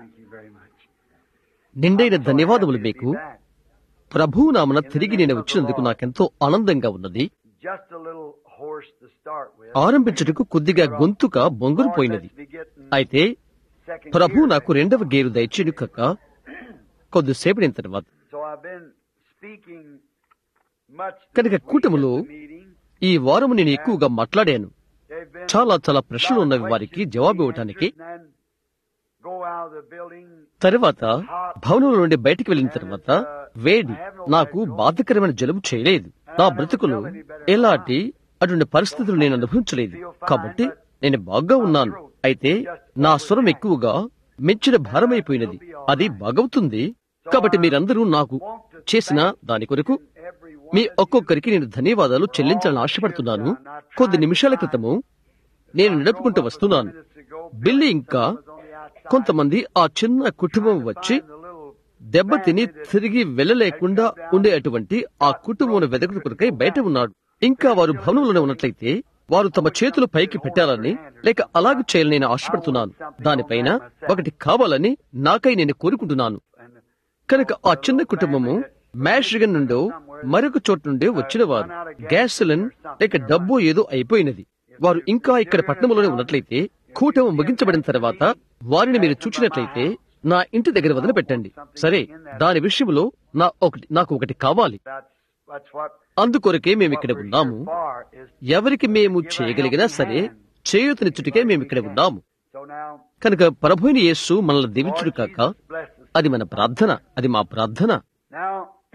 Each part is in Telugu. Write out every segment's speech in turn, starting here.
Thank you very much. నిండైన ధన్యవాదములు మీకు Be back. ప్రభువు నామన తిరిగి నేను వచ్చినందుకు నాకెంతో ఆనందంగా ఉన్నది Just a little hoarse to start with. ఆరంభించుటకు కొద్దిగా గొంతుక బొంగురు పోయినది Let's be getting అయితే second ప్రభు gear నాకు రెండవ గేరు దయచేడు కక్క కొద్దిసేపటి తర్వాత So I've been speaking much కనుక this week కూటములో at the meeting. ఈ వారము నేను ఎక్కువగా మాట్లాడాను They've been చాలా చాలా ప్రశ్నలు lot of ఉన్నవి వారికి questions జవాబు being ఇవ్వటానికి answered and then go out of the building. తర్వాత భవనం నుండి బయటికి వెళ్ళిన తర్వాత వేడి నాకు బాధకరమైన జలుబు చేయలేదు నా బ్రతుకులు ఎలాంటి అటువంటి పరిస్థితులు నేను అనుభవించలేదు కాబట్టి నేను బాగా ఉన్నాను అయితే నా స్వరం ఎక్కువగా మెచ్చిన భారమైపోయినది అది బాగవుతుంది కాబట్టి మీరందరూ నాకు చేసిన దాని కొరకు Everyone మీ ఒక్కొక్కరికి నేను ధన్యవాదాలు చెల్లించాలని ఆశపడుతున్నాను కొద్ది నిమిషాల క్రితము నేను నడుపుకుంటూ వస్తున్నాను minutes ago, బిల్లి ఇంకా was on the outside. కొంతమంది ఆ చిన్న కుటుంబం వచ్చి Find the little దెబ్బతిని తిరిగి వెళ్ళలేకుండా ఉండే అటువంటి ఆ కుటుంబం వెదకుడు కొరకై బయట ఉన్నాడు ఇంకా వారు భవనంలోనే ఉన్నట్లయితే వారు తమ చేతులు పైకి పెట్టాలని లేక అలాగే చేయాలని నేను ఆశపడుతున్నాను దానిపైన ఒకటి కావాలని నాకై నేను కోరుకుంటున్నాను and the కనుక ఆ చిన్న కుటుంబము మ్యాష్రిగన్ నుండో మరొక చోటు నుండి వచ్చిన వారు గ్యాస్ సిలిండర్ లేక డబ్బు ఏదో అయిపోయినది వారు ఇంకా ఇక్కడ పట్టణంలోనే ఉన్నట్లయితే కూటమి ముగించబడిన తర్వాత వారిని మీరు చూచినట్లయితే నా ఇంటి దగ్గర వదిలిపెట్టండి సరే దాని విషయంలో నా ఒకటి నాకు ఒకటి కావాలి that's that's what అందుకొరకే మేము ఇక్కడ ఉన్నాము far is. ఎవరికి మేము చేయగలిగినా సరే చేయూతనిచ్చుటికే మేము ఇక్కడ ఉన్నాము So now, కనుక ప్రభుని యేసు మనల్ని దీవించుడు కాక bless us. అది మన ప్రార్థన అది మా ప్రార్థన Now,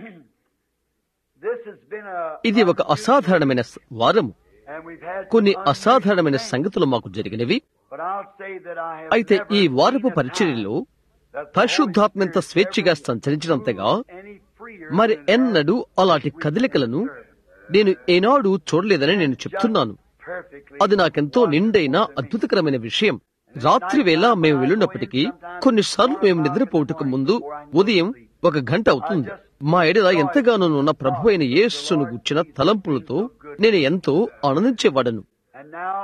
this has been a ఇది ఒక అసాధారణమైన స- వారము and we've had కొన్ని some అసాధారణమైన unusual సంగతులు మాకు జరిగినవి things, but I'll say that I have అయితే never ఈ వారపు seen a పరిచర్యలో time that the పరిశుద్ధాత్మంత Holy Spirit స్వేచ్ఛగా ever సంచరించినంతగా moved any freer మరి than ఎన్నడూ అలాంటి కదలికలను నేను ఏనాడు చూడలేదని నేను చెప్తున్నాను perfectly అది నాకెంతో నిండైన అద్భుతకరమైన విషయం రాత్రి వేళ మేము వెళ్ళినప్పటికీ కొన్నిసార్లు మేము నిద్రపోటుకు ముందు ఉదయం ఒక గంట అవుతుంది మా ఎడల ఎంతగానో ఉన్న ప్రభు అయిన యేసును గుచ్చిన తలంపులతో నేను ఎంతో ఆనందించేవాడను And now,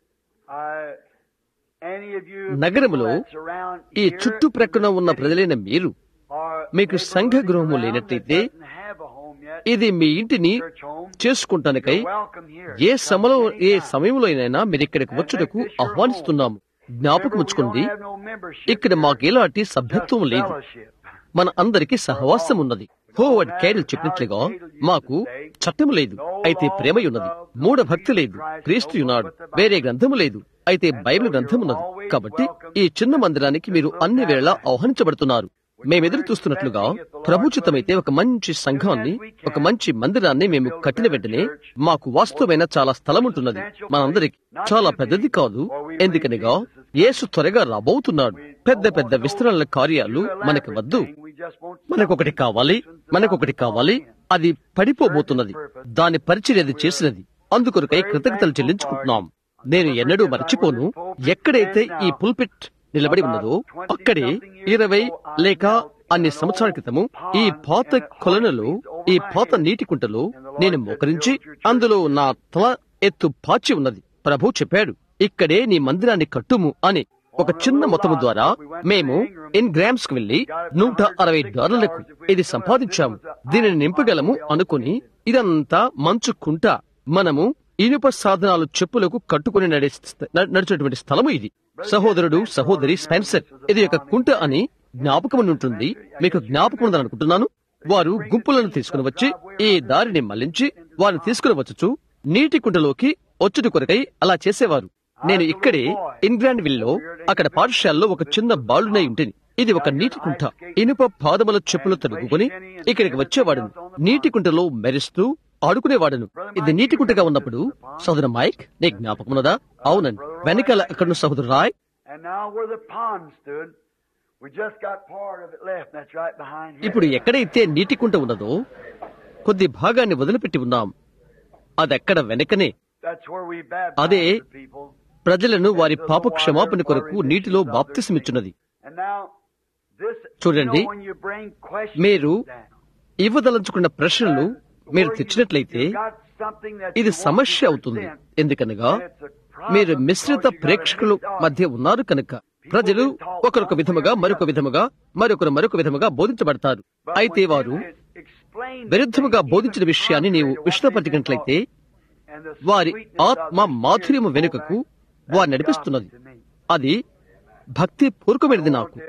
I, any of you నగరములో people that's around ఈ here చుట్టుప్రక్కన ఉన్న ప్రజలైన మీరు or మీకు maybe సంఘ living గృహము around that లేనట్లయితే doesn't have a home yet, ఇది మీ ఇంటిని church home, చేసుకుంటానికై you're welcome here. A Come సమలో A anytime. సమయంలోనైనా మీరు ఇక్కడికి వచ్చుటకు ఆహ్వానిస్తున్నాము జ్ఞాపకం Remember, we ఉంచుకోండి don't have no membership ఇక్కడ here, మాకు ఎలాంటి just సభ్యత్వం లేదు fellowship. మన అందరికీ సహవాసం ఉన్నది హోవర్డ్ క్యాడిల్ చెప్పినట్లుగా మాకు చట్టము లేదు అయితే ప్రేమ ఉన్నది మూఢ భక్తి లేదు క్రీస్తు ఉన్నాడు వేరే గ్రంథము లేదు అయితే బైబిల్ గ్రంథం ఉన్నది కాబట్టి ఈ చిన్న మందిరానికి మీరు అన్ని వేళ ఆహ్వానించబడుతున్నారు మేమెదురు చూస్తున్నట్లుగా ప్రభుచితమైతే ఒక మంచి సంఘాన్ని ఒక మంచి మందిరాన్ని మేము కట్టిన వెంటనే మాకు వాస్తవమైన చాలా స్థలం ఉంటున్నది మనందరికి చాలా పెద్దది కాదు ఎందుకనగా యేసు త్వరగా రాబోతున్నాడు పెద్ద పెద్ద విస్తరణల కార్యాలు మనకి వద్దు We just want మనకొకటి కావాలి మనకొకటి కావాలి అది పడిపోబోతున్నది దాని పరిచర్యది చేసినది అందుకొరకై కృతజ్ఞతలు చెల్లించుకుంటున్నాం నేను ఎన్నడూ మర్చిపోను ఎక్కడైతే ఈ పుల్పిట్ నిలబడి ఉన్నదో అక్కడే ఇరవై లేక అన్ని సంవత్సరాల క్రితము ఈ పాత కొలనులో ఈ పాత నీటి కుంటలో నేను మోకరించి అందులో నా తల ఎత్తు పాచి ఉన్నది ప్రభు చెప్పాడు ఇక్కడే నీ మందిరాన్ని కట్టుము అని ఒక చిన్న మొత్తము ద్వారా మేము ఇన్ గ్రామ్స్ కు వెళ్లి నూట అరవై డాలర్లకు ఇది సంపాదించాము దీనిని నింపగలము అనుకుని ఇదంతా మంచు కుంట మనము ఇనుప సాధనాలు చెప్పులకు కట్టుకుని నడే నడిచేటువంటి స్థలము ఇది సహోదరుడు సహోదరి స్పెన్సర్ ఇది ఒక కుంట అని జ్ఞాపకం ఉంటుంది మీకు జ్ఞాపకం ఉందని అనుకుంటున్నాను వారు గుంపులను తీసుకుని వచ్చి ఈ దారిని మళ్లించి వారిని తీసుకుని వచ్చుచు నీటి కుంటలోకి వచ్చుటి కొరకై అలా చేసేవారు నేను ఇక్కడే ఇంగ్లాండ్ విల్లో అక్కడ పాఠశాలలో ఒక చిన్న బాలునై ఉంటుంది ఇది ఒక నీటి కుంట ఇనుప పాదముల చెప్పులు తడుగుకొని ఇక్కడికి వచ్చేవాడును నీటి కుంటలో మెరుస్తూ ఆడుకునేవాడును ఇది నీటి కుంటగా ఉన్నప్పుడు సోదరు మైక్ నీ జ్ఞాపకం ఉన్నదా అవునండి వెనకాల అక్కడ సహోదరు Roy And now where the pond stood, we just got part of it left. That's right behind here. ఇప్పుడు ఎక్కడైతే నీటి కుంట ఉన్నదో కొద్ది భాగాన్ని వదిలిపెట్టి ఉన్నాం అదెక్కడ వెనకనే That's where we అదే baptize the people. ప్రజలను వారి పాప క్షమాపణ కొరకు నీటిలో బాప్తిసమిచ్చున్నది And now this, చూడండి, you know, when you bring questions మీరు down, ఇవ్వదలుచుకున్న ప్రశ్నలు మీరు or you- తెచ్చినట్లయితే you've got something that ఇది you want సమస్య to అవుతుంది present, ఎందుకనగా and it's a problem మీరు మిశ్రిత because you got a ప్రేక్షకుల mixed మధ్య ఉన్నారు కనుక ప్రజలు ఒకరొక విధముగా మరొక విధముగా మరొకరు మరొక విధముగా బోధించబడతారు అయితే వారు విరుద్ధముగా బోధించిన విషయాన్ని నీవు విషదపరిచినట్లయితే వారి ఆత్మ మాధుర్యము వెనుకకు వారు నడిపిస్తున్నది అది భక్తి పూర్వకమైనది నాకు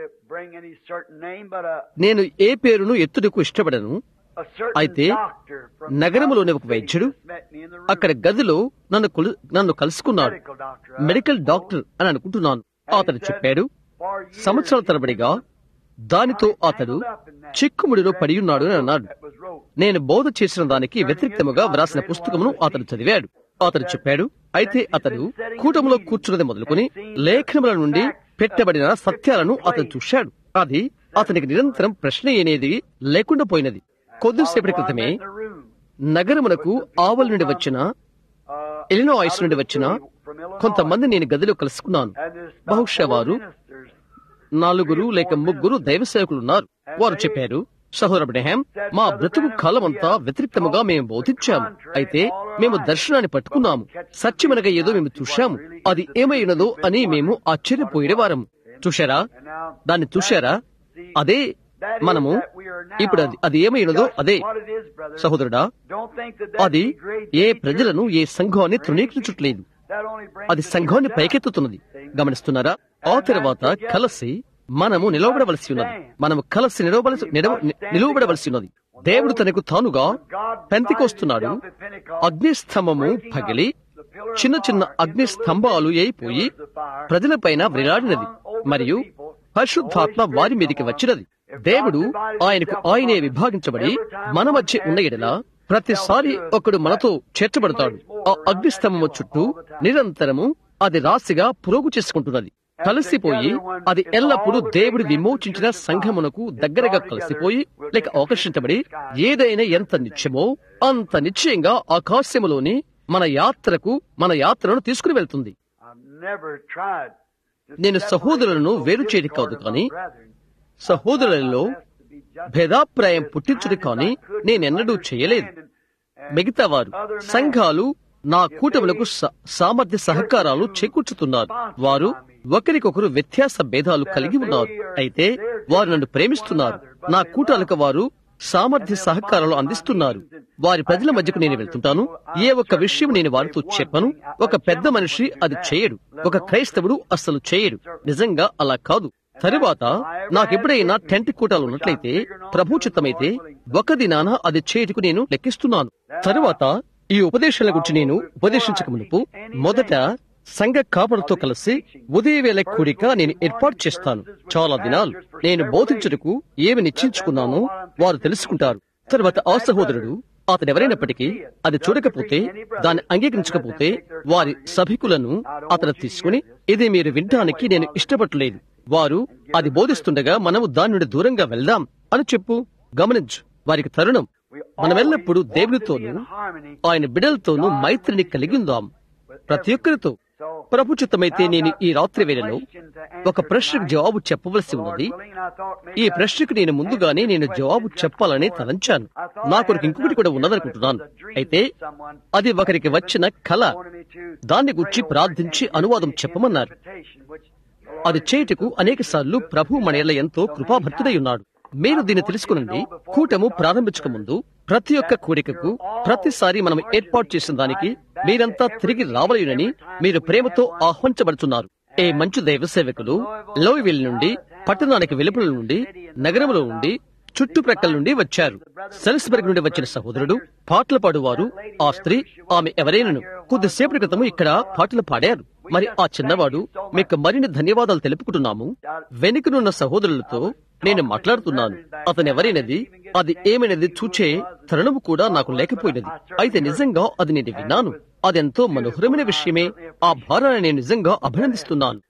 నేను ఏ పేరును ఎత్తుటకు ఇష్టపడను అయితే నగరములోని ఒక వైద్యుడు అక్కడ గదిలో నన్ను కొలు- నన్ను కలుసుకున్నాడు మెడికల్ డాక్టర్ అని అనుకుంటున్నాను అతడు చెప్పాడు సంవత్సరాల తరబడిగా దానితో అతడు చిక్కుముడిలో పడి ఉన్నాడు అని అన్నాడు నేను బోధ చేసిన దానికి వ్యతిరేక్తముగా వ్రాసిన పుస్తకమును అతడు చదివాడు అతడు చెప్పాడు అయితే అతడు కూటములో కూర్చున్నది మొదలుకొని లేఖనముల నుండి పెట్టబడిన సత్యాలను అతడు చూశాడు అది అతనికి నిరంతరం ప్రశ్న అనేది లేకుండా పోయినది కొద్దిసేపటి క్రితమే నగరమునకు ఆవల నుండి వచ్చిన ఇలినాయిస్ నుండి వచ్చిన కొంతమంది నేను గదిలో కలుసుకున్నాను బహుశా వారు నాలుగురు లేక ముగ్గురు దైవ సేవకులు ఉన్నారు వారు చెప్పారు సహోదర అబ్రహాం మా బ్రతుకు కాలమంతా వ్యతిరేక్తముగా మేము బోధించాము అయితే మేము దర్శనాన్ని పట్టుకున్నాము సత్యమనగా ఏదో మేము చూశాము అది ఏమైనదో అని మేము ఆశ్చర్యపోయేవారం చూశారా దాన్ని చూశారా అదే మనము ఇప్పుడు అది అది ఏమైనదో అదే సహోదరుడా అది ఏ ప్రజలను ఏ సంఘాన్ని తృణీకరించట్లేదు అది సంఘాన్ని పైకెత్తుతున్నది గమనిస్తున్నారా ఆ తర్వాత కలిసి మనము నిలవబడవలసి ఉన్నది మనము కలిసి నిలవబలసి నిలవ- నిలువబడవలసి ఉన్నది దేవుడు తనకు తానుగా పెంతికొస్తున్నాడు అగ్నిస్తంభము పగిలి చిన్న చిన్న అగ్ని స్తంభాలు అయిపోయి ప్రజలపైన వ్రేలాడినది మరియు పరిశుద్ధాత్మ వారి మీదకి వచ్చినది దేవుడు ఆయనకు ఆయనే విభాగించబడి మన మధ్య ఉన్న ఎడల ప్రతిసారి ఒకడు మనతో చేర్చబడతాడు ఆ అగ్నిస్తంభము చుట్టూ నిరంతరము అది రాశిగా పురోగు చేసుకుంటున్నది కలిసిపోయి అది ఎల్లప్పుడూ దేవుడు విమోచించిన సంఘమునకు దగ్గరగా కలిసిపోయి లేక ఆకర్షించబడి ఏదైనా ఎంత నిత్యమో అంత నిశ్చయంగా ఆకాశములోని మన యాత్రకు మన యాత్రను తీసుకుని వెళ్తుంది నేను సహోదరులను వేరు చేయడం కాదు కానీ సహోదరులలో భేదాభిప్రాయం పుట్టించుడు కానీ నేనెన్నడూ చేయలేదు మిగతా వారు సంఘాలు నా కూటములకు స- సామర్థ్య సహకారాలు చేకూర్చుతున్నారు వారు ఒకరికొకరు వ్యత్యాస భేదాలు కలిగి ఉన్నారు అయితే వారు నన్ను ప్రేమిస్తున్నారు నా కూటాలకు వారు సామర్థ్య సహకారాలు అందిస్తున్నారు వారి ప్రజల మధ్యకు నేను వెళ్తుంటాను ఏ ఒక్క విషయం నేను వారితో చెప్పను ఒక పెద్ద మనిషి అది చేయడు ఒక క్రైస్తవుడు అస్సలు చేయడు నిజంగా అలా కాదు తరువాత నాకెప్పుడైనా టెంట్ కూటాలు ఉన్నట్లయితే ప్రభుచితమైతే ఒక దినాన అది చేయుటకు నేను లెక్కిస్తున్నాను తరువాత ఈ ఉపదేశాల గురించి నేను ఉపదేశించక మునుపు మొదట సంఘ కాపలతో కలిసి ఉదయవేళ కూడిక నేను ఏర్పాటు చేస్తాను చాలా దినాలు నేను బోధించుటకు ఏమి నిశ్చయించుకున్నానో వారు తెలుసుకుంటారు తర్వాత ఆ సహోదరుడు అతడెవరైనప్పటికీ అది చూడకపోతే దాన్ని అంగీకరించకపోతే వారి సభికులను అతను తీసుకుని ఇది మీరు వినటానికి నేను ఇష్టపడలేదు వారు అది బోధిస్తుండగా మనము దాని నుండి దూరంగా వెళ్దాం అని చెప్పు గమనించు వారికి తరుణం మనమెల్లప్పుడూ దేవునితోనూ ఆయన బిడలతోనూ మైత్రిని కలిగి ఉందాం ప్రతి ఒక్కరితో ప్రభుచితమైతే నేను ఈ రాత్రి వేళలో ఒక ప్రశ్నకు జవాబు చెప్పవలసి ఉన్నది ఈ ప్రశ్నకు నేను ముందుగానే నేను జవాబు చెప్పాలని తలంచాను నా కొరకు ఇంకొకటి కూడా ఉన్నదనుకుంటున్నాను అయితే అది ఒకరికి వచ్చిన కళ దాన్ని గురించి ప్రార్థించి అనువాదం చెప్పమన్నారు అది చేయుటకు అనేక సార్లు ప్రభు మన ఎడల ఎంతో కృపాభర్తుడై ఉన్నాడు మీరు దీన్ని తెలుసుకునండి కూటము ప్రారంభించక ముందు ప్రతి ఒక్క కూడికకు ప్రతిసారి మనం ఏర్పాటు చేసిన దానికి మీరంతా తిరిగి రావలేనని మీరు ప్రేమతో ఆహ్వానించబడుతున్నారు ఏ మంచి దైవ సేవకులు లోయవిల్ నుండి పట్టణానికి వెలుపల నుండి నగరంలో నుండి చుట్టుప్రక్కల నుండి వచ్చారు సెల్స్బర్గ్ నుండి వచ్చిన సహోదరుడు పాటలు పాడువారు ఆ స్త్రీ ఆమె ఎవరైనను కొద్దిసేపటి క్రితము ఇక్కడ పాటలు పాడారు మరి ఆ చిన్నవాడు మీకు మరిన్ని ధన్యవాదాలు తెలుపుకుంటున్నాము వెనుకనున్న సహోదరులతో నేను మాట్లాడుతున్నాను అతను ఎవరైనది అది ఏమైనది చూచే తరుణము కూడా నాకు లేకపోయినది అయితే నిజంగా అది నేను విన్నాను అదెంతో మనోహరమైన విషయమే ఆ భారాన్ని నేను నిజంగా అభినందిస్తున్నాను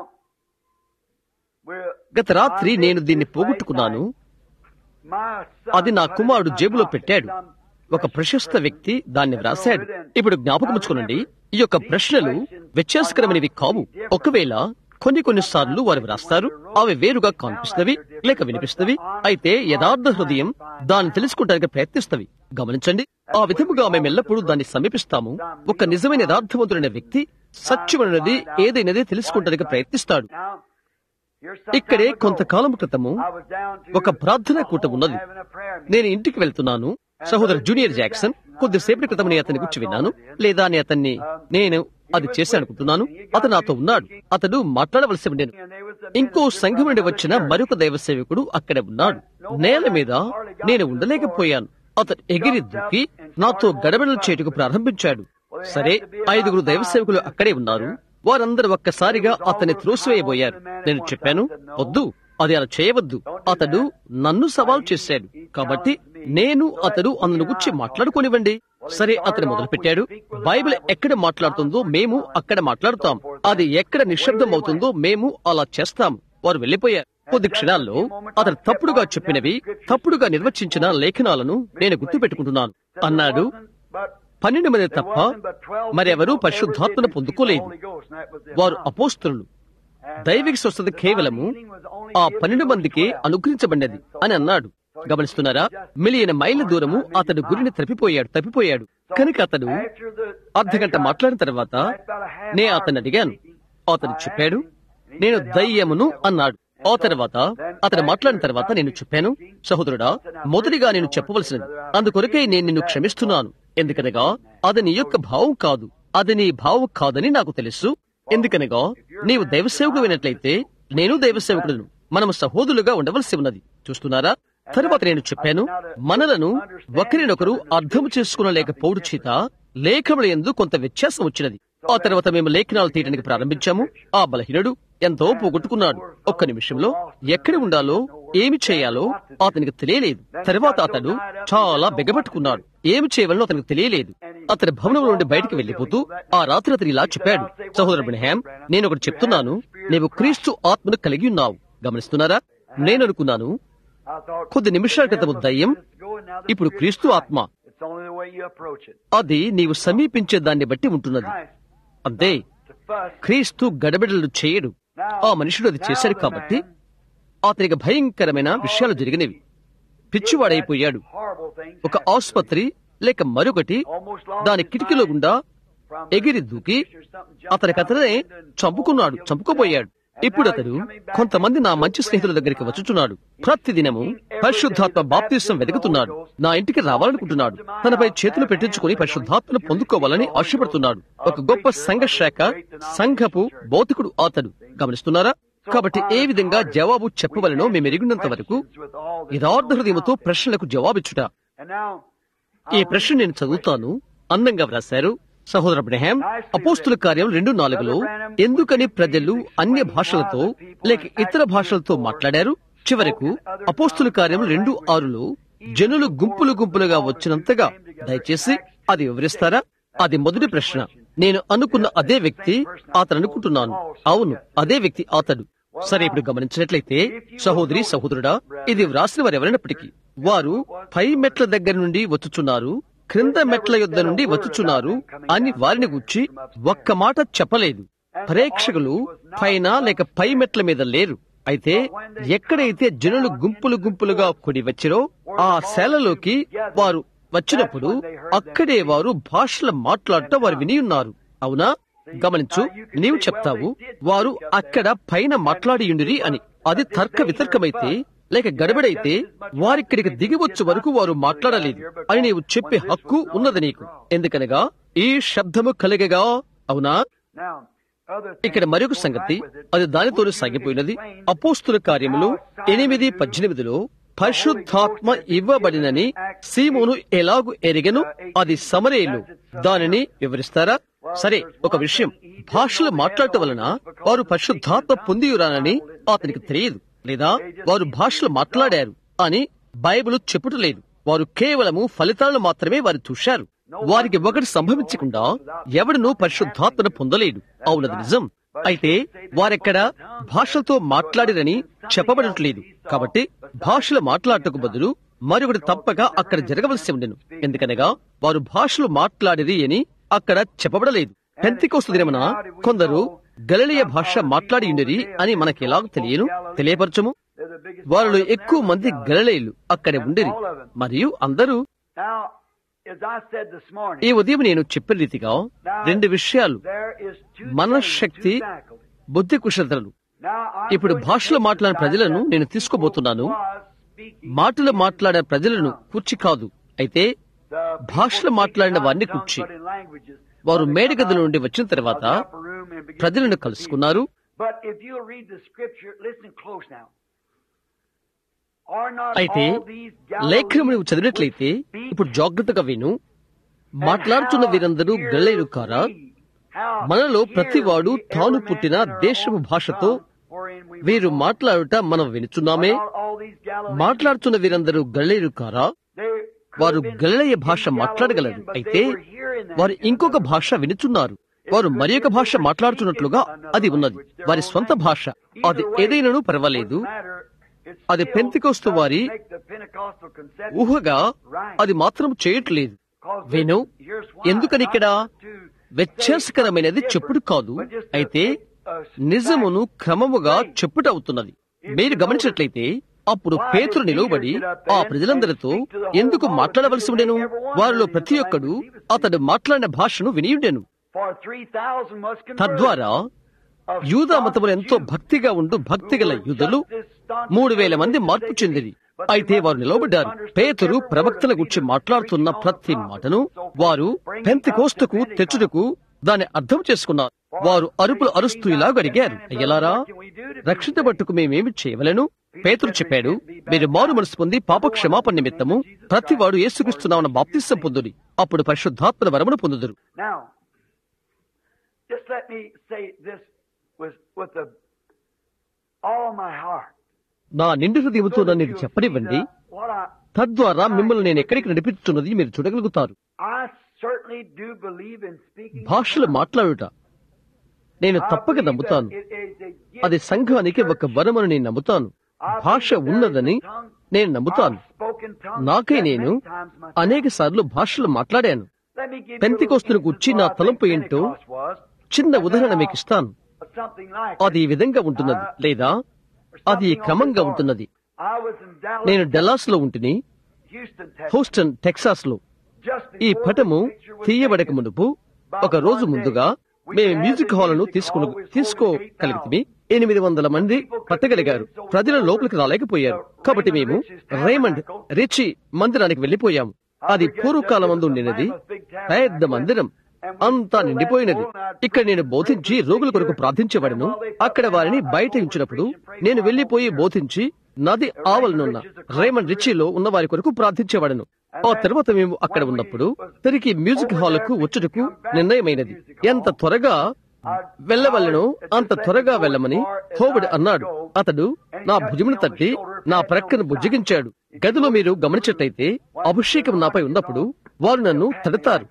గత రాత్రి నేను దీన్ని పోగొట్టుకున్నాను అది నా కుమారుడు జేబులో పెట్టాడు ఒక ప్రశస్త వ్యక్తి దాన్ని వ్రాశాడు ఇప్పుడు జ్ఞాపకముచ్చుకోనండి ఈ యొక్క ప్రశ్నలు వ్యత్యాసకరమైనవి కావు ఒకవేళ కొన్ని కొన్ని సార్లు వారు వ్రాస్తారు అవి వేరుగా కనిపిస్తవి లేక వినిపిస్తవి అయితే యథార్థ హృదయం దాన్ని తెలుసుకోవడానికి ప్రయత్నిస్తవి గమనించండి ఆ విధముగా మేము ఎల్లప్పుడూ దాన్ని సమీపిస్తాము ఒక నిజమైన యథార్థవంతుడైన వ్యక్తి సత్యమైనది ఏదైనది తెలుసుకోవడానికి ప్రయత్నిస్తాడు ఇక్కడే కొంతకాలం క్రితము ఒక ప్రార్థనా కూటం ఉన్నది నేను ఇంటికి వెళ్తున్నాను సహోదరు జూనియర్ జాక్సన్ కొద్దిసేపటి క్రితం నేను అతని గురించి విన్నాను లేదా అని అతన్ని నేను అది చేశాను అనుకుంటున్నాను అతను నాతో ఉన్నాడు అతడు మాట్లాడవలసి ఉండేను ఇంకో సంఘం నుండి వచ్చిన మరొక దైవ సేవకుడు అక్కడే ఉన్నాడు నేల మీద నేను ఉండలేకపోయాను అతడు ఎగిరి దూకి నాతో గడబడలు చేటుకు ప్రారంభించాడు సరే ఐదుగురు దైవ సేవకులు అక్కడే ఉన్నారు వారందరూ ఒక్కసారిగా అతన్ని త్రోసివేయబోయారు నేను చెప్పాను వద్దు అది అలా చేయవద్దు అతడు నన్ను సవాల్ చేశాడు కాబట్టి నేను అతడు అందును గురించి మాట్లాడుకోనివ్వండి సరే అతను మొదలుపెట్టాడు బైబిల్ ఎక్కడ మాట్లాడుతుందో మేము అక్కడ మాట్లాడుతాం అది ఎక్కడ నిశ్శబ్దం అవుతుందో మేము అలా చేస్తాం వారు వెళ్లిపోయారు కొద్ది క్షణాల్లో అతను తప్పుడుగా చెప్పినవి తప్పుడుగా నిర్వచించిన లేఖనాలను నేను గుర్తుపెట్టుకుంటున్నాను అన్నాడు పన్నెండు మంది తప్ప మరెవరూ పరిశుద్ధాత్మను పొందుకోలేదు వారు అపోస్తులు దైవిక స్వస్థత కేవలము ఆ పన్నెండు మందికి అనుగ్రహించబడినది అని అన్నాడు గమనిస్తున్నారా మిలియన్ మైళ్ళ దూరము అతడు గురిని తప్పిపోయాడు తప్పిపోయాడు కనుక అతడు అర్ధగంట మాట్లాడిన తర్వాత నే అతను అడిగాను అతను చెప్పాడు నేను దయ్యమును అన్నాడు ఆ తర్వాత అతను మాట్లాడిన తర్వాత నేను చెప్పాను సహోదరుడా మొదటిగా నేను చెప్పవలసినది అందుకొరకే నేను నిన్ను క్షమిస్తున్నాను ఎందుకనగా అది నీ యొక్క భావం కాదు అది నీ భావం కాదని నాకు తెలుసు ఎందుకనగా నీవు దైవసేవకు వినట్లయితే నేను దైవసేవకుడును మనము సహోదరులుగా ఉండవలసి ఉన్నది చూస్తున్నారా తరువాత నేను చెప్పాను మనలను ఒకరినొకరు అర్థం చేసుకునలేకపోవడు చేత లేఖముల ఎందు కొంత వ్యత్యాసం వచ్చినది ఆ తర్వాత మేము లేఖనాలు తీయడానికి ప్రారంభించాము ఆ బలహీనుడు ఎంతో పోగొట్టుకున్నాడు ఒక్క నిమిషంలో ఎక్కడ ఉండాలో ఏమి చేయాలో అతనికి తెలియలేదు తర్వాత అతడు చాలా బెగబట్టుకున్నాడు ఏమి చేయవలనో అతనికి తెలియలేదు అతని భవనం నుండి బయటికి వెళ్లిపోతూ ఆ రాత్రి అతను ఇలా చెప్పాడు సహోదరు బ్రహ్యాం నేను ఒకటి చెప్తున్నాను నీవు క్రీస్తు ఆత్మను కలిగి ఉన్నావు గమనిస్తున్నారా నేను అనుకున్నాను కొద్ది నిమిషాల క్రితం దయ్యం ఇప్పుడు క్రీస్తు ఆత్మ అది నీవు సమీపించే దాన్ని బట్టి ఉంటున్నది అంతే క్రీస్తు గడబిడలు చేయడు ఆ మనుషుడు అది చేశాడు కాబట్టి అతనికి భయంకరమైన విషయాలు జరిగినవి పిచ్చివాడైపోయాడు ఒక ఆసుపత్రి లేక మరొకటి దాని కిటికీలో గుండా ఎగిరి దూకి అతనికతనే చంపుకున్నాడు చంపుకోబోయాడు ఇప్పుడు అతడు కొంతమంది నా మంచి స్నేహితుల దగ్గరికి వచ్చుచున్నాడు ప్రతి దినము పరిశుద్ధాత్మ బాప్తిసం వెతుకుతున్నాడు నా ఇంటికి రావాలనుకుంటున్నాడు తనపై చేతులు పెట్టించుకుని పరిశుద్ధాత్మను పొందుకోవాలని ఆశపడుతున్నాడు ఒక గొప్ప సంఘ శాఖ సంఘపు భౌతికుడు అతడు గమనిస్తున్నారా కాబట్టి ఏ విధంగా జవాబు చెప్పవలనో మేము ఎరిగినంత వరకు యథార్థ హృదయముతో ప్రశ్నలకు జవాబిచ్చుట ఈ ప్రశ్న నేను చదువుతాను అందంగా వ్రాశారు సహోదర బ్రహాం అపోస్తుల కార్యం రెండు నాలుగులో ఎందుకని ప్రజలు అన్య భాషలతో లేక ఇతర భాషలతో మాట్లాడారు చివరకు అపోస్తుల కార్యం రెండు ఆరులో జనులు గుంపులు గుంపులుగా వచ్చినంతగా దయచేసి అది వివరిస్తారా అది మొదటి ప్రశ్న నేను అనుకున్న అదే వ్యక్తి అతను అనుకుంటున్నాను అవును అదే వ్యక్తి అతడు సరే ఇప్పుడు గమనించినట్లయితే సహోదరి సహోదరుడా ఇది వ్రాసిన వారు ఎవరైనప్పటికీ వారు పై మెట్ల దగ్గర నుండి వచ్చుచున్నారు క్రింద మెట్ల యుద్ధ నుండి వచ్చుచున్నారు అని వారిని గుర్చి ఒక్క మాట చెప్పలేదు ప్రేక్షకులు పైన లేక పై మెట్ల మీద లేరు అయితే ఎక్కడైతే జనులు గుంపులు గుంపులుగా కూడి వచ్చిరో ఆ శాలలోకి వారు వచ్చినప్పుడు అక్కడే వారు భాషలు మాట్లాడటం వారు విని ఉన్నారు అవునా గమనించు నీవు చెప్తావు వారు అక్కడ పైన మాట్లాడియుండిరి అని అది తర్క వితర్కమైతే లేక గడబడైతే వారిక్కడికి దిగివచ్చు వరకు వారు మాట్లాడలేదు అని నీవు చెప్పే హక్కు ఉన్నది నీకు ఎందుకనగా ఈ శబ్దము కలిగగా అవునా ఇక్కడ మరొక సంగతి అది దానితోనే సాగిపోయినది అపోస్తుల కార్యములు ఎనిమిది పద్దెనిమిదిలో పరిశుద్ధాత్మ ఇవ్వబడినని సీమోను ఎలాగు ఎరిగను అది సమరేలు దానిని వివరిస్తారా సరే ఒక విషయం భాషలు మాట్లాడటం వలన వారు పరిశుద్ధాత్మ పొందియురానని అతనికి తెలియదు లేదా వారు భాషలు మాట్లాడారు అని బైబిల్ చెప్పుటలేదు వారు కేవలము ఫలితాలను మాత్రమే వారు చూశారు వారికి ఒకటి సంభవించకుండా ఎవడనూ పరిశుద్ధాత్మను పొందలేడు అవునది నిజం అయితే వారెక్కడ భాషలతో మాట్లాడిరని చెప్పబడట్లేదు కాబట్టి భాషలు మాట్లాడటకు బదులు మరొకటి తప్పక అక్కడ జరగవలసి ఉండెను ఎందుకనగా వారు భాషలు మాట్లాడిరి అని అక్కడ చెప్పబడలేదు పెంతికోస్తు దినమున కొందరు గలలియ భాష మాట్లాడి ఉండేది అని మనకి ఎలాగ తెలియను తెలియపరచము వారిలో ఎక్కువ మంది గలలేయులు అక్కడే ఉండేది మరియు అందరూ ఈ ఉదయం నేను చెప్పిన రీతిగా రెండు విషయాలు మనశ్శక్తి బుద్ధి కుశలతలు ఇప్పుడు భాషలో మాట్లాడిన ప్రజలను నేను తీసుకోబోతున్నాను మాటలు మాట్లాడే ప్రజలను కూర్చి కాదు అయితే భాషలు మాట్లాడిన వారిని కూర్చి వారు మేడగది నుండి వచ్చిన తర్వాత ప్రజలను కలుసుకున్నారు అయితే లేఖనం నువ్వు చదివినట్లయితే ఇప్పుడు జాగ్రత్తగా విను మాట్లాడుతున్న వీరందరూ గళ్ళేరు కారా మనలో ప్రతివాడు తాను పుట్టిన దేశపు భాషతో వీరు మాట్లాడుట మనం వినుచున్నామే మాట్లాడుతున్న వీరందరూ గళ్ళేరు కారా వారు గల్లయ్య భాష మాట్లాడగలరు అయితే వారు ఇంకొక భాష వినుచున్నారు వారు మరి ఒక భాష మాట్లాడుతున్నట్లుగా అది ఉన్నది వారి స్వంత భాష అది ఏదైనాను పర్వాలేదు అది పెంతికోస్తు వారి ఊహగా అది మాత్రం చేయట్లేదు విను ఎందుకని ఇక్కడ వ్యత్యాసకరమైనది చెప్పుడు కాదు అయితే నిజమును క్రమముగా చెప్పుట అవుతున్నది మీరు గమనించినట్లయితే అప్పుడు పేతురు నిలువబడి ఆ ప్రజలందరితో ఎందుకు మాట్లాడవలసి ఉండెను వారిలో ప్రతి ఒక్కడు అతడు మాట్లాడిన భాషను వినియుండెను తద్వారా యూదా మతములు ఎంతో భక్తిగా ఉండు భక్తి గల యూదులు మూడు వేల మంది మార్పు చెందిరి అయితే వారు నిలవబడ్డారు పేతురు ప్రవక్తల గురించి మాట్లాడుతున్న ప్రతి మాటను వారు పెంతి కోస్తుకు తెచ్చుటకు దాన్ని అర్థం చేసుకున్నారు వారు అరుపులు అరుస్తూ ఇలాగ అడిగారు అయ్యలారా రక్షించబట్టుకు మేమేమి చేయవలను పేతురు చెప్పాడు మీరు మారు మనసు పొంది పాప క్షమాపణ నిమిత్తము ప్రతివాడు ఏసుక్రీస్తున్నామన్న బాప్తిస్సం పొందుడి అప్పుడు పరిశుద్ధాత్మల వరమును పొందుదురు Just let me say this with, with the, all my heart. నా నిండు హృదయంతో నన్ను ఇది చెప్పనివ్వండి What I, తద్వారా మిమ్మల్ని నేను ఎక్కడికి నడిపిస్తున్నది మీరు చూడగలుగుతారు I certainly do believe in speaking. భాషలు మాట్లాడుట నేను I తప్పక believe నమ్ముతాను that it is a gift అది to the సంఘానికి ఒక church. వరమని నేను నమ్ముతాను I భాష believe there is ఉన్నదని a tongue. నేను నమ్ముతాను I've spoken tongues నాకై many నేను times myself. అనేక సార్లు భాషలు మాట్లాడాను Let me give you a పెంతికోస్తును little గుర్చి instance నా what I తలంపు think ఏంటో Pentecost was. చిన్న ఉదాహరణ మీకు ఇస్తాను Something like అది ఈ విధంగా ఉంటున్నది లేదా అది ఈ క్రమంగా ఉంటున్నది I was in Dallas, నేను డెల్లాస్ లో ఉంటుని Houston, Texas. హూస్టన్ టెక్సాస్ లో Just ఈ before పటము the picture was తీయబడక taken, మునుపు ఒక రోజు ముందుగా మేము మ్యూజిక్ హాల్ను తీసుకుని తీసుకోగలిగితే ఎనిమిది వందల మంది పట్టగలిగారు ప్రజల లోపలికి రాలేకపోయారు కాబట్టి మేము రేమండ్ రిచి మందిరానికి వెళ్లిపోయాము అది పూర్వకాలం మందు ఉండినది పెద్ద మందిరం అంతా నిండిపోయినది ఇక్కడ నేను బోధించి రోగుల కొరకు ప్రార్థించేవాడును అక్కడ వారిని బయట ఉంచినప్పుడు నేను వెళ్లిపోయి బోధించి నది ఆవలనున్న రేమండ్ రిచిలో ఉన్న వారి కొరకు ప్రార్థించేవాడను ఆ తర్వాత మేము అక్కడ ఉన్నప్పుడు తిరిగి మ్యూజిక్ హాల్కు వచ్చుటకు నిర్ణయమైనది ఎంత త్వరగా వెళ్ళవలను అంత త్వరగా వెళ్ళమని హోబడి అన్నాడు అతడు నా భుజమును తట్టి నా ప్రక్కను బుజ్జగించాడు గదిలో మీరు గమనించట్టయితే అభిషేకం నాపై ఉన్నప్పుడు వారు నన్ను తడతారు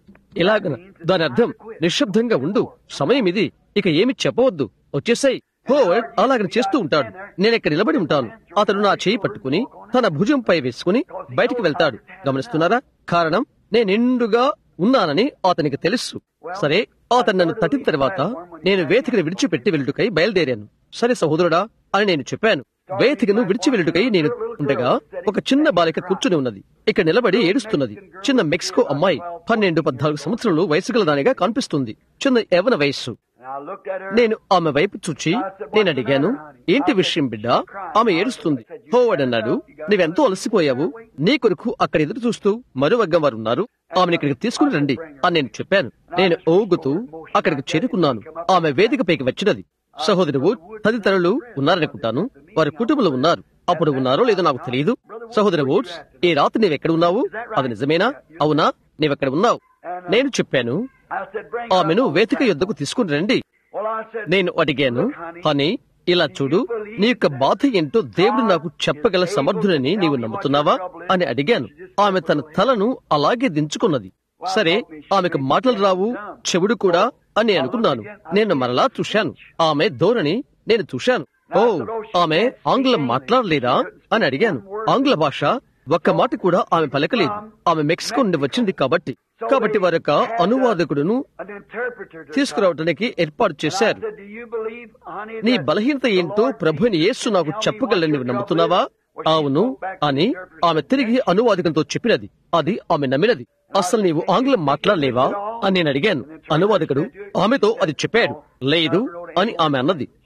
ఇలాగన దాని అర్థం నిశ్శబ్దంగా ఉండు సమయం ఇది ఇక ఏమి చెప్పవద్దు వచ్చేసాయి హోవర్డ్ అలాగని చేస్తూ ఉంటాడు నేను ఇక్కడ నిలబడి ఉంటాను అతడు నా చేయి పట్టుకుని తన భుజంపై వేసుకుని బయటికి వెళ్తాడు గమనిస్తున్నారా కారణం నేను నిండుగా ఉన్నానని అతనికి తెలుసు సరే అతను నన్ను తట్టిన తర్వాత నేను వేదికను విడిచిపెట్టి వెళ్ళుటకై బయలుదేరాను సరే సహోదరుడా అని నేను చెప్పాను వేదికను విడిచి వెళ్ళుటకై నేను ఉండగా ఒక చిన్న బాలిక కూర్చుని ఉన్నది ఇక్కడ నిలబడి ఏడుస్తున్నది చిన్న మెక్సికో అమ్మాయి పన్నెండు పద్నాలుగు సంవత్సరాలు వయసు గలదానిగా కనిపిస్తుంది చిన్న యవన వయస్సు And I looked at her. నేను ఆమె వైపు చూచి నేను అడిగాను ఏంటి విషయం బిడ్డ ఆమె ఏడుస్తుంది హోవర్డ్ అన్నాడు నీవెంతో అలసిపోయావు నీ కొరకు అక్కడ ఎదురు చూస్తూ మరో వర్గం వారు ఉన్నారు ఆమెను ఇక్కడికి తీసుకుని రండి అని నేను చెప్పాను నేను ఓగుతూ అక్కడికి చేరుకున్నాను ఆమె వేదికపైకి వచ్చినది సహోదరువు తదితరులు ఉన్నారనుకుంటాను వారి కుటుంబంలో ఉన్నారు అప్పుడు ఉన్నారో లేదో నాకు తెలియదు సహోదరు ఓట్స్ ఈ రాత్రి నీవెక్కడ ఉన్నావు అది నిజమేనా అవునా నీవెక్కడ ఉన్నావు నేను చెప్పాను I said, bring her ఆమెను up on వేదిక the యుద్ధకు తీసుకుని రండి Well, I said, నేను అడిగాను హనీ ఇలా చూడు నీ యొక్క బాధ ఏంటో దేవుడు నాకు చెప్పగల సమర్థుడని నీవు నమ్ముతున్నావా అని అడిగాను ఆమె తన తలను అలాగే దించుకున్నది సరే ఆమెకు మాటలు రావు చెవుడు కూడా అని అనుకున్నాను నేను మరలా చూశాను ఆమె ధోరణి నేను చూశాను ఓ ఆమె ఆంగ్లం మాట్లాడలేదా అని అడిగాను ఆంగ్ల భాష ఒక్క మాట కూడా ఆమె పలకలేదు ఆమె మెక్సికో నుండి వచ్చింది కాబట్టి కాబట్టి వారి యొక్క అనువాదకుడును an interpreter to తీసుకురావటానికి ఏర్పాటు చేశారు I said, do you believe, honey, నీ that బలహీనత ఏంటో ప్రభుని యేసు నాకు చెప్పగలని నీవు నమ్ముతున్నావా అవును అని ఆమె తిరిగి అనువాదకంతో చెప్పినది అది ఆమె నమ్మినది అసలు నీవు ఆంగ్లం మాట్లాడలేవా అని నేను అడిగాను అనువాదకుడు ఆమెతో అది చెప్పాడు లేదు అని ఆమె అన్నది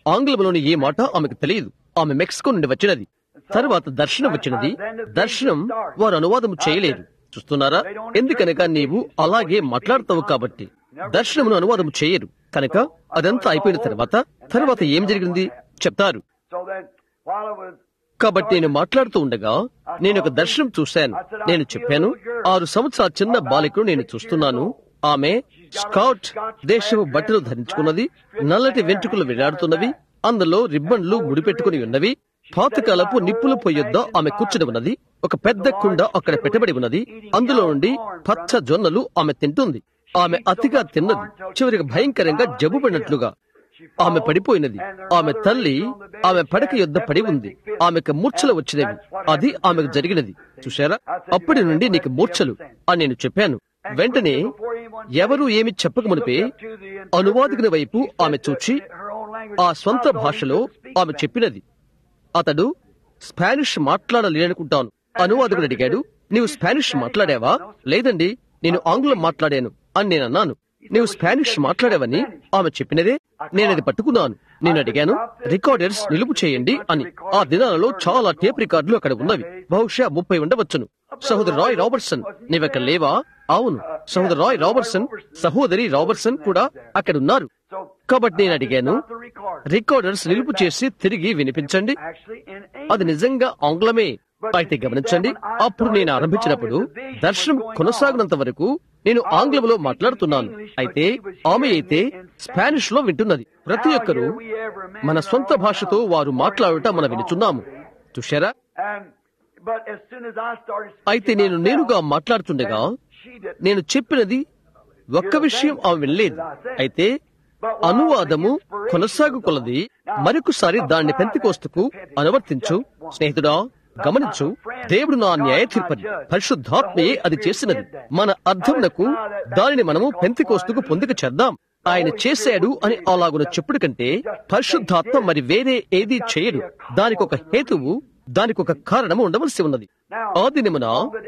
ఆంగ్లంలోని ఏ మాట ఆమెకు తెలియదు ఆమె మెక్సికో నుండి వచ్చినది తర్వాత దర్శనం వచ్చినది దర్శనం వారు అనువాదం చేయలేరు చూస్తున్నారా ఎందుకనగా నీవు అలాగే మాట్లాడతావు కాబట్టి దర్శనమును అనువాదం చేయరు కనుక అదంతా అయిపోయిన తర్వాత తర్వాత ఏం జరిగింది చెప్తారు So then, while I was కాబట్టి నేను మాట్లాడుతూ ఉండగా నేను ఒక దర్శనం చూశాను నేను చెప్పాను ఆరు సంవత్సరాల చిన్న బాలికను నేను చూస్తున్నాను ఆమె స్కాట్ దేశపు బట్టలు ధరించుకున్నది నల్లటి వెంట్రుకలు వేలాడుతున్నవి అందులో రిబ్బన్లు ముడిపెట్టుకుని ఉన్నవి పాతకాలపు నిప్పుల పొయ్యొద్ద ఆమె కూర్చుని ఉన్నది ఒక పెద్ద కుండ అక్కడ పెట్టబడి ఉన్నది అందులో నుండి పచ్చ జొన్నలు ఆమె తింటుంది ఆమె అతిగా తిన్నది చివరికి భయంకరంగా జబ్బుపడినట్లుగా ఆమె పడిపోయినది ఆమె తల్లి ఆమె పడక యొద్ద పడి ఉంది ఆమెకు మూర్ఛలు వచ్చినవి అది ఆమెకు జరిగినది చూశారా అప్పటి నుండి నీకు మూర్ఛలు అని నేను చెప్పాను వెంటనే ఎవరు ఏమి చెప్పక మునిపే అనువాదికుని వైపు ఆమె చూచి ఆ స్వంత భాషలో ఆమె చెప్పినది అతడు స్పానిష్ మాట్లాడలేనుకుంటాను అనువాదకుడు అడిగాడు నీవు స్పానిష్ మాట్లాడావా లేదండి నేను ఆంగ్లం మాట్లాడాను అని నేను అన్నాను నీవు స్పానిష్ మాట్లాడావని ఆమె చెప్పినదే నేను అది పట్టుకున్నాను నేను అడిగాను రికార్డర్స్ నిలుపు చేయండి అని ఆ దినాలలో చాలా టేప్ రికార్డులు అక్కడ ఉన్నవి బహుశా ముప్పై ఉండవచ్చును సహోదరు రాయ్ రాబర్ట్సన్ నీవక్కడ లేవా అవును సహోదరు రాయ్ రాబర్ట్సన్ సహోదరి రాబర్ట్సన్ కూడా అక్కడ ఉన్నారు so కాబట్టి నేను అడిగాను the recorder. రికార్డర్స్ నిలుపు చేసి తిరిగి వినిపించండి Actually, in అది నిజంగా ఆంగ్లమే అయితే గమనించండి అప్పుడు నేను ఆరంభించినప్పుడు దర్శనం కొనసాగినంత వరకు నేను ఆంగ్లంలో మాట్లాడుతున్నాను అయితే ఆమె అయితే స్పానిష్ లో వింటున్నది ప్రతి ఒక్కరూ మన సొంత భాషతో వారు మాట్లాడుట మనం వినుచున్నాము చూశారా And, but as soon as I started అయితే నేను నేనుగా మాట్లాడుతుండగా she did. నేను చెప్పినది ఒక్క విషయం ఆమె వినలేదు అయితే అనువాదము కొనసాగు కొలది మరొకసారి దాన్ని పెంతికోస్తుకు అనువర్తించు స్నేహితుడా గమనించు దేవుడు నా న్యాయ తీర్పరి పరిశుద్ధాత్మయే అది చేసినది మన అర్థమునకు దానిని మనము పెంతికోస్తుకు పొందిక చేద్దాం ఆయన చేశాడు అని అలాగున చెప్పుడు కంటే పరిశుద్ధాత్మ మరి వేరే ఏది చేయడు దానికి ఒక హేతువు దానికి ఒక కారణము ఉండవలసి ఉన్నది ఆ దినమున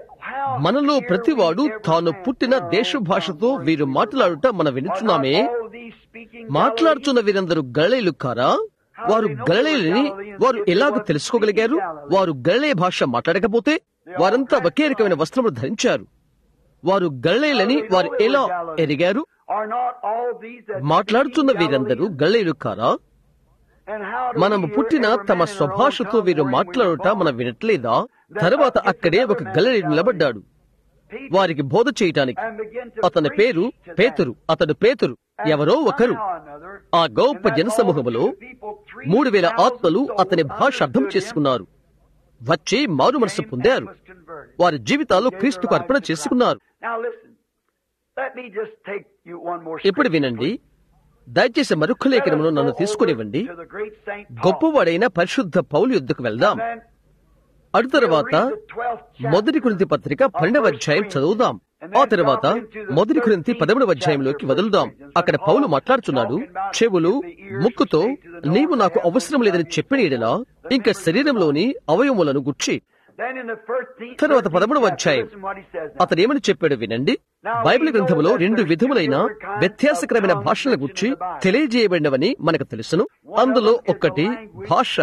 మనలో ప్రతివాడు తాను పుట్టిన దేశ భాషతో వీరు మాట్లాడుట మన వినుచున్నామే All these speaking మాట్లాడుతున్న వీరందరూ గళేలు కారా వారు గళలేని వారు ఎలాగ తెలుసుకోగలిగారు వారు గళలే భాష మాట్లాడకపోతే వారంతా ఒకే రకమైన వస్త్రములు ధరించారు వారు గళలేలని వారు ఎలా ఎరిగారు are not all these that మాట్లాడుతున్న వీరందరూ గళేలు కారా and how do మనము we పుట్టిన hear every తమ man in our own స్వభాషతో tongue వీరు when we మాట్లాడుట born? మనం వినట్లేదా తర్వాత అక్కడే ఒక గలరి నిలబడ్డాడు Peter వారికి బోధ చేయటానికి and begin to అతని preach పేరు to them. పేతురు అతడు పేతురు And ఎవరో ఒకరు somehow or another, ఆ గొప్ప in that జనసమూహములో multitude of people, three మూడు వేల thousand ఆత్మలు souls అతని భాష అర్థం understood him, చేసుకున్నారు వచ్చి మారు మనసు came పొందారు and was converted. వారి జీవితాల్లో Gave their క్రీస్తుకు life అర్పణ to Christ. చేసుకున్నారు Now listen. Let me just take you one more ఇప్పుడు scripture, వినండి please. దయచేసి మరొక లేఖనమును Let us నన్ను go తీసుకునివ్వండి over to the great Saint Paul. గొప్పవాడైన పరిశుద్ధ పౌలు యుద్ధకు వెళ్దాం And then అటు తర్వాత we'll read the 12th chapter మొదటి కురింతి పత్రిక పన్నెండవ అధ్యాయం చదువుదాం ఆ తర్వాత మొదటి కురింతి పదమూడవ అధ్యాయంలోకి వదులుదాం అక్కడ పౌలు మాట్లాడుతున్నాడు చెవులు ముక్కుతో నీవు నాకు అవసరం లేదని చెప్పిన ఎడలా ఇంకా శరీరంలోని అవయములను గుచ్చి Then in the 13th తర్వాత 13th పదమూడవ chapter, అధ్యాయం listen what he says now. అతను ఏమని చెప్పాడు వినండి బైబిల్ గ్రంథములో రెండు విధములైన వ్యత్యాసకరమైన భాషల గురించి తెలియజేయబడినవని మనకు తెలుసును అందులో ఒక్కటి భాష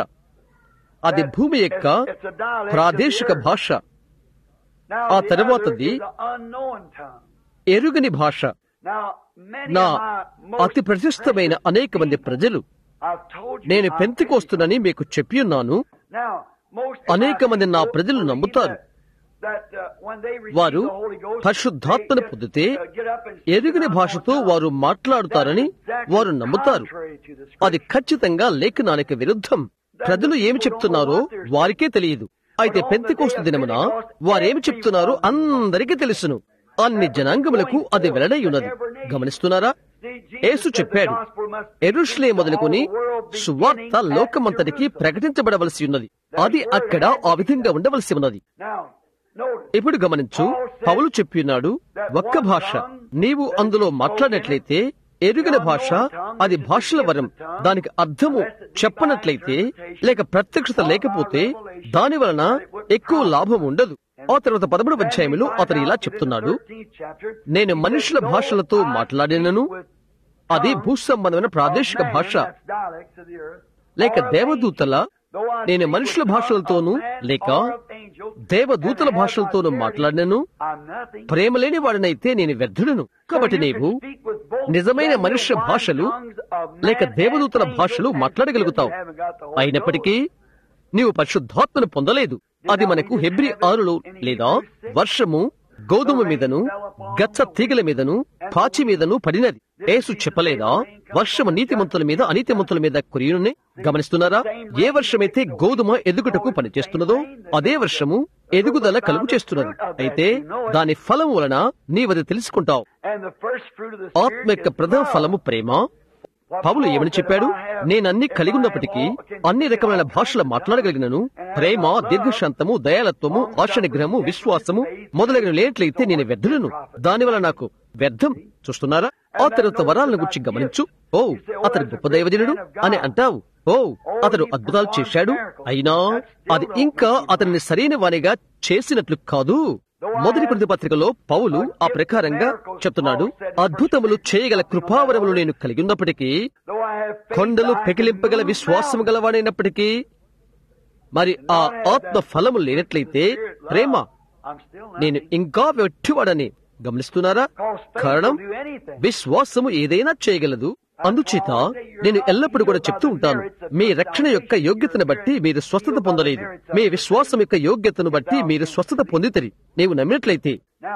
అది భూమి యొక్క It's a dialect ప్రాదేశిక of the earth. భాష Now, ఆ the తర్వాతది other is the unknown tongue. ఎరుగని భాష Now, many నా of my most అతి ప్రశస్తమైన అనేక మంది ప్రజలు I've told you నేను I'm పెంతికోస్తునని మీకు చెప్పి ఉన్నాను Now, most of అనేక my మంది నా people ప్రజలు believe నమ్ముతారు. that- that, uh, when they receive వారు the Holy Ghost, పరిశుద్ధాత్మను they just, పొందితే uh, get up and speak ఎరుగని in భాషతో unknown వారు tongue. మాట్లాడుతారని That's exactly వారు నమ్ముతారు contrary to the అది Scripture. ఖచ్చితంగా లేఖనానికి విరుద్ధం ప్రజలు ఏమి చెప్తున్నారో వారికే తెలియదు అయితే పెంతికోస్తు దినమున వారేమి చెప్తున్నారో అందరికీ తెలుసును అన్ని జనాంగములకు అది వెల్లడై ఉన్నది గమనిస్తున్నారా See, Jesus Yesu said the చెప్పాడు gospel must ఎరుష్లే మొదలుకొని all the world beginning సువార్త at లోకమంతటికి Jerusalem. ప్రకటించబడవలసి ఉన్నది అది అక్కడ ఆ విధంగా ఉండవలసి ఉన్నది Now, notice, ఇప్పుడు గమనించు పౌలు చెప్పినాడు ఒక్క భాష నీవు అందులో మాట్లాడినట్లయితే ఎరుగిన భాష అది భాషల వరం దానికి అర్థము చెప్పనట్లయితే లేక ప్రత్యక్షత లేకపోతే దాని వలన ఎక్కువ లాభం ఉండదు ఆ తర్వాత పదమూడు అధ్యాయంలో అతను ఇలా చెప్తున్నాడు నేను మనుషుల భాషలతో మాట్లాడినను అది భూసంబంధమైన ప్రాదేశిక భాష లేక దేవదూతల నేను మనుషుల భాషలతోనూ లేక దేవదూతల భాషలతోనూ మాట్లాడినను ప్రేమ లేని వాడినైతే నేను వ్యర్థుడను కాబట్టి నీవు నిజమైన మనుష్య భాషలు లేక దేవదూతల భాషలు మాట్లాడగలుగుతావు అయినప్పటికీ నీవు పరిశుద్ధాత్మను పొందలేదు అది మనకు హెబ్రి ఆరులో లేదా వర్షము గోధుమ మీదను గచ్చ తీగల మీదను పాచి మీదను పడినది ఏసు చెప్పలేదా వర్షము నీతిమంతుల మీద అనీతిమంతుల మీద కురియునే గమనిస్తున్నారా ఏ వర్షమైతే గోధుమ ఎదుగుటకు పనిచేస్తున్నదో అదే వర్షము ఎదుగుదల కలుగు చేస్తున్నది అయితే దాని ఫలం వలన నీవది తెలుసుకుంటావు ఆత్మ యొక్క ప్రథమ ఫలము ప్రేమ పౌలు ఏమని చెప్పాడు నేనన్ని కలిగి ఉన్నప్పటికీ అన్ని రకమైన భాషలు మాట్లాడగలిగినను ప్రేమ దీర్ఘశాంతము దయాలత్వము ఆశ నిగ్రహము విశ్వాసము మొదలగిన లేనట్లయితే నేను వ్యర్థులను దానివల్ల నాకు వ్యర్థం చూస్తున్నారా ఆ తర్వాత వరాలను గురించి గమనించు ఓ అతడు గొప్ప దైవజనుడు అని అంటావు ఓ అతడు అద్భుతాలు చేశాడు అయినా అది ఇంకా అతన్ని సరైన వానిగా చేసినట్లు కాదు మొదటి కృతి పత్రికలో పౌలు ఆ ప్రకారంగా చెప్తున్నాడు అద్భుతములు చేయగల కృపావరములు నేను కలిగి ఉన్నప్పటికీ కొండలు పెకిలింపగల విశ్వాసము గలవాడైనప్పటికీ మరి ఆ ఆత్మ ఫలము లేనట్లయితే ప్రేమ నేను ఇంకా వెట్టివాడని గమనిస్తున్నారా కారణం విశ్వాసము ఏదైనా చేయగలదు అందుచేత నేను ఎల్లప్పుడూ కూడా చెప్తూ ఉంటాను మీ రక్షణ యొక్క యోగ్యతను బట్టి మీరు స్వస్థత పొందలేదు మీ విశ్వాసం యొక్క యోగ్యతను బట్టి మీరు స్వస్థత పొందితరి నీవు నమ్మినట్లయితే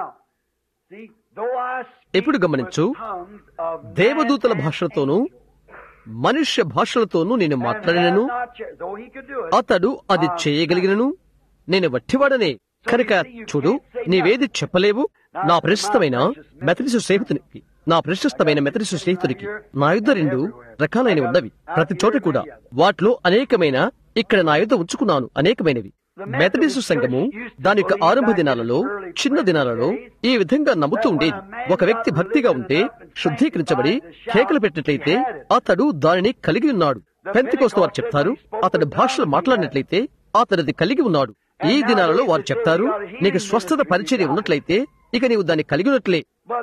ఎప్పుడు గమనించు దేవదూతల భాషలతోనూ మనుష్య భాషలతోనూ నేను మాట్లాడినను అతడు అది చేయగలిగినను నేను వట్టివాడనే కనుక చూడు నీవేది చెప్పలేవు నా ప్రస్తుతమైన మెథడిసు స్నేహితునికి నా ప్రశస్తమైన మెథడిసు స్నేహితుడికి నా యుద్ధ రెండు రకాలైన ఉన్నవి ప్రతి చోట కూడా వాటిలో అనేకమైన ఇక్కడ నా యుద్ధ ఉంచుకున్నాను అనేకమైనవి మెథడిసు సంఘము దాని యొక్క ఆరంభ దినాలలో చిన్న దినాలలో ఈ విధంగా నమ్ముతూ ఉండేది ఒక వ్యక్తి భక్తిగా ఉంటే శుద్ధీకరించబడి కేకలు పెట్టినట్లయితే అతడు దానిని కలిగి ఉన్నాడు పెంతికోస్తు వారు చెప్తారు అతడు భాషలు మాట్లాడినట్లయితే అతడిది కలిగి ఉన్నాడు ఈ దినాలలో వారు చెప్తారు నీకు స్వస్థత పరిచర్య ఉన్నట్లయితే ఇక నీవు దాన్ని కలిగి ఉన్నట్లే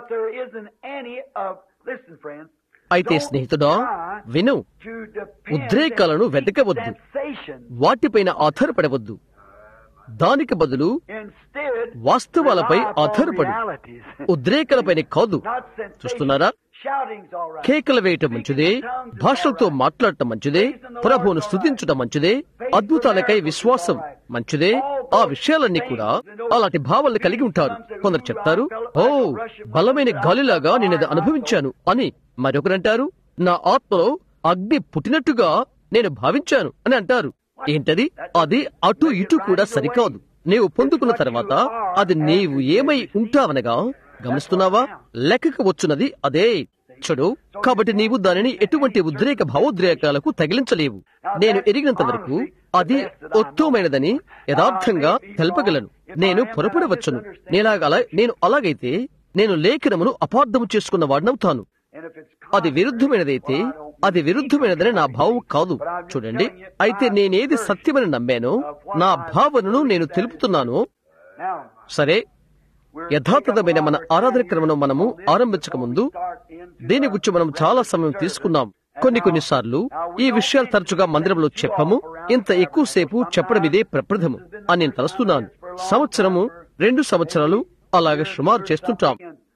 అయితే స్నేహితుడా విను ఉద్రేకాలను వెతకవద్దు వాటిపైన ఆధారపడవద్దు దానికి బదులు వాస్తవాలపై ఆధారపడు ఉద్రేకాలపైన కాదు చూస్తున్నారా కేకలు వేయటం మంచిదే భాషలతో మాట్లాడటం మంచిదే ప్రభువును స్థుతించడం మంచిదే అద్భుతాలకై విశ్వాసం మంచిదే ఆ విషయాలన్నీ కూడా అలాంటి భావాలను కలిగి ఉంటారు కొందరు చెప్తారు ఓ బలమైన గాలిలాగా నేను అది అనుభవించాను అని మరొకరంటారు నా ఆత్మలో అగ్ని పుట్టినట్టుగా నేను భావించాను అని అంటారు ఏంటది అది అటు ఇటు కూడా సరికాదు నీవు పొందుకున్న తర్వాత అది నీవు ఏమై ఉంటావనగా గమనిస్తున్నావా లెక్కకు వచ్చున్నది అదే చూడు కాబట్టి నీవు దానిని ఎటువంటి ఉద్రేక భావోద్రేకాలకు తగిలించలేవు నేను ఎరిగినంత వరకు అది ఉత్తమమైనదని యథార్థంగా తెలపగలను నేను పొరపడవచ్చును నేలాగల నేను అలాగైతే నేను లేఖనమును అపార్థము చేసుకున్న వాడినవుతాను అది విరుద్ధమైనదైతే అది విరుద్ధమైనదని నా భావం కాదు చూడండి అయితే నేనేది సత్యమని నమ్మానో నా భావనను నేను తెలుపుతున్నాను సరే యథాతథమైన మన ఆరాధన క్రమను మనము ఆరంభించక ముందు దీని గురించి మనం చాలా సమయం తీసుకున్నాం కొన్ని కొన్నిసార్లు ఈ విషయాలు తరచుగా మందిరంలో చెప్పము ఇంత ఎక్కువసేపు చెప్పడం ఇదే ప్రప్రథము అని నేను తలుస్తున్నాను సంవత్సరము రెండు సంవత్సరాలు అలాగే సుమారు చేస్తుంటాం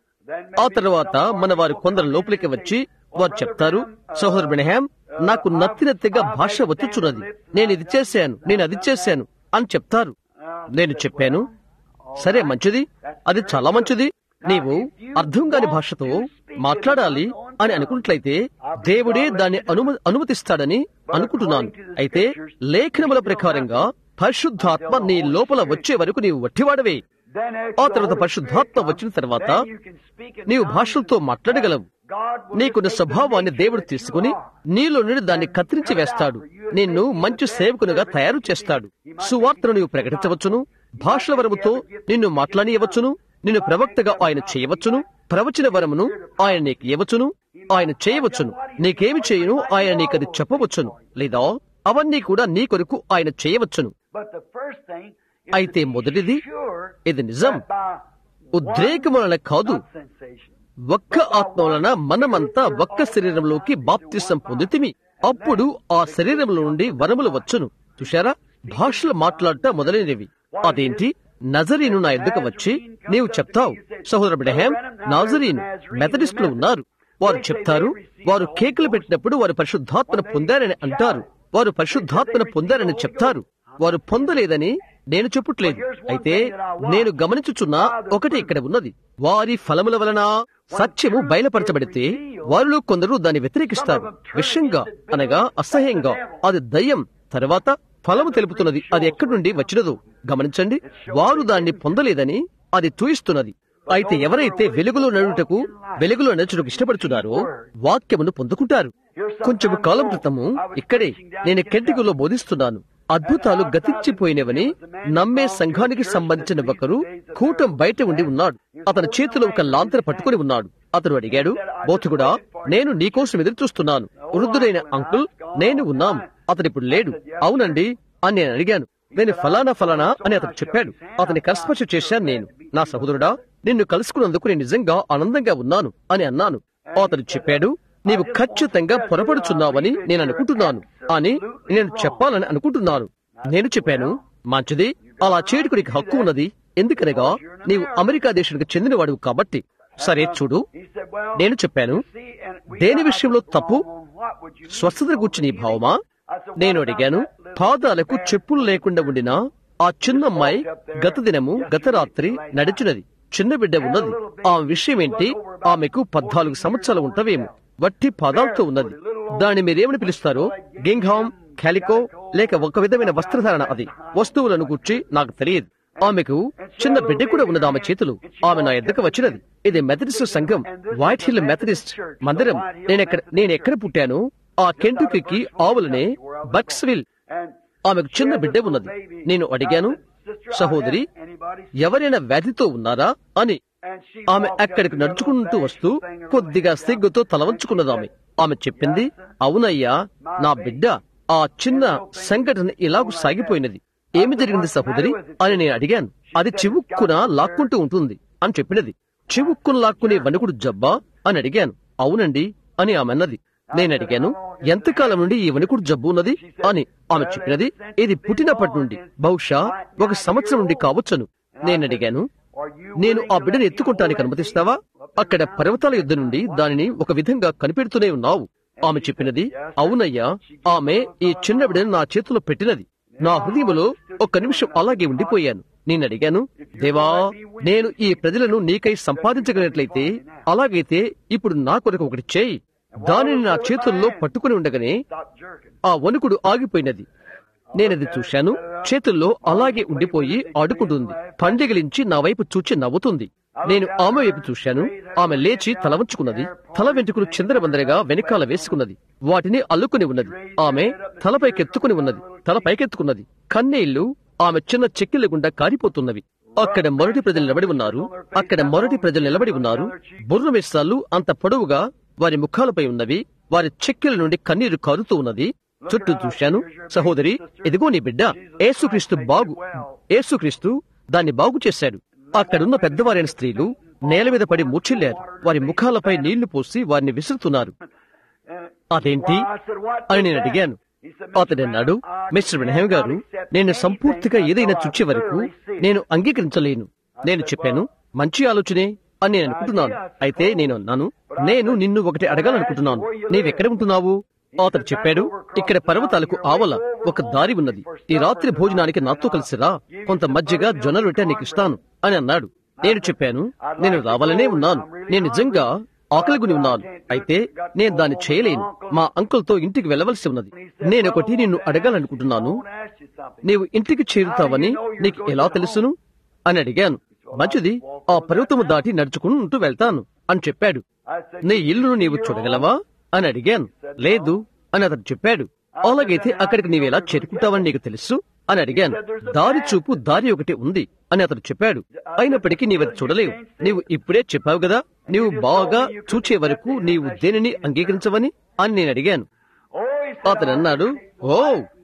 ఆ తర్వాత మన వారు కొందరు లోపలికి వచ్చి వారు చెప్తారు సహోదరు బెనహాం నాకు నత్తి నత్తిగా భాష వచ్చుచున్నది నేను ఇది చేశాను నేను అది చేశాను అని చెప్తారు నేను చెప్పాను సరే మంచిది అది చాలా మంచిది నీవు అర్థం కాని భాషతో మాట్లాడాలి అని అనుకున్నట్లయితే దేవుడే దాన్ని అనుమ అనుమతిస్తాడని అనుకుంటున్నాను అయితే లేఖనముల ప్రకారంగా పరిశుద్ధాత్మ నీ లోపల వచ్చే వరకు నీవు వట్టివాడవే ఆ తర్వాత పరిశుద్ధాత్మ వచ్చిన తర్వాత నీవు భాషలతో మాట్లాడగలవు నీకున్న స్వభావాన్ని దేవుడు తీసుకుని నీలో నుండి దాన్ని కత్తిరించి వేస్తాడు నిన్ను మంచి సేవకునిగా తయారు చేస్తాడు సువార్తను నీవు ప్రకటించవచ్చును భాషల వరముతో నిన్ను మాట్లాడియవచ్చును నిన్ను ప్రవక్తగా ఆయన చేయవచ్చును ప్రవచన వరమును ఆయన నీకు ఇవ్వచ్చును ఆయన చేయవచ్చును నీకేమి చేయును ఆయన నీకది చెప్పవచ్చును లేదా అవన్నీ కూడా నీ కొరకు ఆయన చేయవచ్చును అయితే మొదటిది ఇది నిజం ఉద్రేకం వలన కాదు ఒక్క ఆత్మ వలన మనమంతా ఒక్క శరీరంలోకి బాప్తిసం పొందితిమి అప్పుడు ఆ శరీరంలో నుండి వరములు వచ్చును చూశారా భాషలు మాట్లాడట మొదలైనవి అదేంటి నజరీను నా ఎద్దుకు వచ్చి నీవు చెప్తావు సహోదర బ్రహ్యాం నాజరీన్ మెథడిస్టులు ఉన్నారు వారు చెప్తారు వారు కేకులు పెట్టినప్పుడు వారు పరిశుద్ధాత్మను పొందారని అంటారు వారు పరిశుద్ధాత్మను పొందారని చెప్తారు వారు పొందలేదని నేను చెప్పట్లేదు అయితే నేను గమనించుచున్న ఒకటి ఇక్కడ ఉన్నది వారి ఫలముల వలన సత్యము బయలుపరచబడితే వారిలో కొందరు దాన్ని వ్యతిరేకిస్తారు విషంగా అనగా అసహ్యంగా అది దయ్యం తర్వాత ఫలము తెలుపుతున్నది అది ఎక్కడి నుండి వచ్చినదో గమనించండి వారు దాన్ని పొందలేదని అది చూయిస్తున్నది అయితే ఎవరైతే వెలుగులో నడుటకు వెలుగులో నడుచుటకు ఇష్టపడుతున్నారో వాక్యమును పొందుకుంటారు కొంచెం కాలం క్రితము ఇక్కడే నేను కెంటికులో బోధిస్తున్నాను అద్భుతాలు గతించిపోయినవని నమ్మే సంఘానికి సంబంధించిన ఒకరు కూటం బయట ఉండి ఉన్నాడు అతని చేతిలో ఒక లాంతర పట్టుకుని ఉన్నాడు అతడు అడిగాడు బోధకుడా నేను నీకోసం ఎదురు చూస్తున్నాను వృద్ధుడైన అంకుల్ నేను ఉన్నాం అతడిప్పుడు లేడు అవునండి అని నేను అడిగాను నేను ఫలానా ఫలానా అని అతడు చెప్పాడు అతని కస్పర్శ చేశాను నేను నా సహోదరుడా నిన్ను కలుసుకున్నందుకు నేను నిజంగా ఆనందంగా ఉన్నాను అని అన్నాను అతడు చెప్పాడు నీవు ఖచ్చితంగా పొరపడుచున్నావని నేను అనుకుంటున్నాను అని నేను చెప్పాలని అనుకుంటున్నాను నేను చెప్పాను మంచిది అలా చేయడానికి హక్కు ఉన్నది ఎందుకనగా నీవు అమెరికా దేశానికి చెందినవాడు కాబట్టి సరే చూడు నేను చెప్పాను దేని విషయంలో తప్పు స్వస్థత గురించి నీ భావమా నేను అడిగాను పాదాలకు చెప్పులు లేకుండా ఉండిన ఆ చిన్న అమ్మాయి గత దినము గత రాత్రి నడిచినది చిన్న బిడ్డ ఉన్నది ఆ విషయం ఏంటి ఆమెకు పద్నాలుగు సంవత్సరాలు ఉంటవేమో వట్టి పాదాలతో ఉన్నది దాన్ని మీరేమని పిలుస్తారో గింగ్హామ్ క్యాలికో లేక ఒక విధమైన వస్త్రధారణ అది వస్తువులను గుర్చి నాకు తెలియదు ఆమెకు చిన్న బిడ్డ కూడా ఉన్నది ఆమె చేతులు ఆమె నా ఎద్దకు వచ్చినది ఇది మెథడిస్ట్ సంఘం వైట్ హిల్ మెథడిస్ట్ మందిరం నేనెక్కడ నేను ఎక్కడ పుట్టాను ఆ కెంటుకి ఆవులనే బక్స్విల్ ఆమెకు చిన్న బిడ్డ ఉన్నది నేను అడిగాను సహోదరి ఎవరైనా వ్యాధితో ఉన్నారా అని ఆమె అక్కడికి నడుచుకుంటూ వస్తూ కొద్దిగా సిగ్గుతో తలవంచుకున్నది ఆమె ఆమె చెప్పింది అవునయ్యా నా బిడ్డ ఆ చిన్న సంఘటన ఇలాగూ సాగిపోయినది ఏమి జరిగింది సహోదరి అని నేను అడిగాను అది చివుక్కున లాక్కుంటూ ఉంటుంది అని చెప్పినది చివుక్కున లాక్కునే వణుకుడు జబ్బా అని అడిగాను అవునండి అని ఆమె అన్నది నేను అడిగాను ఎంతకాలం నుండి ఈ వణుకుడు జబ్బు ఉన్నది అని ఆమె చెప్పినది ఇది పుట్టినప్పటి నుండి బహుశా ఒక సంవత్సరం నుండి కావచ్చును నేను అడిగాను నేను ఆ బిడ్డను ఎత్తుకుంటానికి అనుమతిస్తావా అక్కడ పర్వతాల యుద్ధ నుండి దానిని ఒక విధంగా కనిపెడుతూనే ఉన్నావు ఆమె చెప్పినది అవునయ్యా ఆమె ఈ చిన్న బిడ్డను నా చేతిలో పెట్టినది నా హృదయంలో ఒక్క నిమిషం అలాగే ఉండిపోయాను నేను అడిగాను దేవా నేను ఈ ప్రజలను నీకై సంపాదించగలిగినట్లయితే అలాగైతే ఇప్పుడు నా కొరకు ఒకటి చేయి దానిని నా చేతుల్లో పట్టుకుని ఉండగానే ఆ వణుకుడు ఆగిపోయినది నేనది చూశాను చేతుల్లో అలాగే ఉండిపోయి ఆడుకుంటుంది పండిగలించి నా వైపు చూచి నవ్వుతుంది నేను ఆమె వైపు చూశాను ఆమె లేచి తల వంచుకున్నది తల వెంట్రుకలు చిందరబందరగా వెనకాల వేసుకున్నది వాటిని అల్లుకుని ఉన్నది ఆమె తలపైకెత్తుకుని ఉన్నది తల పైకెత్తుకున్నది కన్నీళ్లు ఆమె చిన్న చెక్కిళ్ళ గుండా కారిపోతున్నవి అక్కడ మొరటి ప్రజలు నిలబడి ఉన్నారు అక్కడ మొరటి ప్రజలు నిలబడి ఉన్నారు బుర్ర మిస్సాలు అంత పొడవుగా వారి ముఖాలపై ఉన్నవి వారి చెక్కిల నుండి కన్నీరు కారుతూ ఉన్నది చుట్టూ చూశాను సహోదరి ఇదిగో నీ బిడ్డ ఏసుక్రీస్తు బాగు ఏసుక్రీస్తు దాన్ని బాగు చేశాడు అక్కడున్న పెద్దవారైన స్త్రీలు నేల మీద పడి మూర్చిల్లారు వారి ముఖాలపై నీళ్లు పోసి వారిని విసురుతున్నారు అదేంటి అని నేను అడిగాను అతడు అన్నాడు మిస్టర్ వినహం గారు నేను సంపూర్తిగా ఏదైనా చుచ్చే వరకు నేను అంగీకరించలేను నేను చెప్పాను మంచి ఆలోచనే అని నేను అనుకుంటున్నాను అయితే నేను అన్నాను నేను నిన్ను ఒకటి అడగాలనుకుంటున్నాను నీవెక్కడ ఉంటున్నావు అతడు చెప్పాడు ఇక్కడ పర్వతాలకు ఆవల ఒక దారి ఉన్నది ఈ రాత్రి భోజనానికి నాతో కలిసి రా కొంత మజ్జిగ జొన్న రొట్టె నీకు ఇస్తాను అని అన్నాడు నేను చెప్పాను నేను రావాలనే ఉన్నాను నేను నిజంగా ఆకలిగుని ఉన్నాను అయితే నేను దాన్ని చేయలేను మా అంకుల్తో ఇంటికి వెళ్ళవలసి ఉన్నది నేనొకటి నిన్ను అడగాలనుకుంటున్నాను నీవు ఇంటికి చేరుతావని నీకు ఎలా తెలుసును అని అడిగాను మంచిది ఆ పర్వతము దాటి నడుచుకుంటూ వెళ్తాను అని చెప్పాడు నీ ఇల్లును నీవు చూడగలవా అని అడిగాను లేదు అని అతడు చెప్పాడు అలాగైతే అక్కడికి నీవెలా చేరుకుంటావని నీకు తెలుసు అని అడిగాను దారి చూపు దారి ఒకటి ఉంది అని అతడు చెప్పాడు అయినప్పటికీ నీవది చూడలేవు నీవు ఇప్పుడే చెప్పావు కదా నీవు బాగా చూచే వరకు నీవు దేనిని అంగీకరించవని అని నేను అడిగాను అతను అన్నాడు ఓ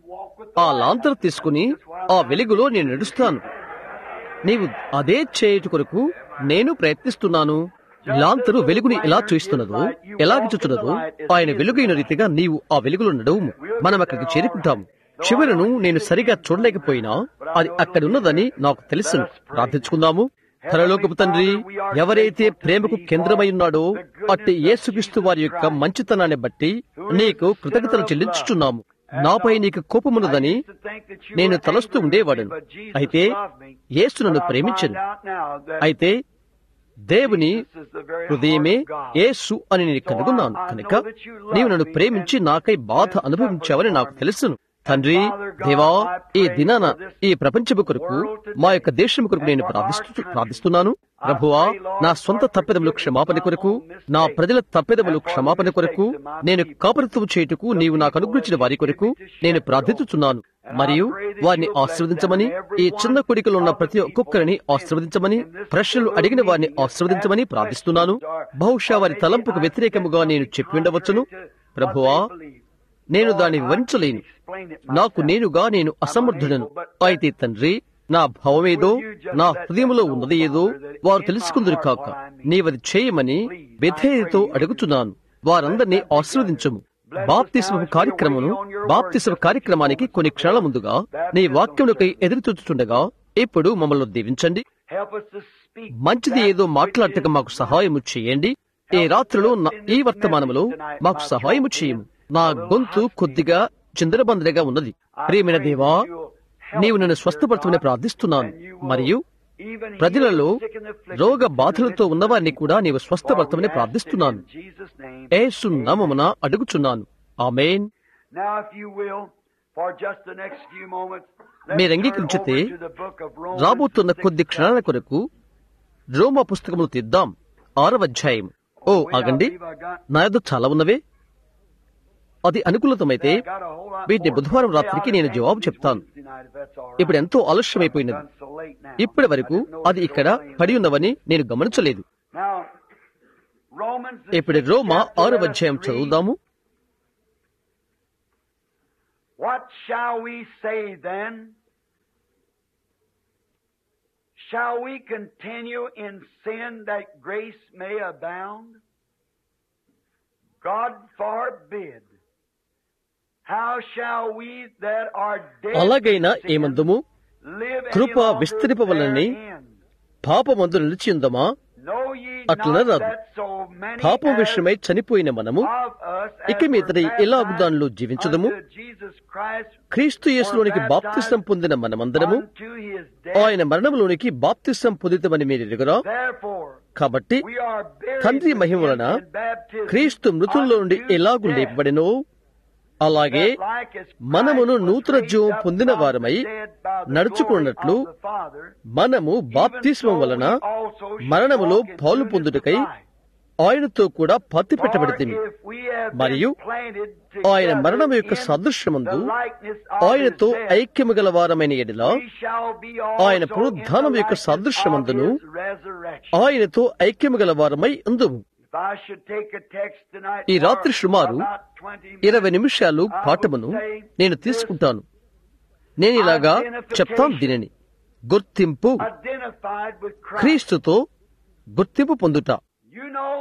ఆ లాంతరు తీసుకుని ఆ వెలుగులో నేను నడుస్తాను నీవు అదే చేయుట కొరకు నేను ప్రయత్నిస్తున్నాను లాంతరు వెలుగుని ఎలా చూస్తున్నదో ఎలాగ చూస్తున్నదో ఆయన వెలుగైన రీతిగా నీవు ఆ వెలుగులో నడవుము మనం అక్కడికి చేరుకుంటాము చివరను నేను సరిగా చూడలేకపోయినా అది అక్కడ ఉన్నదని నాకు తెలుసును ప్రార్థించుకుందాము పరలోకపు తండ్రి ఎవరైతే ప్రేమకు కేంద్రమై ఉన్నాడో అట్టి యేసుక్రీస్తు వారి యొక్క మంచితనాన్ని బట్టి నీకు కృతజ్ఞతలు చెల్లించుచున్నాము నాపై నీకు కోపమున్నదని నేను తలస్తూ ఉండేవాడను అయితే యేసు నన్ను ప్రేమించను అయితే దేవుని హృదయమే యేసు అని నేను కనుగొన్నాను కనుక నీవు నన్ను ప్రేమించి నాకై బాధ అనుభవించావని నాకు తెలుసును తండ్రి దేవా ఈ దినాన ఈ ప్రపంచము కొరకు మా యొక్క దేశం కొరకు నేను ప్రార్థిస్తూ ప్రార్థిస్తున్నాను ప్రభువా నా సొంత తప్పెదములు క్షమాపణ కొరకు నా ప్రజల తప్పెదములు క్షమాపణ కొరకు నేను కాపరిత్వం చేయుటకు నీవు నాకు అనుగ్రహించిన వారి కొరకు నేను ప్రార్థించుచున్నాను మరియు వారిని ఆశీర్వదించమని ఈ చిన్న కొడికలో ఉన్న ప్రతి ఒక్కొక్కరిని ఆశీర్వదించమని ప్రశ్నలు అడిగిన వారిని ఆశీర్వదించమని ప్రార్థిస్తున్నాను బహుశా వారి తలంపుకు వ్యతిరేకముగా నేను చెప్పి ఉండవచ్చును ప్రభువా నేను దాన్ని వివరించలేను నాకు నేనుగా నేను అసమర్థుడను అయితే తండ్రి నా భావమేదో నా హృదయంలో ఉన్నది ఏదో వారు తెలుసుకుందరు కాక నీవది చేయమని విధేయతతో అడుగుతున్నాను వారందరినీ ఆశీర్వదించము బాప్తిస్మ కార్యక్రమను బాప్తిస్మ కార్యక్రమానికి కొన్ని క్షణాల ముందుగా నీ వాక్యములకై ఎదురు చూచుతుండగా ఇప్పుడు మమ్మల్ని దీవించండి మంచిది ఏదో మాట్లాడటక మాకు సహాయము చేయండి ఈ రాత్రిలో నా- ఈ వర్తమానములో మాకు సహాయము చేయము నా గొంతు కొద్దిగా చిందరబందరగా ఉన్నది ప్రియమైన దేవా నీవు నన్ను స్వస్థపరచమని ప్రార్థిస్తున్నాను మరియు ప్రజలలో రోగ బాధలతో ఉన్నవారిని కూడా నీవు స్వస్థపరచమని ప్రార్థిస్తున్నాను ఏసు నామమున అడుగుచున్నాను amen Now, if you will, for just the next few moments, మీరు let's turn అంగీకరించితే over to the book of Romans, రాబోతున్న the కొద్ది sixth క్షణాల కొరకు రోమా పుస్తకములు తీద్దాం ఆరవ అధ్యాయం ఓ chapter. ఆగండి I believe I got- నా యొద్ద చాలా ఉన్నవే అది అనుకూలతమైతే I got a whole lot వీటిని more. బుధవారం Say, రాత్రికి I'll నేను take జవాబు these చెప్తాను Wednesday night, if that's all right. ఇప్పుడు ఎంతో ఆలస్యమైపోయినది Done so late now. ఇప్పటి వరకు I didn't know అది it was ఇక్కడ so late. పడి ఉన్నవని నేను గమనించలేదు Now, Romans, the ఇప్పుడు sixth రోమా chapter, ఆరవ let us అధ్యాయం read. చదువుదాము What shall we say then? Shall we continue in sin that grace may abound? God forbid. How shall we that are dead అలాగైనా to sin ఏమందుము live any Krupa longer విస్తరింపవలనని therein? పాపమందు నిలిచిందమా Know ye అట్లనే not రాదు. that so many పాపం as విషయమై చనిపోయిన మనము of us as ఇక మీదట were ఎలాగు baptized దానిలో జీవించదము unto Jesus Christ క్రీస్తు యేసులోనికి బాప్తిసం పొందిన మనమందరము unto his death. ఆయన మరణంలోనికి బాప్తిసం పొందితమని మీరు ఎరుగురా Therefore, కాబట్టి we are buried తండ్రి with మహిమ him వలన in baptism క్రీస్తు మృతుల్లో నుండి unto ఎలాగు death, లేపబడినో అలాగే that like as మనమును Christ was నూతన జీవం raised up పొందిన from వారమై the dead by the నడుచుకున్నట్లు glory of the Father, మనము బాప్తిస్మం even so వలన we also should మరణములో walk in పాలు newness పొందుటకై of life. ఆయనతో కూడా పత్తి For పెట్టబడితిమి if we have been మరియు planted ఆయన together మరణం యొక్క in సాదృశ్యమందు the likeness of ఆయనతో his death, ఐక్యము గల వారమైన ఎడల we shall be ఆయన also పునరుద్ధానం in the యొక్క likeness సాదృశ్యమందును of his resurrection. ఆయనతో ఐక్యము గల వారమై ఉందుము If I should take a text tonight ఈ for రాత్రి సుమారు about 20 ఇరవై minutes, నిమిషాలు పాఠమును నేను తీసుకుంటాను నేను ఇలాగా చెప్తాను దీనిని గుర్తింపు identified with Christ. క్రీస్తుతో గుర్తింపు పొందుట You know,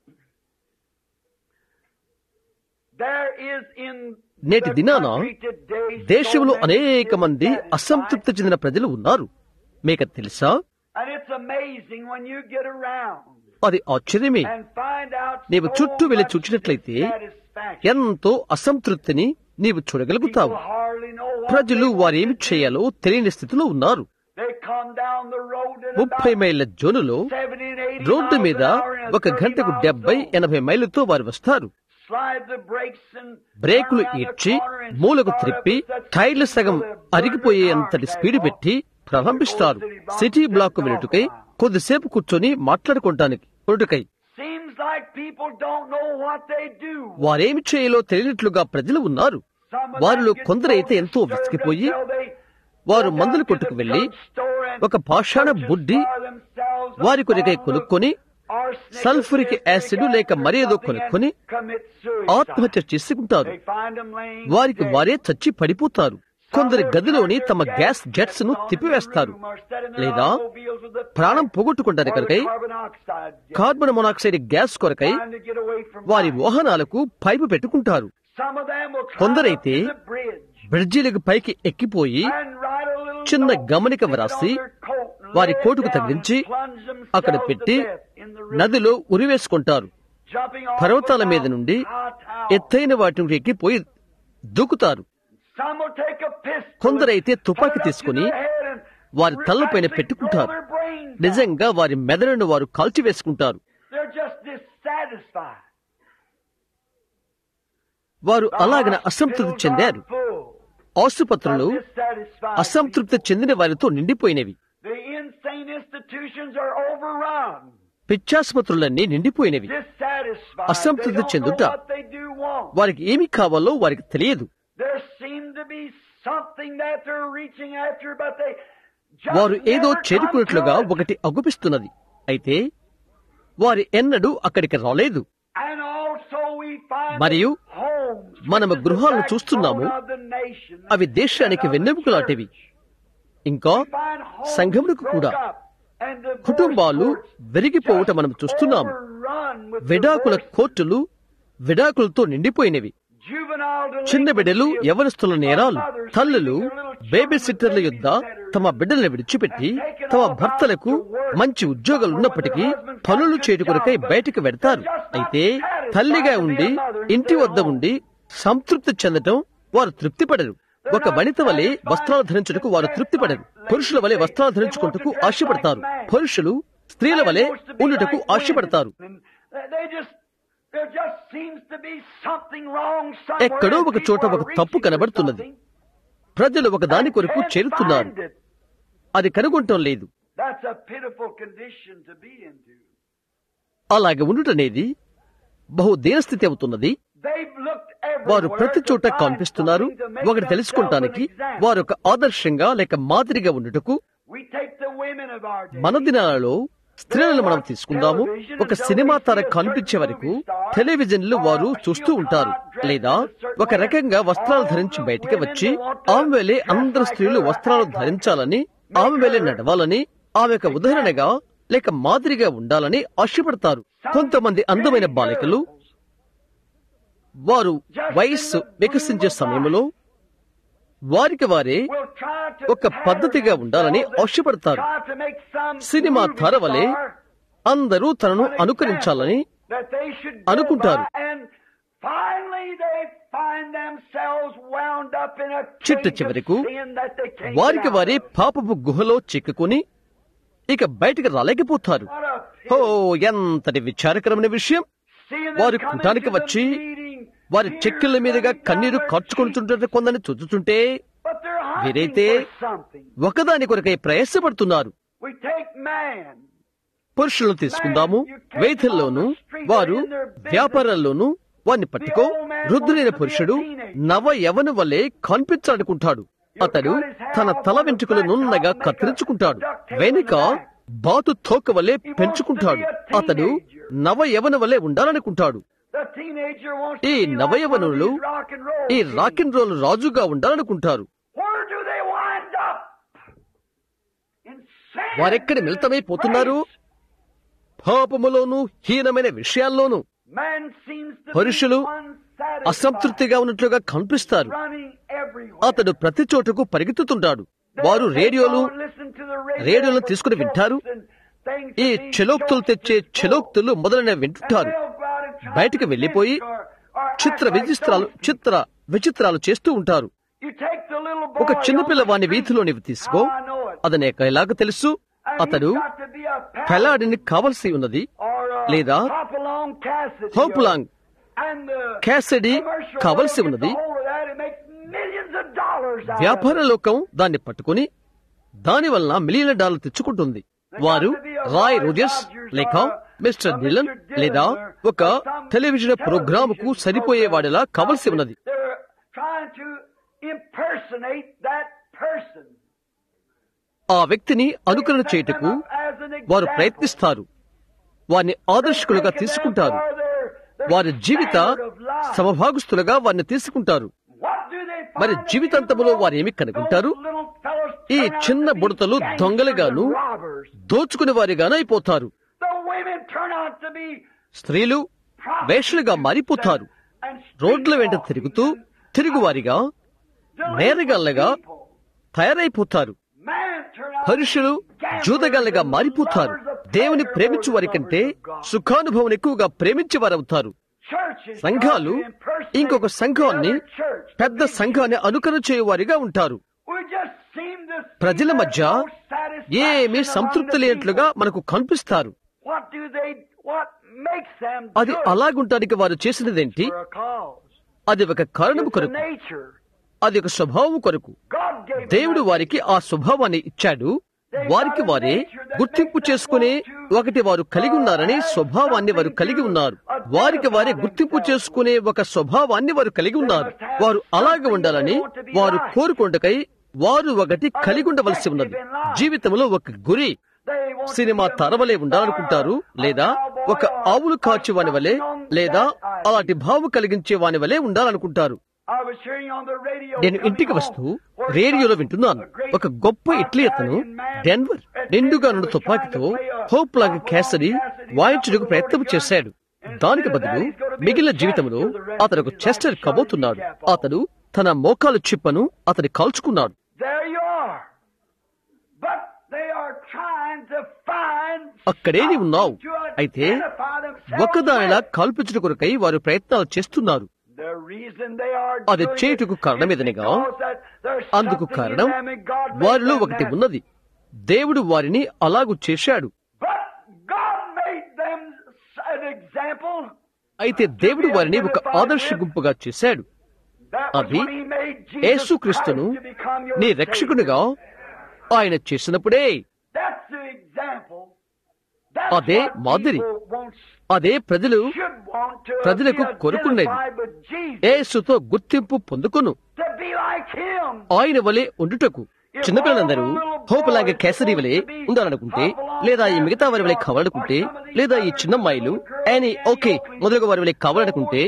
there is in నేటి the దినాన country today so దేశంలో many అనేక మంది dissatisfied. అసంతృప్తి చెందిన ప్రజలు ఉన్నారు మీకు తెలుసా And it's amazing when you get around అది ఆశ్చర్యమే and find out నీవు so చుట్టూ వెళ్లి much చూచినట్లయితే dissatisfaction. ఎంతో అసంతృప్తిని నీవు చూడగలుగుతావు People hardly know what ప్రజలు they వారేమి want to చేయాలో తెలియని స్థితిలో ఉన్నారు do. They come down the road at ముప్పై about మైళ్ళ జోనులో 70 and 80 రోడ్డు miles మీద an hour in a ఒక 30 గంటకు mile డెబ్బై zone. ఎనభై మైళ్ళతో వారు వస్తారు Slide the brakes and బ్రేకులు turn around the ఇచ్చి corner and మూలకు start త్రిప్పి up at such టైర్లు speed సగం till they burn అరిగిపోయేంతటి their car స్పీడ్ back పెట్టి off. ప్రారంభిస్తారు సిటీ బ్లాక్ వెలుటకై కొద్దిసేపు కూర్చొని మాట్లాడుకోవటానికి కొడుకై Seems like people don't know what they do. వారేమి చేయాలో తెలియనట్లుగా ప్రజలు ఉన్నారు Some of them వారిలో get కొందరైతే so ఎంతో disturbed విసిగిపోయి until they వారు go మందుల down to కొట్టుకు the వెళ్లి drugstore and ఒక పాషాణ purchase బుడ్డి for themselves a వారి కొరకై bottle of కొనుక్కొని arsenic సల్ఫ్యూరిక్ or యాసిడ్ లేక acid or మరేదో something కొనుక్కొని and commit suicide. ఆత్మహత్య చేసుకుంటారు They find them laying వారికి dead. వారే చచ్చి పడిపోతారు కొందరి గదిలోని తమ గ్యాస్ జెట్స్ ను తిప్పివేస్తారు లేదా ప్రాణం పోగొట్టుకుంటారు కనుకై కార్బన్ మొనాక్సైడ్ గ్యాస్ కొరకై వారి వాహనాలకు పైపు పెట్టుకుంటారు కొందరైతే బ్రిడ్జిలకు పైకి ఎక్కిపోయి చిన్న గమనిక వ్రాసి వారి కోటుకు తగిలించి అక్కడ పెట్టి నదిలో ఉరివేసుకుంటారు పర్వతాల మీద నుండి ఎత్తైన వాటి నుండి ఎక్కిపోయి దూకుతారు కొందరైతే తుపాకీ తీసుకుని వారి తలపైన పెట్టుకుంటారు నిజంగా వారి మెదడును వారు కాల్చివేసుకుంటారు వారు అలాగన అసంతృప్తి చెందారు ఆసుపత్రులు అసంతృప్తి చెందిన వారితో నిండిపోయినవి పిచ్చాసుపత్రులన్నీ నిండిపోయినవి అసంతృప్తి చెందుట వారికి ఏమి కావాలో వారికి తెలియదు వారు ఏదో చేరుకున్నట్లుగా ఒకటి అగుపిస్తున్నది అయితే వారు ఎన్నడూ అక్కడికి రాలేదు మరియు మనము గృహాలను చూస్తున్నాము అవి దేశానికి వెన్నెముకలాంటివి ఇంకా సంఘములకు కూడా కుటుంబాలు వెరిగిపోవట మనం చూస్తున్నాము విడాకుల కోర్టులు విడాకులతో నిండిపోయినవి చిన్న బిడ్డలు యవనస్తుల నేరాలు తల్లులు బేబీ సిట్టర్ల యుద్ధ తమ బిడ్డలను విడిచిపెట్టి తమ భర్తలకు మంచి ఉద్యోగాలు ఉన్నప్పటికీ పనులు చేటుకొరకై బయటకు వెడతారు అయితే తల్లిగా ఉండి ఇంటి వద్ద ఉండి సంతృప్తి చెందటం వారు తృప్తి పడరు ఒక వనిత వలె వస్త్రాలు ధరించుటకు వారు తృప్తి పడరు పురుషుల వలె వస్త్రాలు ధరించుకుంటకు ఆశపడతారు పురుషులు స్త్రీల వలె ఉండుటకు ఆశపడతారు ఎక్కడో ఒక చోట ఒక తప్పు కనబడుతున్నది ప్రజలు ఒక దాని కొరకు చేరుతున్నారు అది కనుగొనటం లేదు అలాగే ఉండుటనేది బహు దీనస్థితి అవుతున్నది వారు ప్రతి చోట కనిపిస్తున్నారు ఒకటి తెలుసుకుంటానికి వారు ఒక ఆదర్శంగా లేక మాదిరిగా ఉండుటకు మన దినాలలో స్త్రీలను మనం తీసుకుందాము ఒక సినిమా తార కనిపించే వరకు టెలివిజన్లు వారు చూస్తూ ఉంటారు లేదా ఒక రకంగా వస్త్రాలు ధరించి బయటికి వచ్చి ఆమె వేలే అందరు స్త్రీలు వస్త్రాలు ధరించాలని ఆమె వేలే నడవాలని ఆమె ఒక ఉదాహరణగా లేక మాదిరిగా ఉండాలని ఆశపడతారు కొంతమంది అందమైన బాలికలు వారు వయస్సు వికసించే సమయంలో వారికి వారే ఒక పద్ధతిగా ఉండాలని ఆశపడతారు సినిమా తార వలె అందరూ తనను అనుకరించాలని అనుకుంటారు చిట్ట చివరకు వారికి వారే పాపపు గుహలో చిక్కుకుని ఇక బయటికి రాలేకపోతారు ఓ ఎంతటి విచారకరమైన విషయం వారి కూటానికి వచ్చి వారి చెక్కుల మీదుగా కన్నీరు కార్చుకుంటుంటే కొందని చూచుతుంటే వీరైతే ఒకదాని కొరకై ప్రయాసపడుతున్నారు పురుషులను తీసుకుందాము వేధల్లోనూ వారు వ్యాపారాల్లోనూ వారిని పట్టుకో వృద్ధులైన పురుషుడు నవ యవన వల్లే కనిపించాలనుకుంటాడు అతడు తన తల వెంట్రుకలు నున్నగా కత్తిరించుకుంటాడు వెనుక బాతు తోక వల్లే పెంచుకుంటాడు అతడు నవ యవన వల్లే ఉండాలనుకుంటాడు ఈ నవయవనులు ఈ రాకిన్ రోల్ రాజుగా ఉండాలనుకుంటారు వారెక్కడ మిళితమైపోతున్నారు పాపములోను హీనమైన విషయాల్లోనూ పురుషులు అసంతృప్తిగా ఉన్నట్లుగా కనిపిస్తారు అతడు ప్రతి చోటకు పరిగెత్తుతుంటాడు వారు రేడియోలు రేడియోలను తీసుకుని వింటారు ఈ చెలోక్తులు తెచ్చే చెలోక్తులు మొదలైన వింటుంటారు బయటికి వెళ్లిపోయి చిత్ర విచిత్రాలు చిత్ర విచిత్రాలు చేస్తూ ఉంటారు ఒక చిన్నపిల్ల వాని వీధిలోని తీసుకో అతని ఎలాగ తెలుసు అతడు పెలాడిని కావలసి ఉన్నది లేదా హోపులాంగ్ క్యాసెడీ కావలసి ఉన్నది వ్యాపార లోకం దాన్ని పట్టుకుని దాని వలన మిలియన్ డాలర్ తెచ్చుకుంటుంది వారు రాయ్ రోజర్స్ లేక మిస్టర్ డిలన్ లేదా ఒక టెలివిజన్ ప్రోగ్రామ్ కు సరిపోయేవాడిలా కావలసి ఉన్నది ఆ వ్యక్తిని అనుకరణ చేయుటకు వారు ప్రయత్నిస్తారు వారిని ఆదర్శకులుగా తీసుకుంటారు వారి జీవిత సమభాగస్తులుగా వారిని తీసుకుంటారు మరి జీవితాంతములో వారేమి కనుగొంటారు ఈ చిన్న బుడతలు దొంగలుగాను దోచుకునే వారిగాను అయిపోతారు స్త్రీలు వేషలుగా మారిపోతారు రోడ్ల వెంట తిరుగుతూ తిరుగువారిగా నేరగల్లగా తయారైపోతారు పురుషులు జూదగాళ్ళగా మారిపోతారు దేవుని ప్రేమించు వారి కంటే సుఖానుభవం ఎక్కువగా ప్రేమించే వారవుతారు సంఘాలు ఇంకొక సంఘాన్ని పెద్ద సంఘాన్ని అనుకరణ చేయువారిగా ఉంటారు ప్రజల మధ్య ఏమీ సంతృప్తి లేనట్లుగా మనకు కనిపిస్తారు అది అలాగుంటానికి వారు చేసినదేంటి అది ఒక కారణము కొరకు అది ఒక స్వభావం కొరకు దేవుడు వారికి ఆ స్వభావాన్ని ఇచ్చాడు వారికి వారే గుర్తింపు చేసుకునే ఒకటి వారు కలిగి ఉన్నారని స్వభావాన్ని వారు కలిగి ఉన్నారు వారికి వారే గుర్తింపు చేసుకునే ఒక స్వభావాన్ని వారు కలిగి ఉన్నారు వారు అలాగే ఉండాలని వారు కోరుకుంటకై వారు ఒకటి కలిగి ఉండవలసి ఉన్నది జీవితంలో ఒక గురి సినిమా తరవలే ఉండాలనుకుంటారు లేదా ఒక ఆవులు కాచి వాని వలె లేదా అలాంటి భావం కలిగించే వాని వలె ఉండాలనుకుంటారు నేను ఇంటికి వస్తూ రేడియోలో వింటున్నాను ఒక గొప్ప ఇట్లీ అతను డెన్వర్ నిండుగా నుండి తుపాకీతో హోప్ లాగా కేసరి వాయించుటకు ప్రయత్నం చేశాడు దానికి బదులు మిగిలిన జీవితంలో అతను ఒక చెస్టర్ కబోతున్నాడు అతడు తన మోకాలు చిప్పను అతని కాల్చుకున్నాడు అక్కడే నీవు ఉన్నావు అయితే ఒకదానిలా కాల్పించుట కొరకై వారు ప్రయత్నాలు చేస్తున్నారు అది చేయుటకు కారణమేదనగా అందుకు కారణం వారిలో ఒకటి ఉన్నది దేవుడు వారిని అలాగు చేశాడు అయితే దేవుడు వారిని ఒక ఆదర్శ గుంపుగా చేశాడు అది యేసుక్రీస్తును నీ రక్షకునిగా ఆయన చేసినప్పుడే అదే మాదిరి అదే ప్రజలు ప్రజలకు కొరుకున్నది ఏసుతో గుర్తింపు పొందుకును ఆయన వలె ఉండుటకు చిన్నపిల్లలందరూ హోపలాగా కేసరి వలె ఉండాలనుకుంటే లేదా ఈ మిగతా వారి వలె కావాలనుకుంటే లేదా ఈ చిన్నమ్మాయిలు అని ఓకే మొదలుగా వారి వలె కావాలనుకుంటే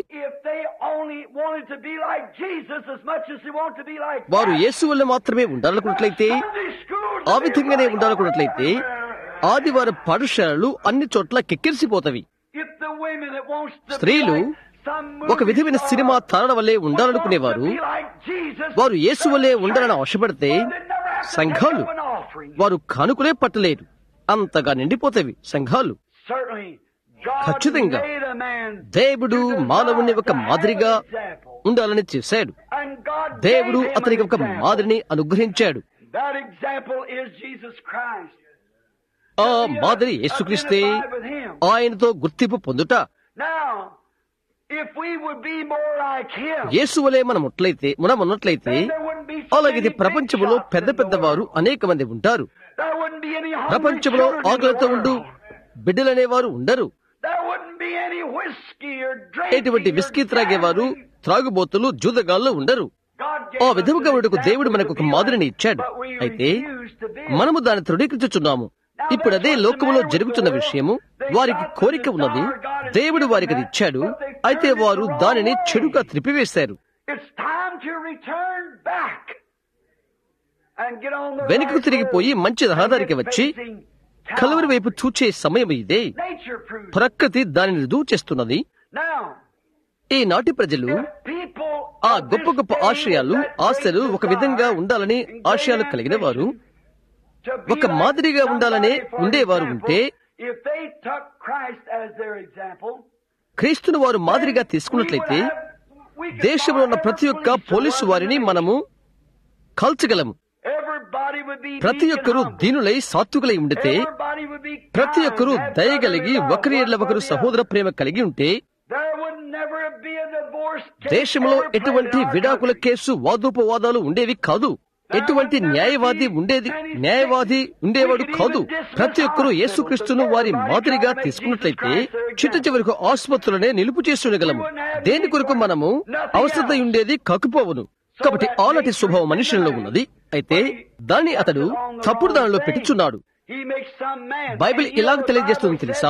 వారు యేసు వల్ల మాత్రమే ఉండాలనుకున్నట్లయితే ఆ విధంగానే ఉండాలనుకున్నట్లయితే ఆదివారం పాఠశాలలు అన్ని చోట్ల కెక్కిరిసిపోతవి స్త్రీలు ఒక విధమైన సినిమా తారణ వల్లే ఉండాలనుకునేవారు వారు యేసు వల్లే ఉండాలని ఆశపడితే సంఘాలు వారు కానుకలే పట్టలేరు అంతగా నిండిపోతవి సంఘాలు ఖచ్చితంగా దేవుడు మానవుని ఒక మాదిరిగా ఉండాలని చేశాడు దేవుడు అతనికి ఒక మాదిరిని అనుగ్రహించాడు ఆ మాదిరి యేసుక్రీస్తే ఆయనతో గుర్తింపు పొందుట యేసు వలె మనం ఉన్నట్లయితే మనం ఉన్నట్లయితే అలాగే ప్రపంచంలో పెద్ద పెద్ద వారు అనేక మంది ఉంటారు ప్రపంచంలో ఆకలితో ఉండు బిడ్డలనేవారు ఉండరు ఎటువంటి విస్కీ త్రాగేవారు త్రాగుబోతులు జూదగాళ్ళు ఉండరు ఆ విధముగా ఉండకు దేవుడు మనకు ఒక మాదిరిని ఇచ్చాడు అయితే మనము దాన్ని తృఢీకరించుచున్నాము ఇప్పుడు అదే లోకములో జరుగుతున్న విషయము వారికి కోరిక ఉన్నది దేవుడు వారికి అది ఇచ్చాడు అయితే వారు దానిని చెడుగా త్రిపివేశారు వెనుకకు తిరిగిపోయి మంచి రహదారికి వచ్చి కలవరి వైపు చూచే సమయం ఇదే ప్రకృతి దానిని రుజువు చేస్తున్నది ఈనాటి ప్రజలు ఆ గొప్ప గొప్ప ఆశయాలు ఆశలు ఒక విధంగా ఉండాలని ఆశయాలు కలిగిన వారు ఒక మాదిరిగా ఉండాలనే ఉండేవారు ఉంటే క్రీస్తును వారు మాదిరిగా తీసుకున్నట్లయితే దేశంలో ఉన్న ప్రతి ఒక్క పోలీసు వారిని మనము కాల్చగలము ప్రతి ఒక్కరూ దీనులై సాత్వికులై ఉండితే ప్రతి ఒక్కరూ దయగలిగి ఒకరి ఎడ్ల ఒకరు సహోదర ప్రేమ కలిగి ఉంటే దేశంలో ఎటువంటి విడాకుల కేసు వాదోపవాదాలు ఉండేవి కాదు ఎటువంటి న్యాయవాది ఉండేది న్యాయవాది ఉండేవాడు కాదు ప్రతి ఒక్కరూ యేసుక్రీస్తును వారి మాదిరిగా తీసుకున్నట్లయితే చిట్ట చివరకు ఆసుపత్రులనే నిలుపు చేసి ఉండగలము దేని కొరకు మనము అవసరత ఉండేది కాకపోవును కాబట్టి ఆలటి స్వభావం మనుషులలో ఉన్నది అయితే దాన్ని అతడు తప్పుడు దానిలో పెట్టుచున్నాడు బైబిల్ ఇలాగ తెలియజేస్తుంది తెలుసా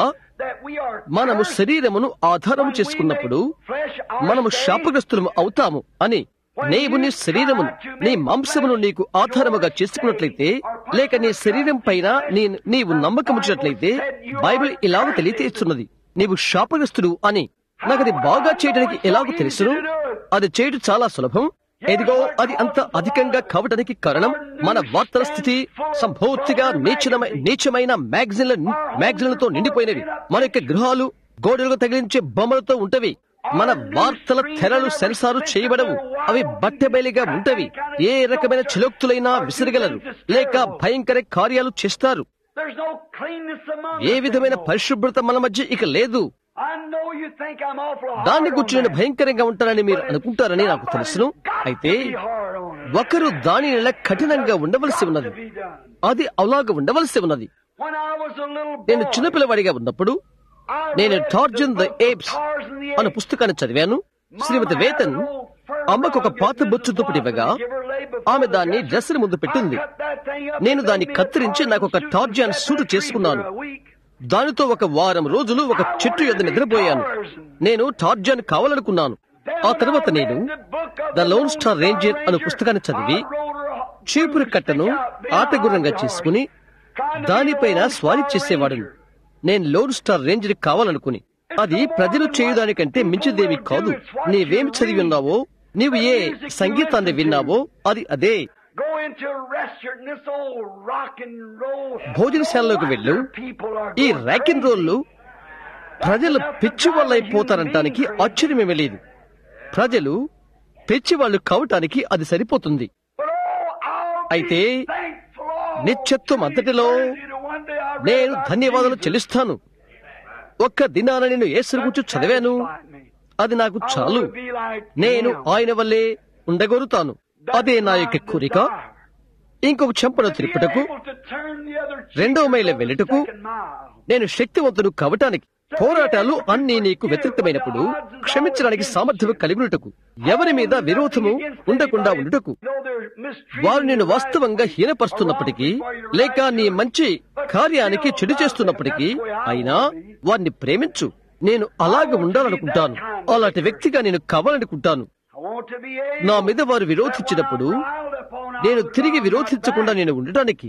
మనము శరీరమును ఆధారం చేసుకున్నప్పుడు మనము శాపగ్రస్తులము అవుతాము అని నీవు నీ శరీరమును నీ మాంసమును నీకు ఆధారముగా చేసుకున్నట్లయితే లేక నీ శరీరం పైన నీ నీవు నమ్మకం ఉంచినట్లయితే బైబిల్ ఇలాగ తెలియచేస్తున్నది నీవు శాపగ్రస్తుడు అని నాకు అది బాగా చేయడానికి ఎలాగో తెలుసును అది చేయడం చాలా సులభం ఎదిగో అది అంత అధికంగా కావడానికి కారణం మన వార్తల స్థితి సంపూర్తిగా నీచనమై నీచమైన మ్యాగజైన్ల మ్యాగజైన్లతో నిండిపోయినవి మన యొక్క గృహాలు గోడలకు తగిలించే బొమ్మలతో ఉంటవి మన వార్తల తెరలు సెన్సారు చేయబడవు అవి బట్టబయలిగా ఉంటవి ఏ రకమైన చిలోక్తులైనా విసిరగలరు లేక భయంకర కార్యాలు చేస్తారు There's no cleanness among ఏ us విధమైన anymore. పరిశుభ్రత మన మధ్య ఇక లేదు I know you think I'm awful hard దాన్ని on గురించి నేను that. భయంకరంగా ఉంటానని మీరు అనుకుంటారని నాకు తెలుసును అయితే ఒకరు దానిని ఇలా కఠినంగా ఉండవలసి ఉన్నది అది అలాగ ఉండవలసి ఉన్నది నేను చిన్నపిల్లవాడిగా ఉన్నప్పుడు నేను టార్జన్ ద ఏప్స్ అనే పుస్తకాన్ని చదివాను శ్రీమతి వేతన్ అమ్మకు ఒక పాత బొచ్చు దుప్పటి ఇవ్వగా ఆమె దాన్ని డ్రెస్సుల ముందు పెట్టింది నేను దాన్ని కత్తిరించి నాకు ఒక టార్జాన్ సూటు చేసుకున్నాను దానితో ఒక వారం రోజులు ఒక చెట్టు ఎద్ద నిద్రపోయాను నేను టార్జాన్ కావాలనుకున్నాను ఆ తర్వాత నేను ద లోన్ స్టార్ రేంజర్ అనే పుస్తకాన్ని చదివి చీపురు కట్టను ఆటగుర్రంగా చేసుకుని దానిపైన స్వారీ చేసేవాడును నేను లోన్ స్టార్ రేంజర్ కావాలనుకుని అది ప్రజలు చేయడానికంటే మించిదేవి కాదు నీవేమి చదివి ఉన్నావో నీవు ఏ సంగీతాన్ని విన్నావో అది అదే Go into a restaurant and this old rock and roll. భోజనశాలలోకి వెళ్ళు ఈ ర్యాక్ అండ్ రోల్లు ప్రజలు పిచ్చి వాళ్ళైపోతారంటానికి ఆశ్చర్యమేమీ లేదు ప్రజలు పిచ్చి వాళ్ళు కావటానికి అది సరిపోతుంది అయితే నిత్యత్వం అంతటిలో నేను ధన్యవాదాలు చెల్లిస్తాను ఒక్క దినాన నేను ఏసుని గురించి చదివాను అది నాకు చాలు నేను ఆయన వల్లే ఉండగోరుతాను అదే నా యొక్క కోరిక ఇంకొక చెంపను తిరుపుటకు రెండవ మైల వెళ్ళుటకు నేను శక్తివంతుడు కావటానికి పోరాటాలు అన్ని నీకు వ్యతిరేకమైనప్పుడు క్షమించడానికి సామర్థ్యం కలిగి ఉండుటకు ఎవరి మీద విరోధము ఉండకుండా ఉండుటకు వారు నేను వాస్తవంగా హీనపరుస్తున్నప్పటికీ లేక నీ మంచి కార్యానికి చెడు చేస్తున్నప్పటికీ అయినా వారిని ప్రేమించు నేను అలాగే ఉండాలనుకుంటాను అలాంటి వ్యక్తిగా నేను కావాలనుకుంటాను నా మీద వారు విరోధించినప్పుడు నేను తిరిగి విరోధించకుండా నేను ఉండటానికి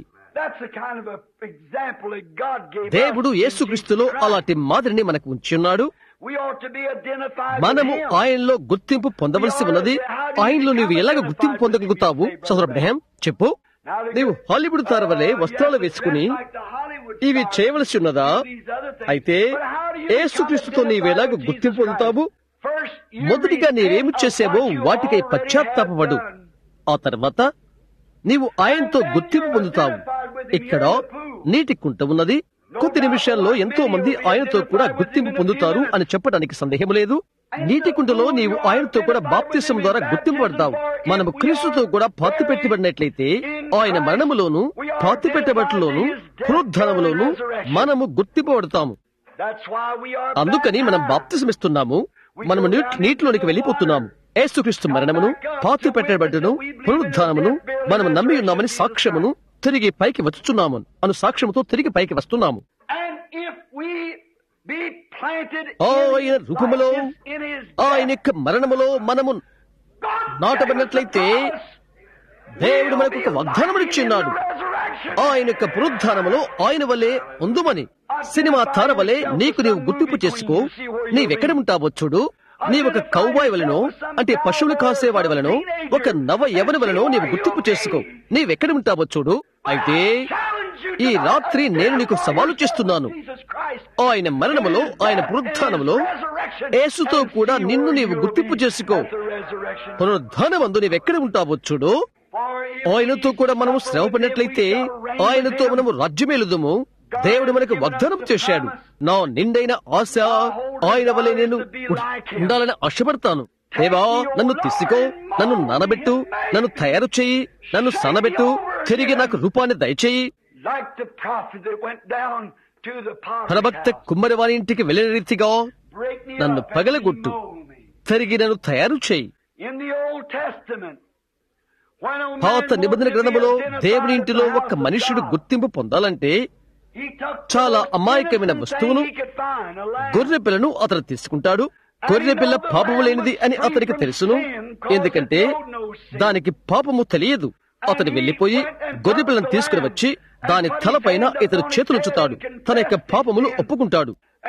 దేవుడు యేసుక్రీస్తులో అలాంటి మాదిరిని మనకు ఉంచున్నాడు మనము ఆయనలో గుర్తింపు పొందవలసి ఉన్నది ఆయనలో నీవు ఎలాగ గుర్తింపు పొందగలుగుతావు సోదర అబ్రహాం చెప్పు నీవు హాలీవుడ్ తార వలె వస్త్రాలు వేసుకుని ఇవి చేయవలసి ఉన్నదా అయితే యేసుక్రీస్తుతో నీవు ఎలాగ గుర్తింపు పొందుతావు మొదటిగా నీవేమి చేసావో వాటికై పశ్చాత్తాపడు ఆ తర్వాత నీవు ఆయనతో గుర్తింపు పొందుతావు ఇక్కడ నీటి కుంట ఉన్నది కొద్ది నిమిషాల్లో ఎంతో మంది ఆయనతో కూడా గుర్తింపు పొందుతారు అని చెప్పడానికి సందేహం లేదు నీటి కుంటలో నీవు ఆయనతో కూడా బాప్తిసం ద్వారా గుర్తింపబడతావు మనము క్రీస్తుతో కూడా పాతి పెట్టబడినట్లయితే ఆయన మరణములోను పాతి పెట్టబట్టులోను పునరుద్ధరణములోను మనము గుర్తింపబడతాము అందుకని మనం బాప్తిసమిస్తున్నాము మనము నీట్- నీటిలోనికి వెళ్ళిపోతున్నాము ఏసుక్రీస్తు మరణమును పాతి పెట్టబడ్డను పునరుద్ధానమును మనము నమ్మి ఉన్నామని సాక్ష్యమును తిరిగి పైకి వచ్చుచున్నాము అను సాక్ష్యముతో తిరిగి పైకి వస్తున్నాము ఆయన రూపములో ఆయన యొక్క మరణములో మనము నాటబడినట్లయితే దేవుడు మనకు ఒక వాగ్దానం ఇచ్చిన్నాడు ఆయన యొక్క పునరుద్ధానములో ఆయన వలె ఉందుమని సినిమా తార వలె నీకు నీవు గుర్తింపు చేసుకో నీవెక్కడ ఉంటావో చూడు నీ ఒక కౌబాయ్ వలనో అంటే పశువులు కాసేవాడి వలనో ఒక నవ యవని వలనో నీవు గుర్తింపు చేసుకో నీవెక్కడ ఉంటావో చూడు అయితే ఈ రాత్రి నేను నీకు సవాలు చేస్తున్నాను ఆయన మరణములో ఆయన పునరుద్ధానములో యేసుతో కూడా నిన్ను నీవు గుర్తింపు చేసుకో పునరుద్ధానమందు నీవెక్కడ ఉంటావో చూడు ఆయనతో కూడా మనము శ్రమపడినట్లయితే ఆయనతో మనము రాజ్యమేలుదుము దేవుడు మనకు వాగ్దానం చేశాడు నా నిండైన ఆశ ఆయన వలె నేను ఉండాలని ఆశపడతాను దేవా నన్ను తీసుకో నన్ను నానబెట్టు నన్ను తయారు చేయి నన్ను సనబెట్టు తిరిగి నాకు రూపాన్ని దయచేయి ప్రవక్త కుమ్మరి వారి ఇంటికి వెళ్ళిన రీతిగా నన్ను పగలగొట్టు తిరిగి నన్ను తయారు చేయి పాత నిబంధన గ్రంథములో దేవుని ఇంటిలో ఒక మనుషుడు గుర్తింపు పొందాలంటే చాలా అమాయకమైన వస్తువును గొర్రె పిల్లను అతను తీసుకుంటాడు గొర్రె పిల్ల పాపము లేనిది అని అతనికి తెలుసును ఎందుకంటే దానికి పాపము తెలియదు అతడు వెళ్లిపోయి గొర్రె పిల్లను తీసుకుని వచ్చి దాని తలపైన ఇతడు చేతులుంచుతాడు తన యొక్క పాపములు ఒప్పుకుంటాడు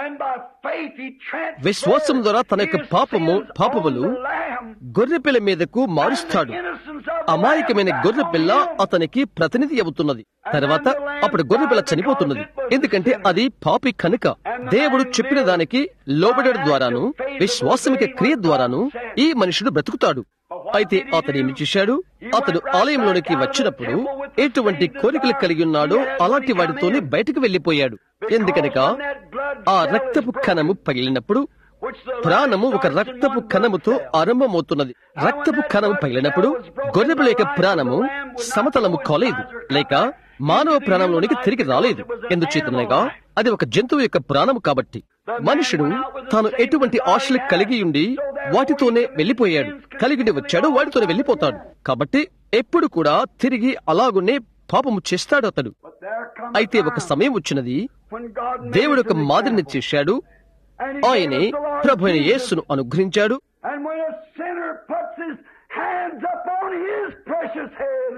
విశ్వాసం ద్వారా తన యొక్క పాపము పాపములు గొర్రెపిల్ల మీదకు మారుస్తాడు అమాయకమైన గొర్రెపిల్ల అతనికి ప్రతినిధి అవుతున్నది తర్వాత అప్పుడు గొర్రెపిల్ల చనిపోతున్నది ఎందుకంటే అది పాపి కనుక దేవుడు చెప్పిన దానికి లోబడడం ద్వారాను విశ్వాసమిక క్రియ ద్వారాను ఈ మనుషుడు బ్రతుకుతాడు అయితే అతడు ఏమి చేశాడు అతడు ఆలయంలోనికి వచ్చినప్పుడు ఎటువంటి కోరికలు కలిగి ఉన్నాడో అలాంటి వాటితోనే బయటకు వెళ్లిపోయాడు ఎందుకనగా ఆ రక్తపు కణము పగిలినప్పుడు ప్రాణము ఒక రక్తపు కణముతో ఆరంభమవుతున్నది రక్తపు కణము పగిలినప్పుడు గొర్రెపిల్ల యొక్క ప్రాణము సమతలము కాలేదు లేక మానవ ప్రాణంలోనికి తిరిగి రాలేదు ఎందుచేతనగా అది ఒక జంతువు యొక్క ప్రాణము కాబట్టి మనుషుడు తాను ఎటువంటి ఆశలు కలిగి ఉండి వాటితోనే వెళ్లిపోయాడు కలిగి వచ్చాడు వాటితోనే వెళ్లిపోతాడు కాబట్టి ఎప్పుడు కూడా తిరిగి అలాగునే పాపము చేస్తాడు అతడు అయితే ఒక సమయం వచ్చినది దేవుడు ఒక మాదిరిని చేశాడు ఆయనే ప్రభు అయిన యేసును అనుగ్రహించాడు And when a sinner puts his hands upon his precious head,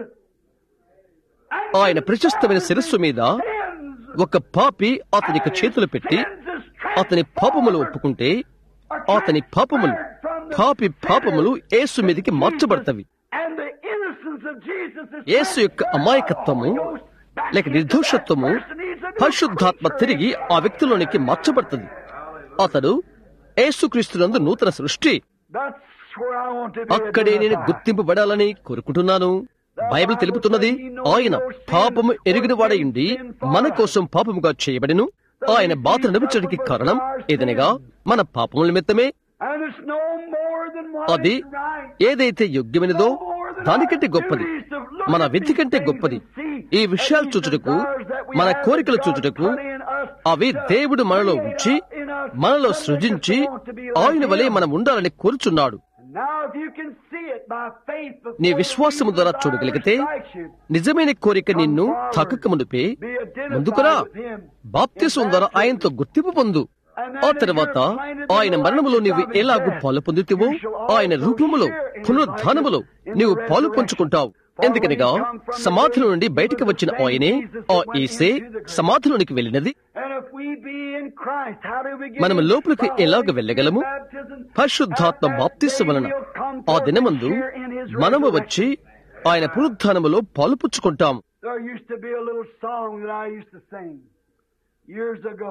and ఆయన ప్రశస్తమైన శిరస్సు మీద sins, ఒక పాపి అతనికి చేతులు పెట్టి అతని పాపములు ఒప్పుకుంటే అతని పాపములు పాపి పాపములు యేసు మీదకి మార్చబడతవి and the innocence of Jesus is యేసు యొక్క అమాయకత్వము లేక నిర్దోషత్వము పరిశుద్ధాత్మ తిరిగి ఆ వ్యక్తిలోనికి మార్చబడుతుంది అతడు యేసుక్రీస్తునందు నూతన సృష్టి That's where I want to be. అక్కడే నేను గుర్తింపబడాలని కోరుకుంటున్నాను బైబిల్ తెలుపుతున్నది ఆయన పాపము ఎరిగిన వాడయుండి మన కోసం పాపముగా చేయబడిను ఆయన బాధ నడిపించడానికి కారణం ఏదనగా మన పాపముల నిమిత్తమే And it's no more than what అది is right. ఏదైతే యోగ్యమైనదో దానికంటే గొప్పది మన విధి కంటే గొప్పది ఈ విషయాలు చూచుటకు మన కోరికలు చూచుటకు అవి దేవుడు మనలో ఉంచి మనలో సృజించి ఆయన వలె మనం ఉండాలని కోరుచున్నాడు Now, if you can see it by faith before నీ విశ్వాసము ద్వారా Jesus చూడగలిగితే strikes you, నిజమైన కోరిక నిన్ను తాకక మునిపే be identified ముందుకురా with him. బాప్తిసం ద్వారా ఆయనతో గుర్తింపు పొందు ఆ తర్వాత ఆయన మరణములో నీవు ఎలాగూ పాలు పొందుతావో ఆయన రూపములో పునరుద్ధానములో నీవు పాలు పంచుకుంటావు ఎందుకనగా సమాధిలో నుండి బయటికి వచ్చిన ఆయనే ఆ ఈసే సమాధిలోనికి వెళ్ళినది And if we be in Christ, how do we get మనము in? లోపలికి By ఎలాగ faith వెళ్ళగలము baptism. పరిశుద్ధాత్మ At that బాప్తిస్సు day వలన we'll come ఆ forth దినమందు and share in his మనము resurrection. వచ్చి ఆయన పునరుద్ధానములో పాలుపుచ్చుకుంటాం There used to be a little song that I used to sing years ago.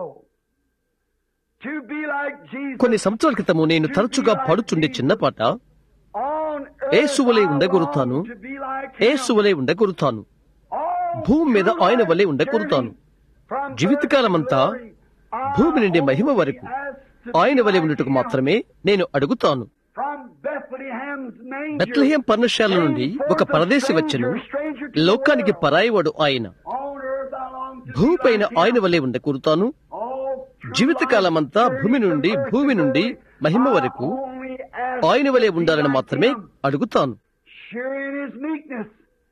To be like Jesus కొన్ని సంవత్సరాల క్రితము నేను తరచుగా పాడుచుండే చిన్న పాట on యేసువలే earth, I ఉండగొరుతాను. long to be like him. ఏసువలే ఉండగొరుతాను All భూమి మీద through ఆయన my వలె ఉండగొరుతాను journey, from జీవితకాలమంతా earth to glory, I భూమి నుండి మహిమ only వరకు ask to be ఆయన వలె like ఉండుటకు him. మాత్రమే నేను అడుగుతాను From Bethlehem's manger, బెత్లహేం పర్ణశాల నుండి ఒక పరదేశి వచ్చెను లోకానికి పరాయివాడు ఆయన on earth I long to be భూమిపైన like him. ఆయన వలె ఉండకూరుతాను All through జీవితకాలమంతా my భూమి నుండి journey from భూమి earth to నుండి glory, మహిమ I వరకు only ask ఆయన వలె to be ఉండాలని like మాత్రమే him. అడుగుతాను Share in his meekness.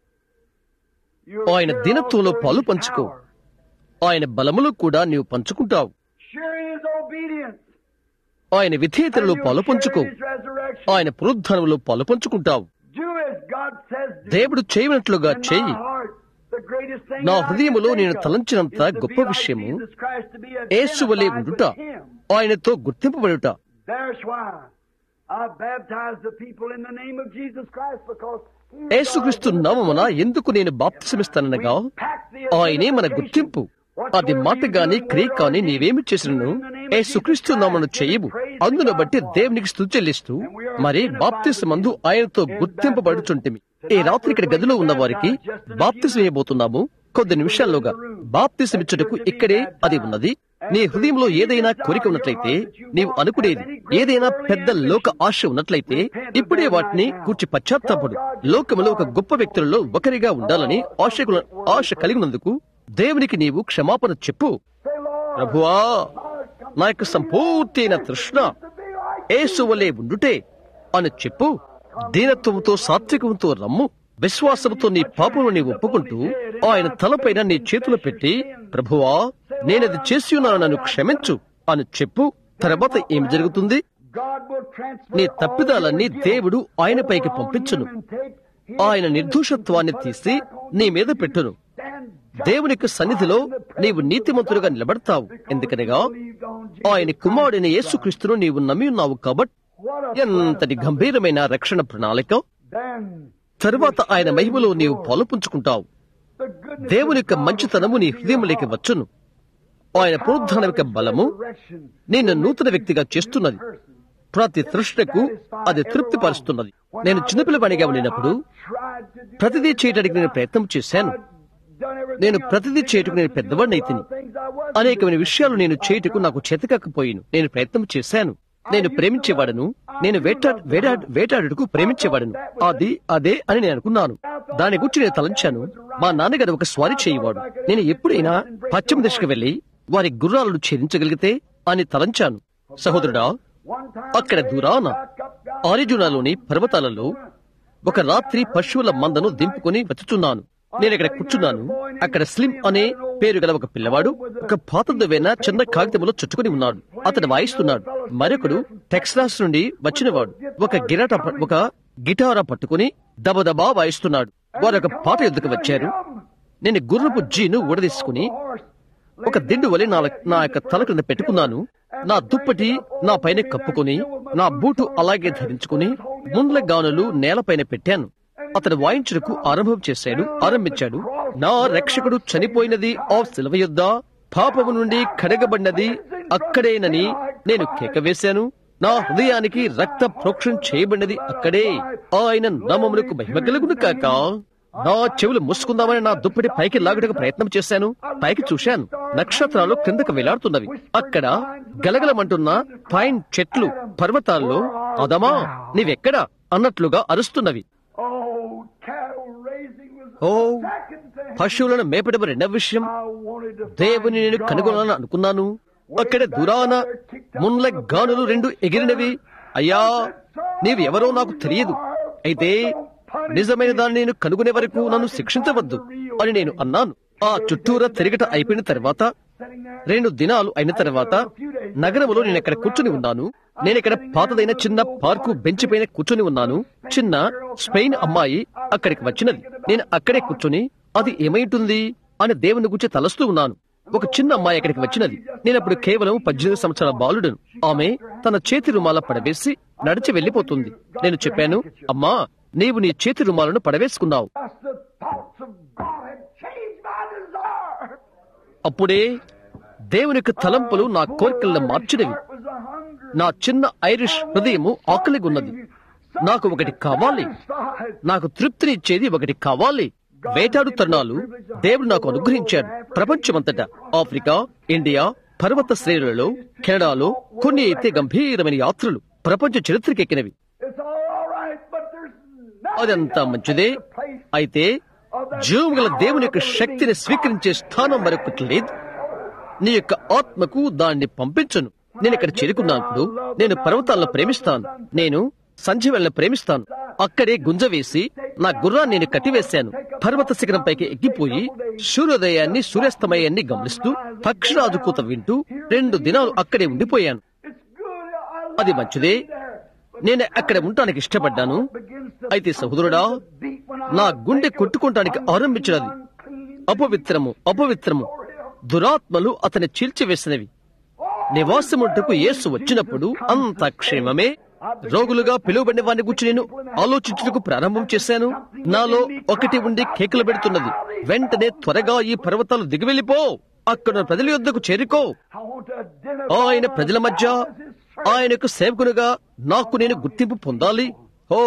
You'll ఆయన share దీనత్వంలో also in పాలు his పంచుకో power. ఆయన బలములో కూడా నీవు పంచుకుంటావు Share in his obedience. ఆయన విధేయతలలో And పాలు you'll పంచుకో share in his resurrection. ఆయన పునరుద్ధానంలో పాలు పంచుకుంటావు Do as God says do. దేవుడు చేయనట్లుగా In my చెయ్యి heart, the greatest thing నా that I హృదయములో can నేను think of తలంచినంత is to గొప్ప be like విషయము Jesus Christ, to be యేసువలే identified ఉండుట with him. ఆయనతో గుర్తింపబడుట That's why I baptize the people in the name of Jesus Christ because he is యేసుక్రీస్తు our నామమున ఎందుకు నేను బాప్తిసమిస్తాననగా ఆయనే మన గుర్తింపు అది మాట గాని క్రియ కాని నీవేమి చేసినను యేసుక్రీస్తు నామను చేయవు అందును బట్టి దేవునికి స్థుతి చెల్లిస్తూ మరి బాప్తిసమందు ఆయనతో గుర్తింపబడుచుంటిమి ఈ రాత్రి ఇక్కడ గదిలో ఉన్న వారికి బాప్తిసం ఇవ్వబోతున్నాము కొద్ది నిమిషాల్లోగా బాప్తిసమిచ్చుటకు ఇక్కడే అది ఉన్నది నీ హృదయంలో ఏదైనా కోరిక ఉన్నట్లయితే నీవు అనుకునేది ఏదైనా పెద్ద లోక ఆశ ఉన్నట్లయితే ఇప్పుడే వాటిని కూర్చి పశ్చాత్తాపడు లోకములో ఒక గొప్ప వ్యక్తులలో ఒకరిగా ఉండాలని ఆశ ఆశ కలిగినందుకు దేవునికి నీవు క్షమాపణ చెప్పు Say, Lord, ప్రభువా Lord, come నా యొక్క సంపూర్తైన తృష్ణ to be like ఏసువలే ఉండుటే అని చెప్పు దీనత్వంతో సాత్వికంతో రమ్ము విశ్వాసంతో నీ పాపను నీ ఒప్పుకుంటూ ఆయన తలపైన నీ చేతులు పెట్టి ప్రభువా నేనది చేసి ఉన్నాను నన్ను క్షమించు అని చెప్పు తర్వాత ఏమి జరుగుతుంది God will transfer నీ all తప్పిదాలన్నీ your guilt దేవుడు ఆయనపైకి over on పంపించును him and take his ఆయన నిర్దోషత్వాన్ని తీసి నీ మీద పెట్టును దేవునికి సన్నిధిలో నీవు నీతిమంతుడుగా నిలబడతావు ఎందుకనగా ఆయన కుమారుడైన యేసుక్రీస్తును నీవు నమ్మి ఉన్నావు కాబట్టి ఎంతటి గంభీరమైన రక్షణ ప్రణాళిక తరువాత ఆయన మహిమలో నీవు పాలుపుంచుకుంటావు దేవుని యొక్క మంచితనము నీ హృదయంలోకి వచ్చును ఆయన పునరుద్ధానం యొక్క బలము నిన్ను నూతన వ్యక్తిగా చేస్తున్నది ప్రతి తృష్ణకు అది తృప్తిపరుస్తున్నది నేను చిన్నపిల్లవాడిగా ఉండినప్పుడు ప్రతిదీ చేయడానికి నేను ప్రయత్నం చేశాను నేను ప్రతిదీ చేయుటకు నేను పెద్దవాడిని అయితిని అనేకమైన విషయాలు నేను చేయుటకు నాకు చేతకాకపోయిను నేను ప్రయత్నం చేశాను నేను ప్రేమించేవాడను నేను వేటా వేటా వేటాడుటకు ప్రేమించేవాడను అది అదే అని నేను అనుకున్నాను దాని గురించి నేను తలంచాను మా నాన్నగారు ఒక స్వారీ చేయవాడు నేను ఎప్పుడైనా పశ్చిమ దిశకు వెళ్లి వారి గుర్రాలను ఛేదించగలిగితే అని తలంచాను సహోదరుడా అక్కడ దూరాన ఆరిజునాలోని పర్వతాలలో ఒక రాత్రి పశువుల మందను దింపుకొని వెతుచున్నాను నేను ఇక్కడ కూర్చున్నాను అక్కడ స్లిమ్ అనే పేరు గల ఒక పిల్లవాడు ఒక పాతదవైన చిన్న కాగితంలో చుట్టుకుని ఉన్నాడు అతను వాయిస్తున్నాడు మరొకడు టెక్సాస్ నుండి వచ్చినవాడు ఒక గిరాట ప- ఒక గిటారా పట్టుకుని దబదబా వాయిస్తున్నాడు వారు ఒక పాట ఎద్దుకు వచ్చారు నేను గుర్రపు జీను ఊడదీసుకుని ఒక దిండు వలె నా నా యొక్క తల క్రింద పెట్టుకున్నాను నా దుప్పటి నా పైన కప్పుకొని నా బూటు అలాగే ధరించుకుని ముండ్ల గానులు నేలపైన పెట్టాను అతడు వాయించుటకు ఆరంభం చేశాడు ఆరంభించాడు నా రక్షకుడు చనిపోయినది ఆ శిలవ యుద్ధ పాపము నుండి కడగబడినది అక్కడేనని నేను కేక వేశాను నా హృదయానికి రక్త ప్రోక్షణ చేయబడినది అక్కడే ఆయన నామములకు మహిమ కలుగును కాక నా చెవులు మూసుకుందామని నా దుప్పటి పైకి లాగుటకు ప్రయత్నం చేశాను పైకి చూశాను నక్షత్రాలు కిందకు వేలాడుతున్నవి అక్కడ గలగలమంటున్న పైన్ చెట్లు పర్వతాల్లో అదమా నీవెక్కడా అన్నట్లుగా అరుస్తున్నవి Oh, cattle raising was oh the second thing. పశువులను మేపడం రెండవ విషయం I wanted to దేవుని find నేను God. కనుగొనాలని అనుకున్నాను అక్కడ దురాన మున్ల గానులు రెండు ఎగిరినవి అయ్యా నీవు ఎవరో నాకు తెలియదు అయితే నిజమైన దాన్ని నేను కనుగొనే వరకు నన్ను శిక్షించవద్దు అని నేను అన్నాను ఆ చుట్టూరా తిరగట అయిపోయిన తర్వాత రెండు దినాలు అయిన తర్వాత నగరంలో నేను ఇక్కడ కూర్చుని ఉన్నాను నేను ఇక్కడ పాతదైన చిన్న పార్కు బెంచ్ పైన కూర్చుని ఉన్నాను చిన్న స్పెయిన్ అమ్మాయి అక్కడికి వచ్చినది నేను అక్కడే కూర్చుని అది ఏమైంటుంది అని దేవుని గురించి తలస్తూ ఉన్నాను ఒక చిన్న అమ్మాయి అక్కడికి వచ్చినది నేను అప్పుడు కేవలం పద్దెనిమిది సంవత్సరాల బాలుడను ఆమె తన చేతి రుమాల పడవేసి నడిచి వెళ్లిపోతుంది నేను చెప్పాను అమ్మా నీవు నీ చేతి రుమాలను పడవేసుకున్నావు Thus the thoughts of God had changed my desire. అప్పుడే దేవుని యొక్క తలంపులు నా కోరికలను మార్చినవి Heart was a hunger. నా చిన్న ఐరిష్ హృదయము ఆకలిగా ఉన్నది నాకు ఒకటి కావాలి Satisfied. నాకు తృప్తినిచ్చేది ఒకటి కావాలి వేటాడు తరుణాలు దేవుడు నాకు అనుగ్రహించాడు ప్రపంచమంతటా ఆఫ్రికా ఇండియా పర్వత శ్రేణులలో కెనడాలో కొన్ని అయితే గంభీరమైన యాత్రలు ప్రపంచ చరిత్రకెక్కినవి It's all right, but there's nothing అదంతా else మంచిదే like the place అయితే జీవం గల దేవుని యొక్క శక్తిని స్వీకరించే స్థానం మరొకటి లేదు నీ యొక్క ఆత్మకు దాన్ని పంపించను నేను ఇక్కడ చేరుకున్నప్పుడు నేను పర్వతాలను ప్రేమిస్తాను నేను సంధ్య వెళ్ళ ప్రేమిస్తాను అక్కడే గుంజ వేసి నా గుర్రాన్ని నేను కట్టివేశాను పర్వత శిఖరంపైకి ఎక్కిపోయి సూర్యోదయాన్ని సూర్యాస్తమయాన్ని గమనిస్తూ పక్షిరాజు కూత వింటూ రెండు దినాలు అక్కడే ఉండిపోయాను It's good. I అది మంచిదే నేను అక్కడ ఉండటానికి ఇష్టపడ్డాను అయితే సహోదరుడా నా గుండె కొట్టుకోవటానికి ఆరంభించినది అపవిత్రము అపవిత్రము దురాత్మలు అతని చీల్చివేసినవి నివాసముంటకు యేసు వచ్చినప్పుడు అంత క్షేమమే రోగులుగా పిలువబడిన వారిని గురించి నేను ఆలోచించుటకు ప్రారంభం చేశాను నాలో ఒకటి ఉండి కేకలు పెడుతున్నది వెంటనే త్వరగా ఈ పర్వతాలు దిగి వెళ్ళిపో అక్కడ ప్రజల యొద్దకు చేరుకో I want to identify ఆయన ప్రజల మధ్య ఆయనకు సేవకునిగా నాకు నేను గుర్తింపు పొందాలి ఓ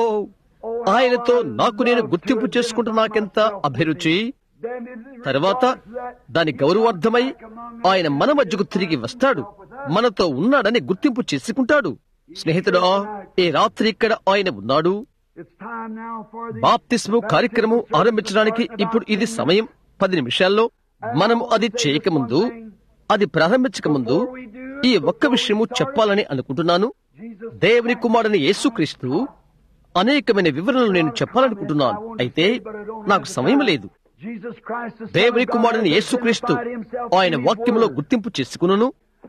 ఆయనతో నాకు నేను గుర్తింపు చేసుకుంటూ నాకెంత అభిరుచి Then it is తర్వాత దాని గౌరవార్థమై ఆయన మన మధ్యకు తిరిగి వస్తాడు మనతో ఉన్నాడని గుర్తింపు చేసుకుంటాడు స్నేహితుడా ఈ రాత్రి ఇక్కడ ఆయన ఉన్నాడు It's time now for the బాప్తిస్ము కార్యక్రమం ఆరంభించడానికి ఇప్పుడు ఇది సమయం పది నిమిషాల్లో మనం అది చేయకముందు అది ప్రారంభించకముందు ఈ ఒక్క విషయము చెప్పాలని అనుకుంటున్నాను Jesus దేవుని కుమారుని యేసుక్రీస్తు అనేకమైన వివరణలు నేను చెప్పాలనుకుంటున్నాను అయితే నాకు సమయం లేదు Jesus Christ the Son దేవుని of God కుమారుని has యేసుక్రీస్తు identified himself ఆయన in his వాక్యంలో word. గుర్తింపు చేసుకును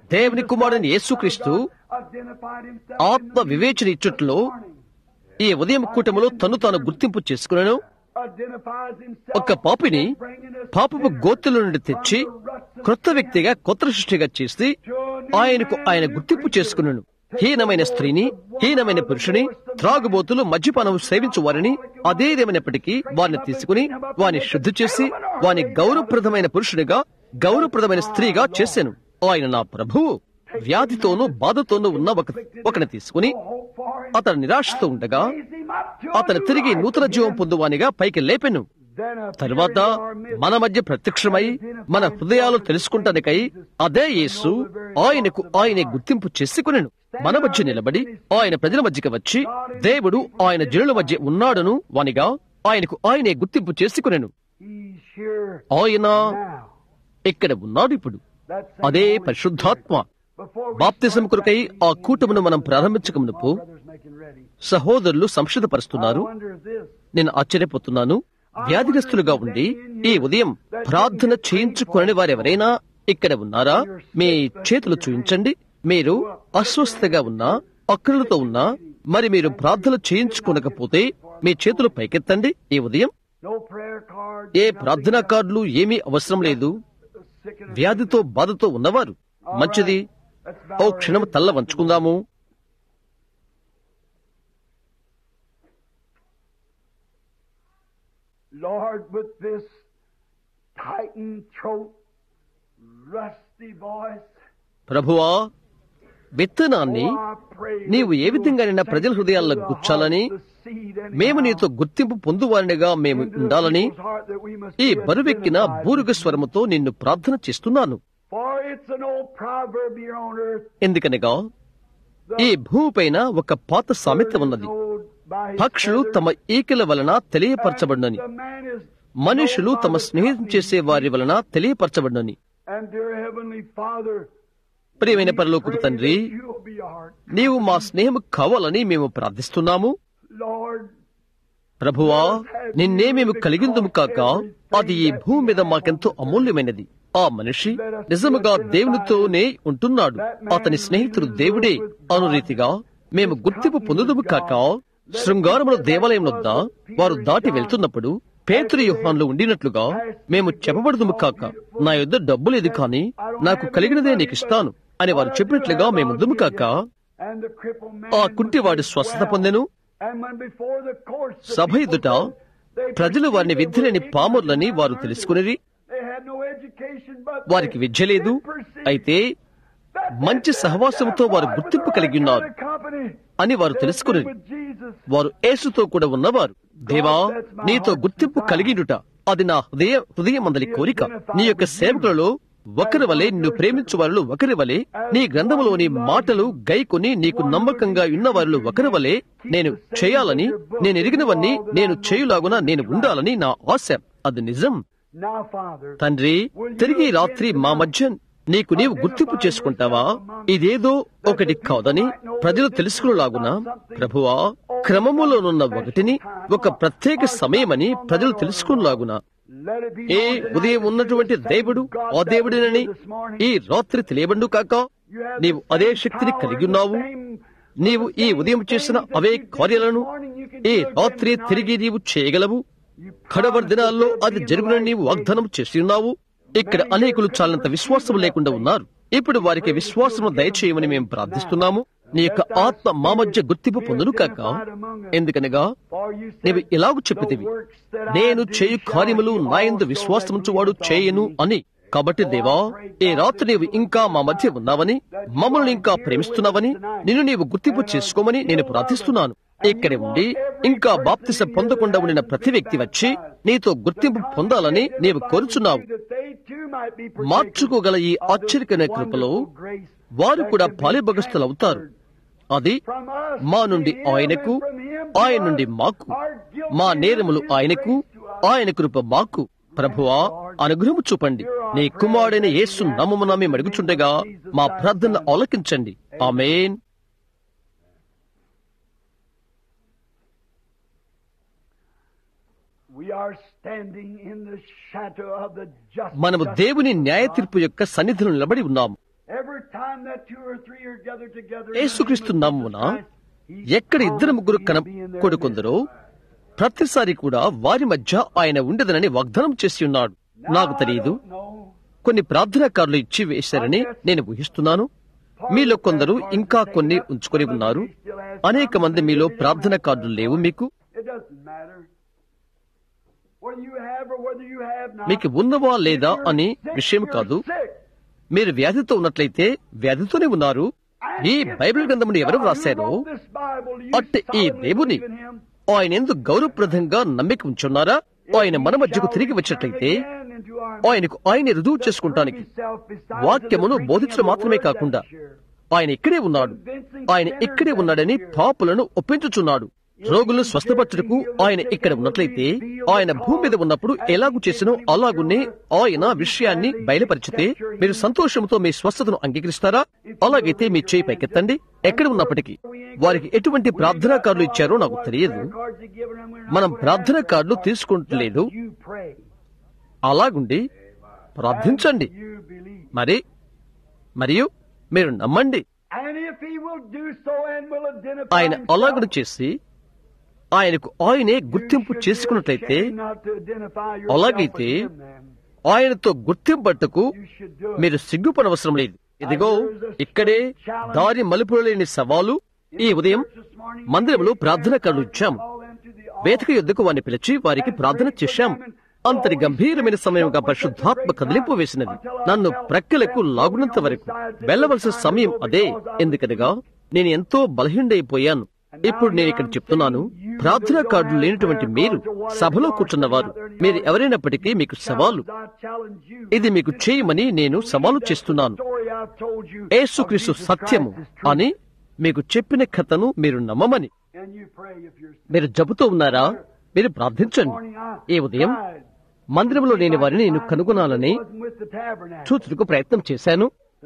దేవుని కుమారుని యేసుక్రీస్తు identified himself ఆత్మ వివేచన ఇచ్చుట్లో ఈ ఉదయం కూటములో తను తాను గుర్తింపు చేసుకున్నాను identifies himself ఒక పాపిని bringing us పాపపు గోతుల నుండి తెచ్చి క్రొత్త వ్యక్తిగా కొత్త సృష్టిగా చేసి ఆయనకు ఆయన గుర్తింపు చేసుకున్నాను హీనమైన స్త్రీని హీనమైన పురుషుని త్రాగుబోతులు మద్యపానం సేవించు వారిని అదేదేమైనప్పటికీ వారిని తీసుకుని వారిని శుద్ధి చేసి వాని గౌరవప్రదమైన పురుషునిగా గౌరవప్రదమైన స్త్రీగా చేశాను ఆయన నా ప్రభువు వ్యాధితోనూ బాధతోనూ ఉన్న ఒక ఒకని తీసుకుని hope for him. అతను నిరాశతో ఉండగా Raise him up to అతను a new తిరిగి life నూతన జీవం again. పొందువానిగా పైకి లేపెను Then appeared తరువాత in our midst. మన మధ్య ప్రత్యక్షమై మన హృదయాలు తెలుసుకుంటానికై అదే యేసు ఆయనకు ఆయనే గుర్తింపు చేసుకునేను మన మధ్య నిలబడి ఆయన ప్రజల మధ్యకి వచ్చి దేవుడు ఆయన జనుల మధ్య ఉన్నాడను వానిగా ఆయనకు ఆయనే గుర్తింపు చేసుకునేను He's here ఆయన now. ఇక్కడ ఉన్నాడు ఇప్పుడు That's అదే పరిశుద్ధాత్మ Before we బాప్తిసం కొరకై ఆ కూటమును మనం ప్రారంభించకమునుపు brothers making ready. సహోదరులు I సంక్షితపరుస్తున్నారు wonder if this నేను ఆశ్చర్యపోతున్నాను వ్యాధిగ్రస్తులుగా ఉండి ఈ ఉదయం ప్రార్థన చేయించుకుని వారెవరైనా ఇక్కడ ఉన్నారా మీ చేతులు చూయించండి మీరు అస్వస్థగా ఉన్నా అక్కలతో ఉన్నా మరి మీరు ప్రార్థన చేయించుకోనకపోతే మీ చేతులు పైకెత్తండి ఈ ఉదయం no prayer card. ఏ ప్రార్థనా కార్డులు ఏమీ అవసరం లేదు Sick and వ్యాధితో బాధతో ఉన్నవారు మంచిది Let's ఓ bow our క్షణం heads. తల్ల వంచుకుందాము Lord, with this tightened throat, rusty voice, ప్రభువా విత్తనాన్ని oh, I pray నీవు that ఏ you విధంగానైనా will ప్రజల sink హృదయాల్లో into the గుచ్చాలని heart, the seed anyhow, మేము నీతో గుర్తింపు పొందువారినిగా మేము into the ఉండాలని people's heart that we must ఈ be బరువెక్కిన identified బూరుగ with. స్వరముతో నిన్ను ప్రార్థన చేస్తున్నాను For it's an old proverb here on earth. ఎందుకనగా ఈ భూమిపైన ఒక పాత సామెత ఉన్నది known by his పక్షులు feathers, తమ ఈకల వలన తెలియపరచబడినని and the man is మనుషులు known by తమ the స్నేహం company చేసే he వారి వలన తెలియపరచబడినని And dear Heavenly Father, ప్రియమైన we పరలోకపు pray తండ్రి that you'll be our నీవు మా స్నేహం కావాలని మేము ప్రార్థిస్తున్నాము Lord. ప్రభువా నిన్నే మేము కలిగిందుము కాక అది ఈ భూమి మీద మాకెంతో అమూల్యమైనది ఆ మనిషి నిజముగా దేవునితోనే ఉంటున్నాడు అతని స్నేహితుడు దేవుడే అను రీతిగా మేము గుర్తింపు పొందుదుము కాక శృంగారముల దేవాలయం వద్ద వారు దాటి వెళ్తున్నప్పుడు పేతురు యుహాన్లో ఉండినట్లుగా మేము చెప్పబడదుము కాక నా యొద్ద డబ్బు లేదు కాని నాకు కలిగినదే నీకు ఇస్తాను అని వారు చెప్పినట్లుగా మేము ఉందుము కాక And the crippled man ఆ కుంటివాడు was స్వస్థత well. పొందెను And when before the courts, the సభ people ఎదుట thought they ప్రజలు వారిని perceived విద్యలేని they were పాములని ignorant వారు and తెలుసుకునిరి They had no education, but వారికి they విద్య లేదు did perceive అయితే that మంచి they సహవాసముతో వారు identified గుర్తింపు with the కలిగి right ఉన్నారు kind of company. అని వారు They తెలుసుకుని did with Jesus. వారు యేసుతో కూడా ఉన్నవారు దేవా నీతో గుర్తింపు కలిగినుట అది నా హృదయ హృదయమందలి కోరిక నీ యొక్క సేవకులలో ఒకరి వలె నిన్ను ప్రేమించు వారిలో ఒకరి వలె నీ గ్రంథములోని మాటలు గైకొని నీకు నమ్మకంగా ఉన్న వారిలో ఒకరి వలె నేను చేయాలని నేను ఎరిగినవన్నీ నేను చేయులాగున నేను ఉండాలని నా ఆశ అది నిజం Now, Father, తండ్రి తిరిగి ఈ రాత్రి మా మధ్య నీకు నీవు గుర్తింపు చేసుకుంటావా ఇదేదో ఒకటి కాదని ప్రజలు తెలుసుకునేలాగున ప్రభువా క్రమములోనున్న ఒకటిని ఒక ప్రత్యేక సమయమని ప్రజలు తెలుసుకునేలాగున let it be A known tonight ఉదయం ఉన్నటువంటి that దేవుడు God ఆ that దేవుడినని was this morning, ఈ రాత్రి తెలియబండు కాక you have నీవు the అదే same శక్తిని power కలిగి and the ఉన్నావు same- నీవు ఈ ఉదయం చేసిన అవే కార్యాలను ఈ రాత్రి తిరిగి నీవు చేయగలవు you కడవరి దినాల్లో అది జరుగునని నీవు వాగ్దానం చేసి ఉన్నావు ఇక్కడ అనేకులు చాలంత విశ్వాసం లేకుండా ఉన్నారు ఇప్పుడు వారికి విశ్వాసం దయచేయమని మేము ప్రార్థిస్తున్నాము నీ యొక్క ఆత్మ మా మధ్య గుర్తింపు పొందును కాక ఎందుకనగా నీవు ఇలాగు చెప్పితివి నేను చేయు కార్యములు నాయందు విశ్వాసముంచువాడు చేయను అని కాబట్టి దేవా ఈ రాత్రి నీవు ఇంకా మా మధ్య ఉన్నావని మమ్మల్ని ఇంకా ప్రేమిస్తున్నావని నిన్ను నీవు గుర్తింపు చేసుకోమని నేను ప్రార్థిస్తున్నాను ఇక్కడి ఉండి ఇంకా బాప్తిస పొందకుండా ఉండిన ప్రతి వ్యక్తి వచ్చి నీతో గుర్తింపు పొందాలని నీవు కోరుచున్నావు మార్చుకోగల ఈ ఆశ్చర్యకరమైన కృపలో వారు కూడా పాలిభగస్తులు అవుతారు అది మా నుండి ఆయనకు ఆయన నుండి మాకు మా నేరములు ఆయనకు ఆయన కృప మాకు ప్రభువా అనుగ్రహము చూపండి నీ కుమారుడైన యేసు నమ్మమున మేము అడుగుచుండగా మా ప్రార్థన ఆలకించండి ఆమేన్ We are standing in the shadow of the just మనము దేవుని న్యాయ తీర్పు యొక్క సన్నిధిలో నిలబడి ఉన్నాము Every time time that two or three are gathered together, యేసుక్రీస్తు నామమున ఎక్కడ ఇద్దరు ముగ్గురు కన కొడుకుందరో ప్రతిసారి కూడా వారి మధ్య ఆయన ఉండదనని వాగ్దానం చేసి ఉన్నాడు నాకు తెలియదు కొన్ని ప్రార్థనాకారులు ఇచ్చి వేశారని నేను ఊహిస్తున్నాను మీలో కొందరు ఇంకా కొన్ని ఉంచుకొని ఉన్నారు అనేక మంది మీలో ప్రార్థన కార్డులు లేవు మీకు It doesn't matter. Whether you have or whether you have not. మీకు ఉన్నవా లేదా అని విషయం కాదు మీరు వ్యాధితో ఉన్నట్లయితే వ్యాధితోనే ఉన్నారు ఈ బైబిల్ గ్రంథమును ఎవరు వ్రాశారో అట్టి ఈ దేవుని ఆయన ఎందుకు గౌరవప్రదంగా నమ్మిక ఉంచున్నారా ఆయన మన మధ్యకు తిరిగి వచ్చినట్లయితే ఆయనకు ఆయన రుజువు చేసుకుంటానికి వాక్యమును బోధించడం మాత్రమే కాకుండా ఆయన ఇక్కడే ఉన్నాడు ఆయన ఇక్కడే ఉన్నాడని పాపులను ఒప్పించుచున్నాడు రోగులను స్వస్థపరచుటకు ఆయన ఇక్కడ ఉన్నట్లయితే ఆయన భూమి మీద ఉన్నప్పుడు ఎలాగు చేసినో అలాగునే ఆయన విషయాన్ని బయలుపరిచితే మీరు సంతోషంతో మీ స్వస్థతను అంగీకరిస్తారా అలాగైతే మీ చేయి పైకెత్తండి ఎక్కడ ఉన్నప్పటికీ వారికి ఎటువంటి ప్రార్థనా కార్డులు ఇచ్చారో నాకు తెలియదు మనం ప్రార్థనా కార్డులు తీసుకుంటలేదు అలాగుండి ప్రార్థించండి మరి మరియు మీరు నమ్మండి ఆయన అలాగును చేసి ఆయనకు ఆయనే గుర్తింపు చేసుకున్నట్లయితే అలాగైతే ఆయనతో గుర్తింపట్టుకు మీరు సిగ్గుపడవసరం లేదు ఇదిగో ఇక్కడే దారి మలుపులు లేని సవాలు ఈ ఉదయం మందిరంలో ప్రార్థన కళ్ళు ఇచ్చాం వేదిక యుద్ధకు వారిని పిలిచి వారికి ప్రార్థన చేశాం అంతటి గంభీరమైన సమయంగా పరిశుద్ధాత్మ కదిలింపు వేసినది నన్ను ప్రక్కలకు లాగునంత వరకు వెళ్ళవలసిన సమయం అదే ఎందుకనగా నేను ఎంతో బలహీనైపోయాను ఇప్పుడు నేను ఇక్కడ చెప్తున్నాను ప్రార్థనా కార్డులు లేనటువంటి మీరు సభలో కూర్చున్నవారు మీరు ఎవరైనప్పటికీ మీకు సవాలు ఇది మీకు చేయమని నేను సవాలు చేస్తున్నాను యేసుక్రీస్తు సత్యము అని మీకు చెప్పిన కథను మీరు నమ్మమని మీరు జబ్బుతో ఉన్నారా మీరు ప్రార్థించండి ఈ ఉదయం మందిరంలో లేని వారిని నేను కనుగొనాలని చూచుటకు ప్రయత్నం చేశాను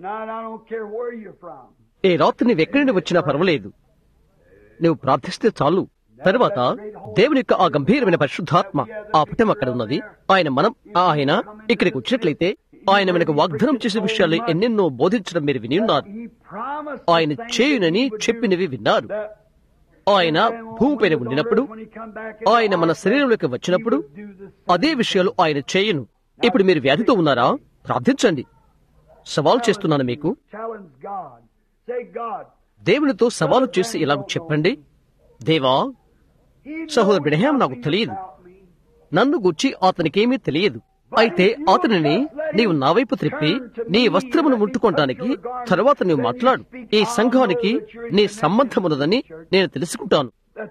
ఈ రాత్రి నీవెక్కడి నుండి వచ్చినా పర్వాలేదు నువ్వు ప్రార్థిస్తే చాలు తర్వాత దేవుని యొక్క ఆ గంభీరమైన పరిశుద్ధాత్మ ఆ పటం అక్కడ ఉన్నది ఆయన మనం ఆయన ఇక్కడికి వచ్చినట్లయితే ఆయన మనకు వాగ్దానం చేసే విషయాలు ఎన్నెన్నో బోధించడం మీరు విని ఉన్నారు ఆయన చేయునని చెప్పినవి విన్నారు ఆయన భూమిపైన ఉండినప్పుడు ఆయన మన శరీరంలోకి వచ్చినప్పుడు అదే విషయాలు ఆయన చేయను ఇప్పుడు మీరు వ్యాధితో ఉన్నారా ప్రార్థించండి సవాల్ చేస్తున్నాను మీకు దేవునితో సవాలు చేసి ఇలాగ చెప్పండి దేవా సహోదరు బిడహాం నాకు తెలియదు నన్ను గుచ్చి అతనికేమీ తెలియదు అయితే అతనిని నీవు నా వైపు త్రిప్పి నీ వస్త్రమును ముట్టుకోవటానికి తర్వాత నీవు మాట్లాడు ఈ సంఘానికి నీ సంబంధమున్నదని నేను తెలుసుకుంటాను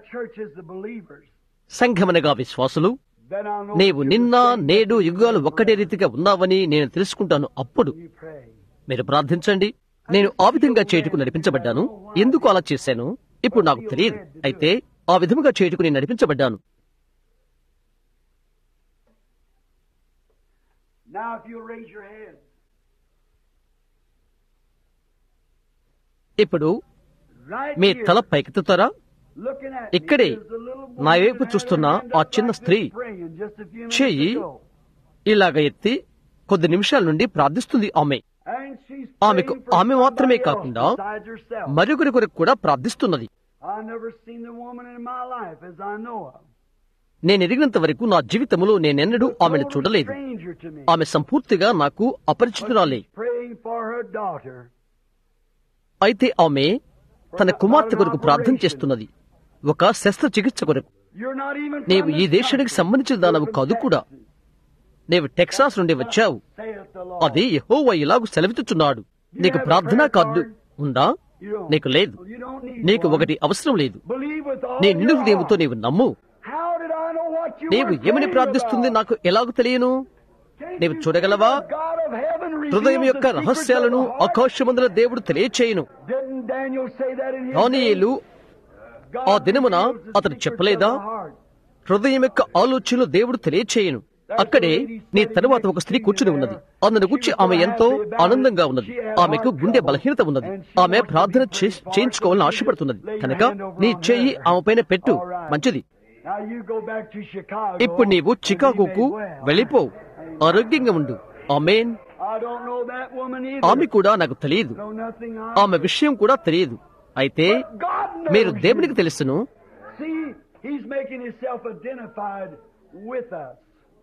సంఘమనగా విశ్వాసులు నీవు నిన్న నేడు యుగాలు ఒక్కటే రీతిగా ఉన్నావని నేను తెలుసుకుంటాను అప్పుడు మీరు ప్రార్థించండి నేను ఆ విధంగా చేటుకు నడిపించబడ్డాను ఎందుకు అలా చేశాను ఇప్పుడు నాకు తెలియదు అయితే ఆ విధముగా చేటుకు నేను నడిపించబడ్డాను Now, if you'll raise your head. ఇప్పుడు Right మీ here, తల పైకెత్తుతారా looking at me ఇక్కడే is the little woman నా వైపు that had చూస్తున్న her hand ఆ up చిన్న like స్త్రీ this praying just a few minutes చెయ్యి ago. ఇలాగ ఎత్తి కొద్ది నిమిషాల నుండి ప్రార్థిస్తుంది ఆమె And she's ఆమెకు praying for ఆమె మాత్రమే somebody else కాకుండా besides herself. మరొకరి కొరకు కూడా ప్రార్థిస్తున్నది I've never seen the woman in my life as I know of. నేను ఎరిగినంత వరకు నా జీవితంలో నేనెన్నడూ ఆమెను Total చూడలేదు stranger to me. ఆమె సంపూర్తిగా నాకు అపరిచితురాలే Praying for her daughter. అయితే ఆమె తన కుమార్తె కొరకు ప్రార్థన చేస్తున్నది ఒక శస్త్రచికిత్స కొరకు You're not even నీవు from ఈ this దేశానికి country. సంబంధించిన దానవు కాదు కూడా నీవు టెక్సాస్ నుండి వచ్చావు Saith the Lord. అది యెహోవా ఇలాగు సెలవిస్తున్నాడు నీకు ప్రార్థనా కార్డు ఉందా You don't. నీకు లేదు You don't need నీకు one. ఒకటి అవసరం లేదు Believe with all నీ your నిండు హృదయంతో heart. నీవు నమ్ము How did I know what you నీవు were ఏమని praying ప్రార్థిస్తుంది about? నాకు ఎలాగ తెలియను Can't నీవు you చూడగలవా? see the God of heaven reveals హృదయం యొక్క the secrets రహస్యాలను of the heart? ఆకాశమందుల దేవుడు తెలియచేయును Didn't Daniel say that in his దానియేలు day? God ఆ దినమున reveals the అతడు secrets చెప్పలేదా? of the heart. హృదయం యొక్క ఆలోచనలు దేవుడు తెలియచేయను అక్కడే నీ తరువాత ఒక స్త్రీ కూర్చుని ఉన్నది అందును గురించి ఆమె ఎంతో ఆనందంగా ఉన్నది ఆమెకు గుండె బలహీనత ఉన్నది ఆమె ప్రార్థన చే- చేయించుకోవాలని ఆశపడుతున్నది కనుక నీ చెయ్యి ఆమె పైన పెట్టు మంచిది Now you go back to Chicago ఇప్పుడు నీవు and be చికాగోకు made well. వెళ్ళిపో ఆరోగ్యంగా ఉండు amen I don't know that woman ఆమె either. కూడా నాకు తెలియదు Know nothing of ఆమె విషయం కూడా తెలియదు అయితే God మీరు knows దేవునికి you. తెలుసును See, He's making Himself identified with us.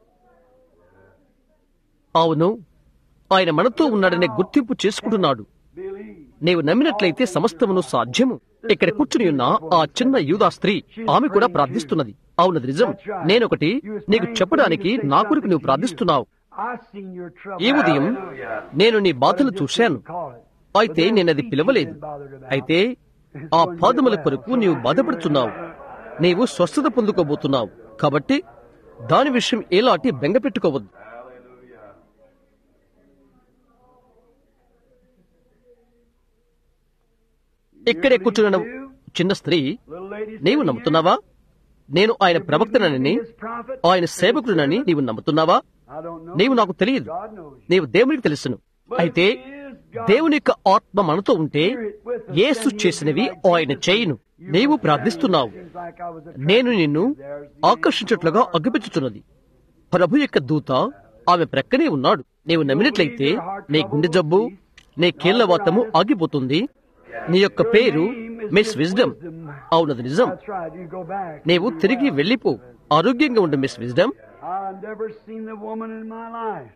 అవును ఆయన మనతో ఉన్నాడనే గుర్తింపు చేసుకుంటున్నాడు Believe. నీవు నమ్మినట్లయితే సమస్తమును సాధ్యము ఇక్కడ కూర్చుని ఉన్న ఆ చిన్న యూదా స్త్రీ ఆమె కూడా ప్రార్థిస్తున్నది అవునది నిజం నేనొకటి నీకు చెప్పడానికి నా కొరకు నువ్వు ప్రార్థిస్తున్నావు I seen your trouble. ఈ ఉదయం నేను నీ బాధలు చూశాను Call it. అయితే నేనది పిలవలేదు అయితే ఆ పాదముల కొరకు నీవు బాధపడుతున్నావు నీవు స్వస్థత పొందుకోబోతున్నావు కాబట్టి దాని విషయం ఎలాంటి బెంగ పెట్టుకోవద్దు ఇక్కడే కూర్చున్న చిన్న స్త్రీ Little lady నీవు sitting నమ్ముతున్నావా నేను ఆయన here, ప్రవక్తనని his prophet. ఆయన సేవకుడినని నీవు నమ్ముతున్నావా I don't know. నీవు నాకు తెలియదు God knows you. నీవు దేవునికి తెలుసును అయితే దేవుని యొక్క ఆత్మ మనతో ఉంటే యేసు చేసినవి ఆయన చేయును నీవు ప్రార్థిస్తున్నావు నేను నిన్ను ఆకర్షించట్లుగా అగ్గిపెచ్చుతున్నది ప్రభు యొక్క దూత ఆమె ప్రక్కనే ఉన్నాడు నీవు నమ్మినట్లయితే నీ గుండె జబ్బు నీ కీళ్ల వాతము ఆగిపోతుంది నీ యొక్క పేరు మిస్ విజ్డమ్ అవునది నిజం That's right. You go back. నీవు తిరిగి వెళ్ళిపో ఆరోగ్యంగా ఉండు miss wisdom I've never seen the woman in my life.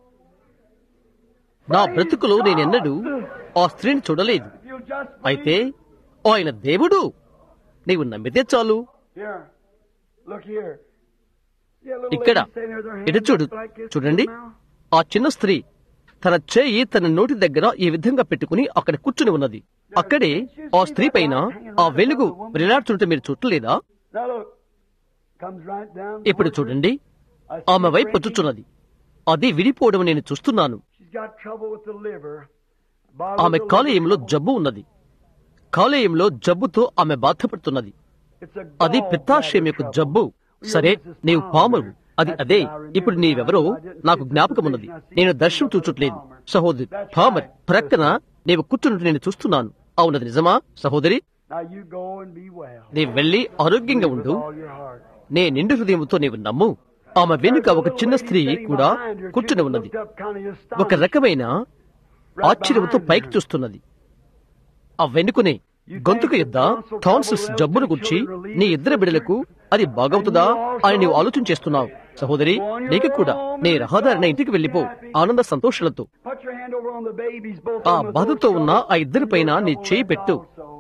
నా బ్రతుకులో నేనెన్నడూ ఆ స్త్రీని చూడలేదు You just అయితే ఆయన దేవుడు నీవు నమ్మితే చాలు here. Look here. See a little ఇక్కడ lady standing there with her ఇటు hands చూడు up like this చూడండి to her mouth? ఆ చిన్న స్త్రీ తన చేయి తన నోటి దగ్గర ఈ విధంగా పెట్టుకుని అక్కడ కూర్చుని ఉన్నది అక్కడే ఆ స్త్రీ పైన ఆ వెలుగు వేలాడుతుంటే మీరు చూడలేదా Now look. Comes right down. ఇప్పుడు towards her. చూడండి I see ఆమె her వైపు breaking. వచ్చుచున్నది అది విడిపోవడం నేను చూస్తున్నాను She's got trouble with the liver. Bother ఆమె with the liver కాలేయంలో trouble. జబ్బు ఉన్నది కాలేయంలో జబ్బుతో ఆమె బాధపడుతున్నది It's a అది gall పిత్తాశయం bladder యొక్క trouble. జబ్బు You're సరే Mrs. నీవు Palmer. పామరు అది That's అదే what I remember ఇప్పుడు now. నీవెవరో I didn't నాకు see the జ్ఞాపకం ఉన్నది position. I see నేను you దర్శనం Mrs. చూచట్లేదు Palmer. సహోదరి That's పామర్ right. ప్రక్కన నీవు కూర్చున్నట్టు నేను చూస్తున్నాను అవునది నిజమా సహోదరి Now you go and be well. నీవు వెళ్లి ఆరోగ్యంగా With ఉండు all your heart. నే నిండు హృదయంతో నీవు నమ్ము ఆమె వెనుక ఒక చిన్న స్త్రీ కూడా కూర్చుని ఉన్నది ఒక రకమైన ఆశ్చర్యంతో పైకి చూస్తున్నది ఆ వెనుకనే గొంతుకు యుద్ధ థాన్సిస్ జబ్బును గుర్చి నీ ఇద్దరు బిడ్డలకు అది బాగవుతుందా అని నీవు ఆలోచన చేస్తున్నావు సహోదరి నీకు కూడా నీ రహదారిన ఇంటికి వెళ్ళిపో ఆనంద సంతోషాలతో Put your hand over on the babies, both ఆ of them with బాధతో those ఉన్న ఆ ఇద్దరి పైన నీ చేయి పెట్టు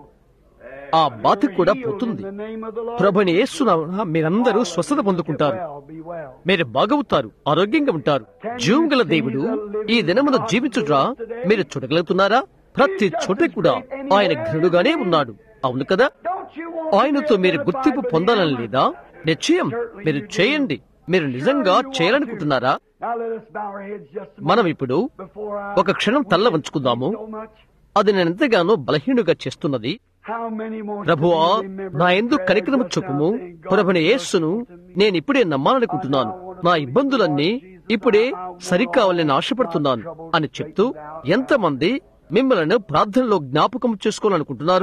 ఆ బాధ కూడా పోతుంది ప్రభుని యేసునామమున మీరందరూ స్వస్థత పొందుకుంటారు మీరు బాగవుతారు ఆరోగ్యంగా ఉంటారు జీవం గల దేవుడు ఈ దినమున జీవించుట్రా మీరు చూడగలుగుతున్నారా ప్రతి చోట కూడా ఆయన ఘనుడుగానే ఉన్నాడు అవును కదా ఆయనతో మీరు గుర్తింపు పొందాలని లేదా నిశ్చయం మీరు చేయండి మీరు నిజంగా చేయాలనుకుంటున్నారా మనం ఇప్పుడు ఒక క్షణం తల్ల వంచుకుందాము అది నేను ఎంతగానో బలహీనుగా చేస్తున్నది ప్రభువా నా ఎందుకు కనికరము చూపుము ప్రభుని యేస్సును నేను ఇప్పుడే నమ్మాలనుకుంటున్నాను నా ఇబ్బందులన్నీ ఇప్పుడే సరికావాలని ఆశపడుతున్నాను అని చెప్తూ ఎంతమంది మిమ్మల్ని ప్రార్థనలో జ్ఞాపకం చేసుకోవాలనుకుంటున్నారు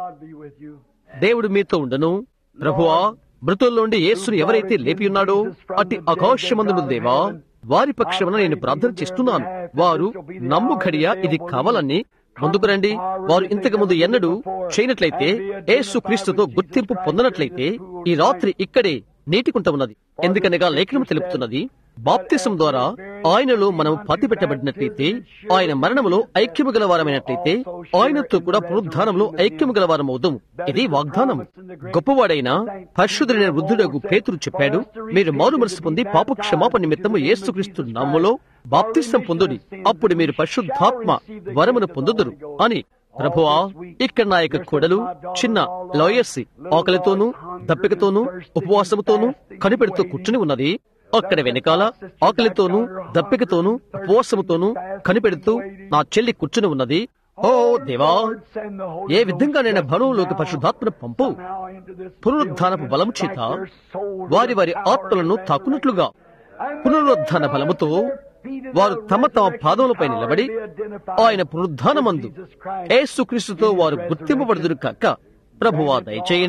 దేవుడు మీతో ఉండను ప్రభువా మృతుల్లోండి యేసును ఎవరైతే లేపి ఉన్నాడో అట్టి ఆకాశమందును దేవా వారి పక్షమున నేను ప్రార్థన చేస్తున్నాను వారు నమ్ము ఘడియ ఇది కావాలని ముందుకు రండి వారు ఇంతకు ముందు ఎన్నడూ చేయనట్లయితే యేసు క్రీస్తుతో గుర్తింపు పొందనట్లయితే ఈ రాత్రి ఇక్కడే నీటికుంట ఉన్నది ఎందుకనగా లేఖనం తెలుపుతున్నది బాప్తిసం ద్వారా ఆయనలో మనం పాతి పెట్టబడినట్లయితే ఆయన మరణములో ఐక్యము గలవారమైనట్లయితే ఆయనతో కూడా పునరుద్ధానంలో ఐక్యము గలవారమవుదాం ఇది వాగ్దానం గొప్పవాడైన పరిశుద్ధుడైన వృద్ధుడగు పేతురు చెప్పాడు మీరు మారు మనసు పొంది పాప క్షమాపణ నిమిత్తము యేసుక్రీస్తు నామములో బాప్తిసం పొందుడి అప్పుడు మీరు పరిశుద్ధాత్మ వరమును పొందుదురు అని ప్రభువా ఇక్కడ నా యొక్క కొడలు చిన్న లాయర్సి ఆకలితోనూ దప్పికతోనూ ఉపవాసముతోనూ కనిపెడుతూ కూర్చుని ఉన్నది అక్కడ వెనకాల ఆకలితోనూ దప్పికతోనూ ఉపవాసముతోనూ కనిపెడుతూ నా చెల్లి కూర్చుని ఉన్నది ఓ దేవా ఏ విధంగా నేను భవనంలోకి పరిశుద్ధాత్మను పంపు పునరుద్ధానపు బలము చేత వారి వారి ఆత్మలను తాకున్నట్లుగా పునరుద్ధాన బలముతో వారు తమ తమ పాదములపై నిలబడి ఆయన పునరుద్ధానమందు యేసుక్రీస్తుతో వారు గుర్తింపబడుదురు కాక ప్రభువా దయచేయండి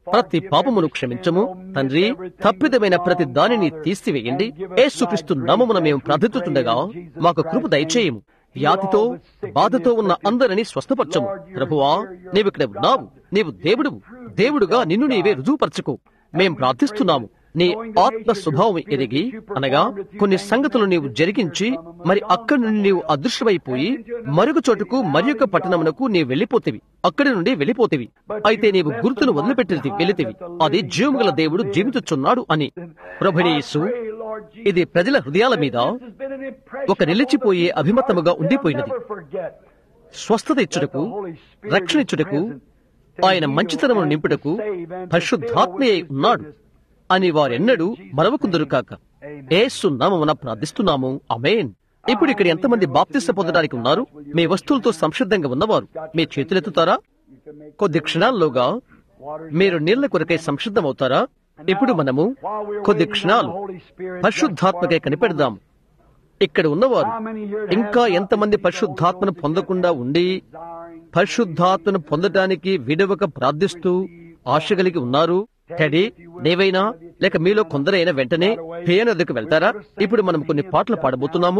ప్రతి పాపమును క్షమించము తండ్రి తప్పిదమైన ప్రతి దానిని తీసివేయండి ఏసుక్రీస్తు నామమున మేము ప్రార్థిస్తుండగా మాకు కృప దయచేయము వ్యాధితో బాధతో ఉన్న అందరినీ స్వస్థపరచము ప్రభువా నీవిక్కడ ఉన్నావు నీవు దేవుడువు దేవుడుగా నిన్ను నీవే రుజువుపరచుకో మేం ప్రార్థిస్తున్నాము నీ ఆత్మ స్వభావం ఎరిగి అనగా కొన్ని సంగతులు నీవు జరిగించి మరి అక్కడి నుండి నీవు అదృశ్యమైపోయి మరొక చోటుకు మరి యొక్క పట్టణమునకు నీవు వెళ్ళిపోతేవి అక్కడి నుండి వెళ్ళిపోతేవి అయితే నీవు గుర్తును వదిలిపెట్టి వెళితివి అది జీవముగల దేవుడు జీవించుచున్నాడు అని ప్రభునేసు ఇది ప్రజల హృదయాల మీద ఒక నిలిచిపోయే అభిమతముగా ఉండిపోయినది స్వస్థత ఇచ్చుటకు రక్షణ ఇచ్చుటకు ఆయన మంచితనమును నింపుటకు పరిశుద్ధాత్మే ఉన్నాడు అని వారెన్నడూ మరవకుందరు కాక ఏసు నామమున ప్రార్థిస్తున్నాము అమేన్ ఇప్పుడు ఇక్కడ ఎంతమంది బాప్తిస్త పొందడానికి ఉన్నారు మీ వస్తువులతో సంసిద్ధంగా ఉన్నవారు మీ చేతులెత్తుతారా కొద్ది క్షణాల్లోగా మీరు నీళ్ల కొరకై సంసిద్ధమవుతారా ఇప్పుడు మనము కొద్ది క్షణాలు పరిశుద్ధాత్మకై కనిపెడదాం ఇక్కడ ఉన్నవారు ఇంకా ఎంతమంది పరిశుద్ధాత్మను పొందకుండా ఉండి పరిశుద్ధాత్మను పొందటానికి విడవక ప్రార్థిస్తూ ఆశ కలిగి ఉన్నారు టెడీ నీవైనా లేక మీలో కొందరైనా వెంటనే పేన వద్దకు వెళ్తారా ఇప్పుడు మనం కొన్ని పాటలు పాడబోతున్నాము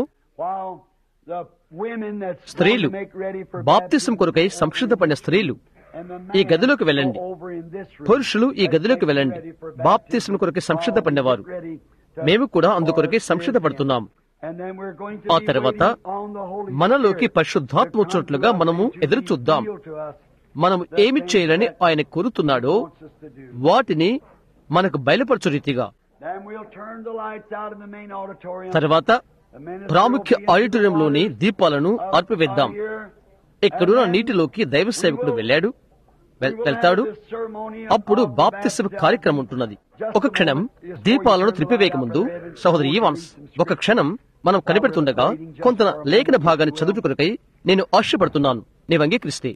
స్త్రీలు బాప్తిసం కొరకై సంసిద్ధపడిన స్త్రీలు ఈ గదిలోకి వెళ్ళండి పురుషులు ఈ గదిలోకి వెళ్ళండి బాప్తిసం కొరకై సంసిద్ధపడినవారు మేము కూడా అందుకొరకే సంసిద్ధపడుతున్నాం ఆ తర్వాత మనలోకి పరిశుద్ధాత్మ వచ్చినట్లుగా మనము ఎదురు చూద్దాం మనం ఏమి చేయాలని ఆయన కోరుతున్నాడో వాటిని మనకు బయలుపరచు రీతిగా తర్వాత ప్రాముఖ్య ఆడిటోరియంలోని దీపాలను ఆర్పివేద్దాం ఇక్కడున్న నీటిలోకి దైవ సేవకుడు వెళ్ళాడు వెళ్తాడు అప్పుడు బాప్తిస్మ కార్యక్రమం ఉంటున్నది ఒక క్షణం దీపాలను త్రిపివేయక ముందు సహోదరి ఈవాన్స్ ఒక క్షణం మనం కనిపెడుతుండగా కొంత లేఖన భాగాన్ని చదువు కొరకై నేను ఆశపడుతున్నాను నీవు అంగీకరిస్తే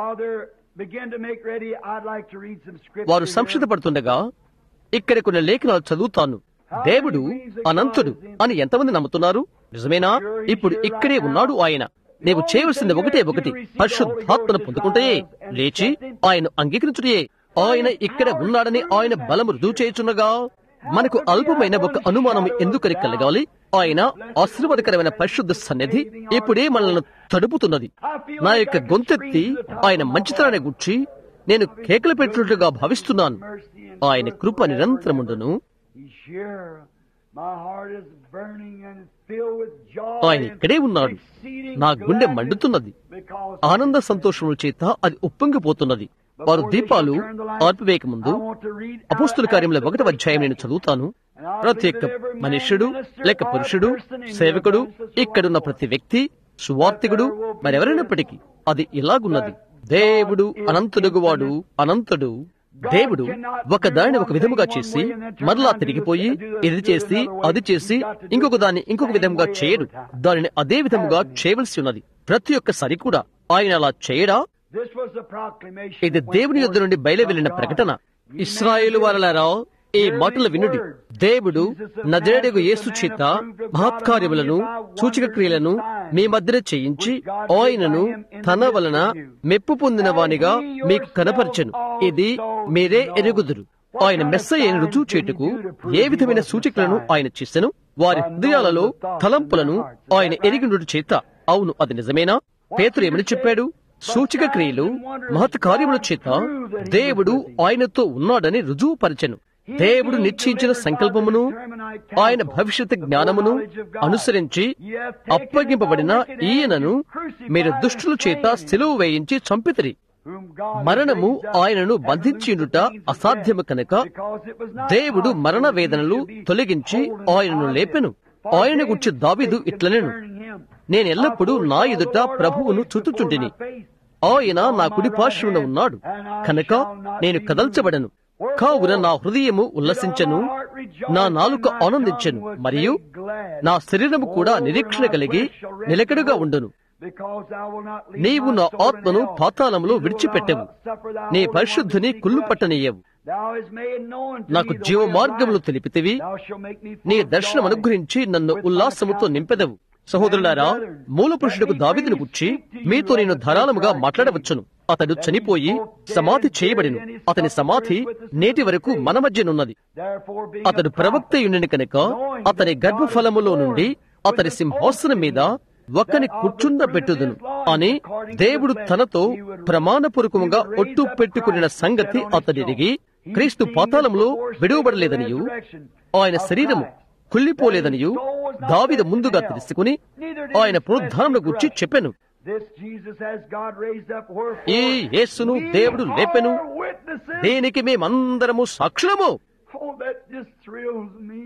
వారు సంక్షిప్తపడుతుండగా ఇక్కడ కొన్ని లేఖనాలు చదువుతాను దేవుడు అనంతుడు అని ఎంతమంది నమ్ముతున్నారు నిజమేనా ఇప్పుడు ఇక్కడే ఉన్నాడు ఆయన నీవు చేయవలసింది ఒకటే ఒకటి పరిశుద్ధాత్మను పొందుకుంటే లేచి ఆయన అంగీకరించుటే ఆయన ఇక్కడ ఉన్నాడని ఆయన బలము రుజువు చేయుచున్నగా మనకు అల్పమైన ఒక అనుమానం ఎందుకని కలగాలి ఆయన ఆశీర్వాదకరమైన పరిశుద్ధ సన్నిధి ఇప్పుడే మనల్ని తడుపుతున్నది నా యొక్క గొంతెత్తి ఆయన మంచితనాన్ని గుర్చి నేను కేకలు పెట్టినట్లుగా భావిస్తున్నాను ఆయన కృప నిరంతరముండును ఆయన ఇక్కడే ఉన్నాడు నా గుండె మండుతున్నది ఆనంద సంతోషముల చేత అది ఉప్పొంగిపోతున్నది వారు దీపాలు ఆర్పివేయక ముందు అపోస్తుల కార్యంలో ఒకటి అధ్యాయం నేను చదువుతాను ప్రతి ఒక్క మనుష్యుడు లేక పురుషుడు సేవకుడు ఇక్కడున్న ప్రతి వ్యక్తి సువార్తికుడు మరెవరైనప్పటికీ అది ఇలాగున్నది దేవుడు అనంతుడుగు వాడు అనంతుడు దేవుడు ఒక దానిని ఒక విధముగా చేసి మరలా తిరిగిపోయి ఇది చేసి అది చేసి ఇంకొక దాన్ని ఇంకొక విధంగా చేయడు దానిని అదే విధముగా చేయవలసి ఉన్నది ప్రతి ఒక్కసారి కూడా ఆయన అలా చేయడా ఇది దేవుని యుద్ధ నుండి బయలు వెళ్లిన ప్రకటన ఇస్రాయేలు వారలారా ఈ మాటలు వినుడి దేవుడు నజరేడుగు యేసు చేత మహత్కార్యములను సూచక క్రియలను మీ మధ్యన చేయించి ఆయనను తన వలన మెప్పు పొందిన వానిగా మీకు కనపరచను ఇది మీరే ఎరుగుదురు ఆయన మెస్సయ్యను రుజువు చేటుకు ఏ విధమైన సూచికలను ఆయన చేసెను వారి హృదయాలలో తలంపులను ఆయన ఎరిగినుడు చేత అవును అది నిజమేనా పేతురు ఏమని చెప్పాడు సూచిక క్రియలు మహత్ కార్యముల చేత దేవుడు ఆయనతో ఉన్నాడని రుజువుపరచెను దేవుడు నిశ్చయించిన సంకల్పమును ఆయన భవిష్యత్ జ్ఞానమును అనుసరించి అప్పగింపబడిన ఈయనను మీరు దుష్టుల చేత సెలవు వేయించి చంపితిరి మరణము ఆయనను బంధించిండుట అసాధ్యము కనుక దేవుడు మరణ వేదనలు తొలగించి ఆయనను లేపెను ఆయన గుర్చి దావీదు ఇట్లనేను నేను ఎల్లప్పుడూ నా ఎదుట ప్రభువును చుట్టుచుంటిని ఆయన నా కుడి పార్శ్వన ఉన్నాడు కనుక నేను కదల్చబడను కావున నా హృదయము ఉల్లసించను నా నాలుక ఆనందించను మరియు నా శరీరము కూడా నిరీక్షణ కలిగి నిలకడగా ఉండును నీవు నా ఆత్మను పాతాళములో విడిచిపెట్టవు నీ పరిశుద్ధిని కుళ్ళు పట్టనీయవు నాకు జీవ మార్గములు తెలిపితివి నీ దర్శనం అనుగ్రహించి నన్ను ఉల్లాసముతో నింపెదవు సహోదరులారా మూల పురుషుడికి దావిదిని గుర్చి మీతో నేను ధారాళముగా మాట్లాడవచ్చును అతడు చనిపోయి సమాధి చేయబడిను అతని సమాధి నేటి వరకు మన మధ్యనున్నది Therefore, being అతడు a ప్రవక్త యుండిని కనుక అతని గర్భఫలములో నుండి అతని సింహాసనం మీద ఒకని కూర్చుండబెట్టుదును అని దేవుడు తనతో ప్రమాణపూర్వకంగా ఒట్టు పెట్టుకున్న సంగతి అతడిరిగి క్రీస్తు పాతాళంలో విడువబడలేదనియు ఆయన శరీరము కుళ్ళిపోలేదనియు దావిద ముందుగా తెలుసుకుని ఆయన పునరుద్ధానమును గురించి చెప్పాను This Jesus has God raised up wherefore ఈ యేసును we దేవుడు లేపెను are witnesses. దేనికి మేమందరము సాక్షులము Oh, that just thrills me.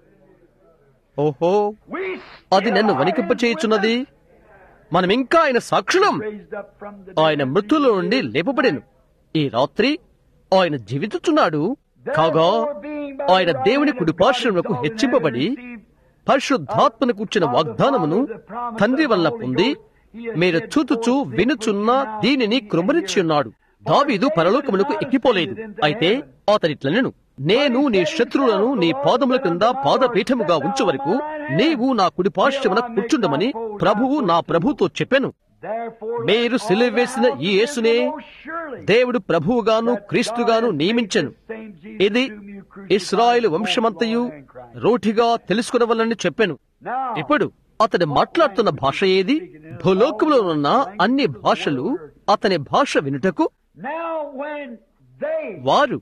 ఓహో We అది నన్ను వణికింపచేయుచున్నది మనం ఇంకా ఆయన సాక్షులం raised up from the ఆయన మృతుల నుండి లేపబడెను ఈ రాత్రి ఆయన జీవించుచున్నాడు కాగా ఆయన దేవుని కుడిపార్శ్వములకు హెచ్చింపబడి పరిశుద్ధాత్మను కూర్చిన వాగ్దానమును తండ్రి వల్ల పొంది మీరు చూతుచు వినుచున్న దీనిని కృమరించి ఉన్నాడు దావీదు పరలోకమునకు ఎక్కిపోలేదు అయితే అతడిట్లనెను నేను నీ శత్రువులను నీ పాదముల క్రింద పాదపీఠముగా ఉంచు వరకు నీవు నా కుడి పార్శ్వమున కూర్చుండమని ప్రభువు నా ప్రభుతో చెప్పెను Therefore, మీరు సిలువ వేసిన ఈ యేసునే దేవుడు ప్రభువుగాను క్రీస్తుగాను నియమించెను ఇది ఇస్రాయేల్ వంశమంతయు రోటిగా తెలుసుకునవలని చెప్పాను Now, ఇప్పుడు అతడు మాట్లాడుతున్న భాష ఏది భూలోకంలో ఉన్న అన్ని భాషలు అతని భాష వినుటకు now when they వారు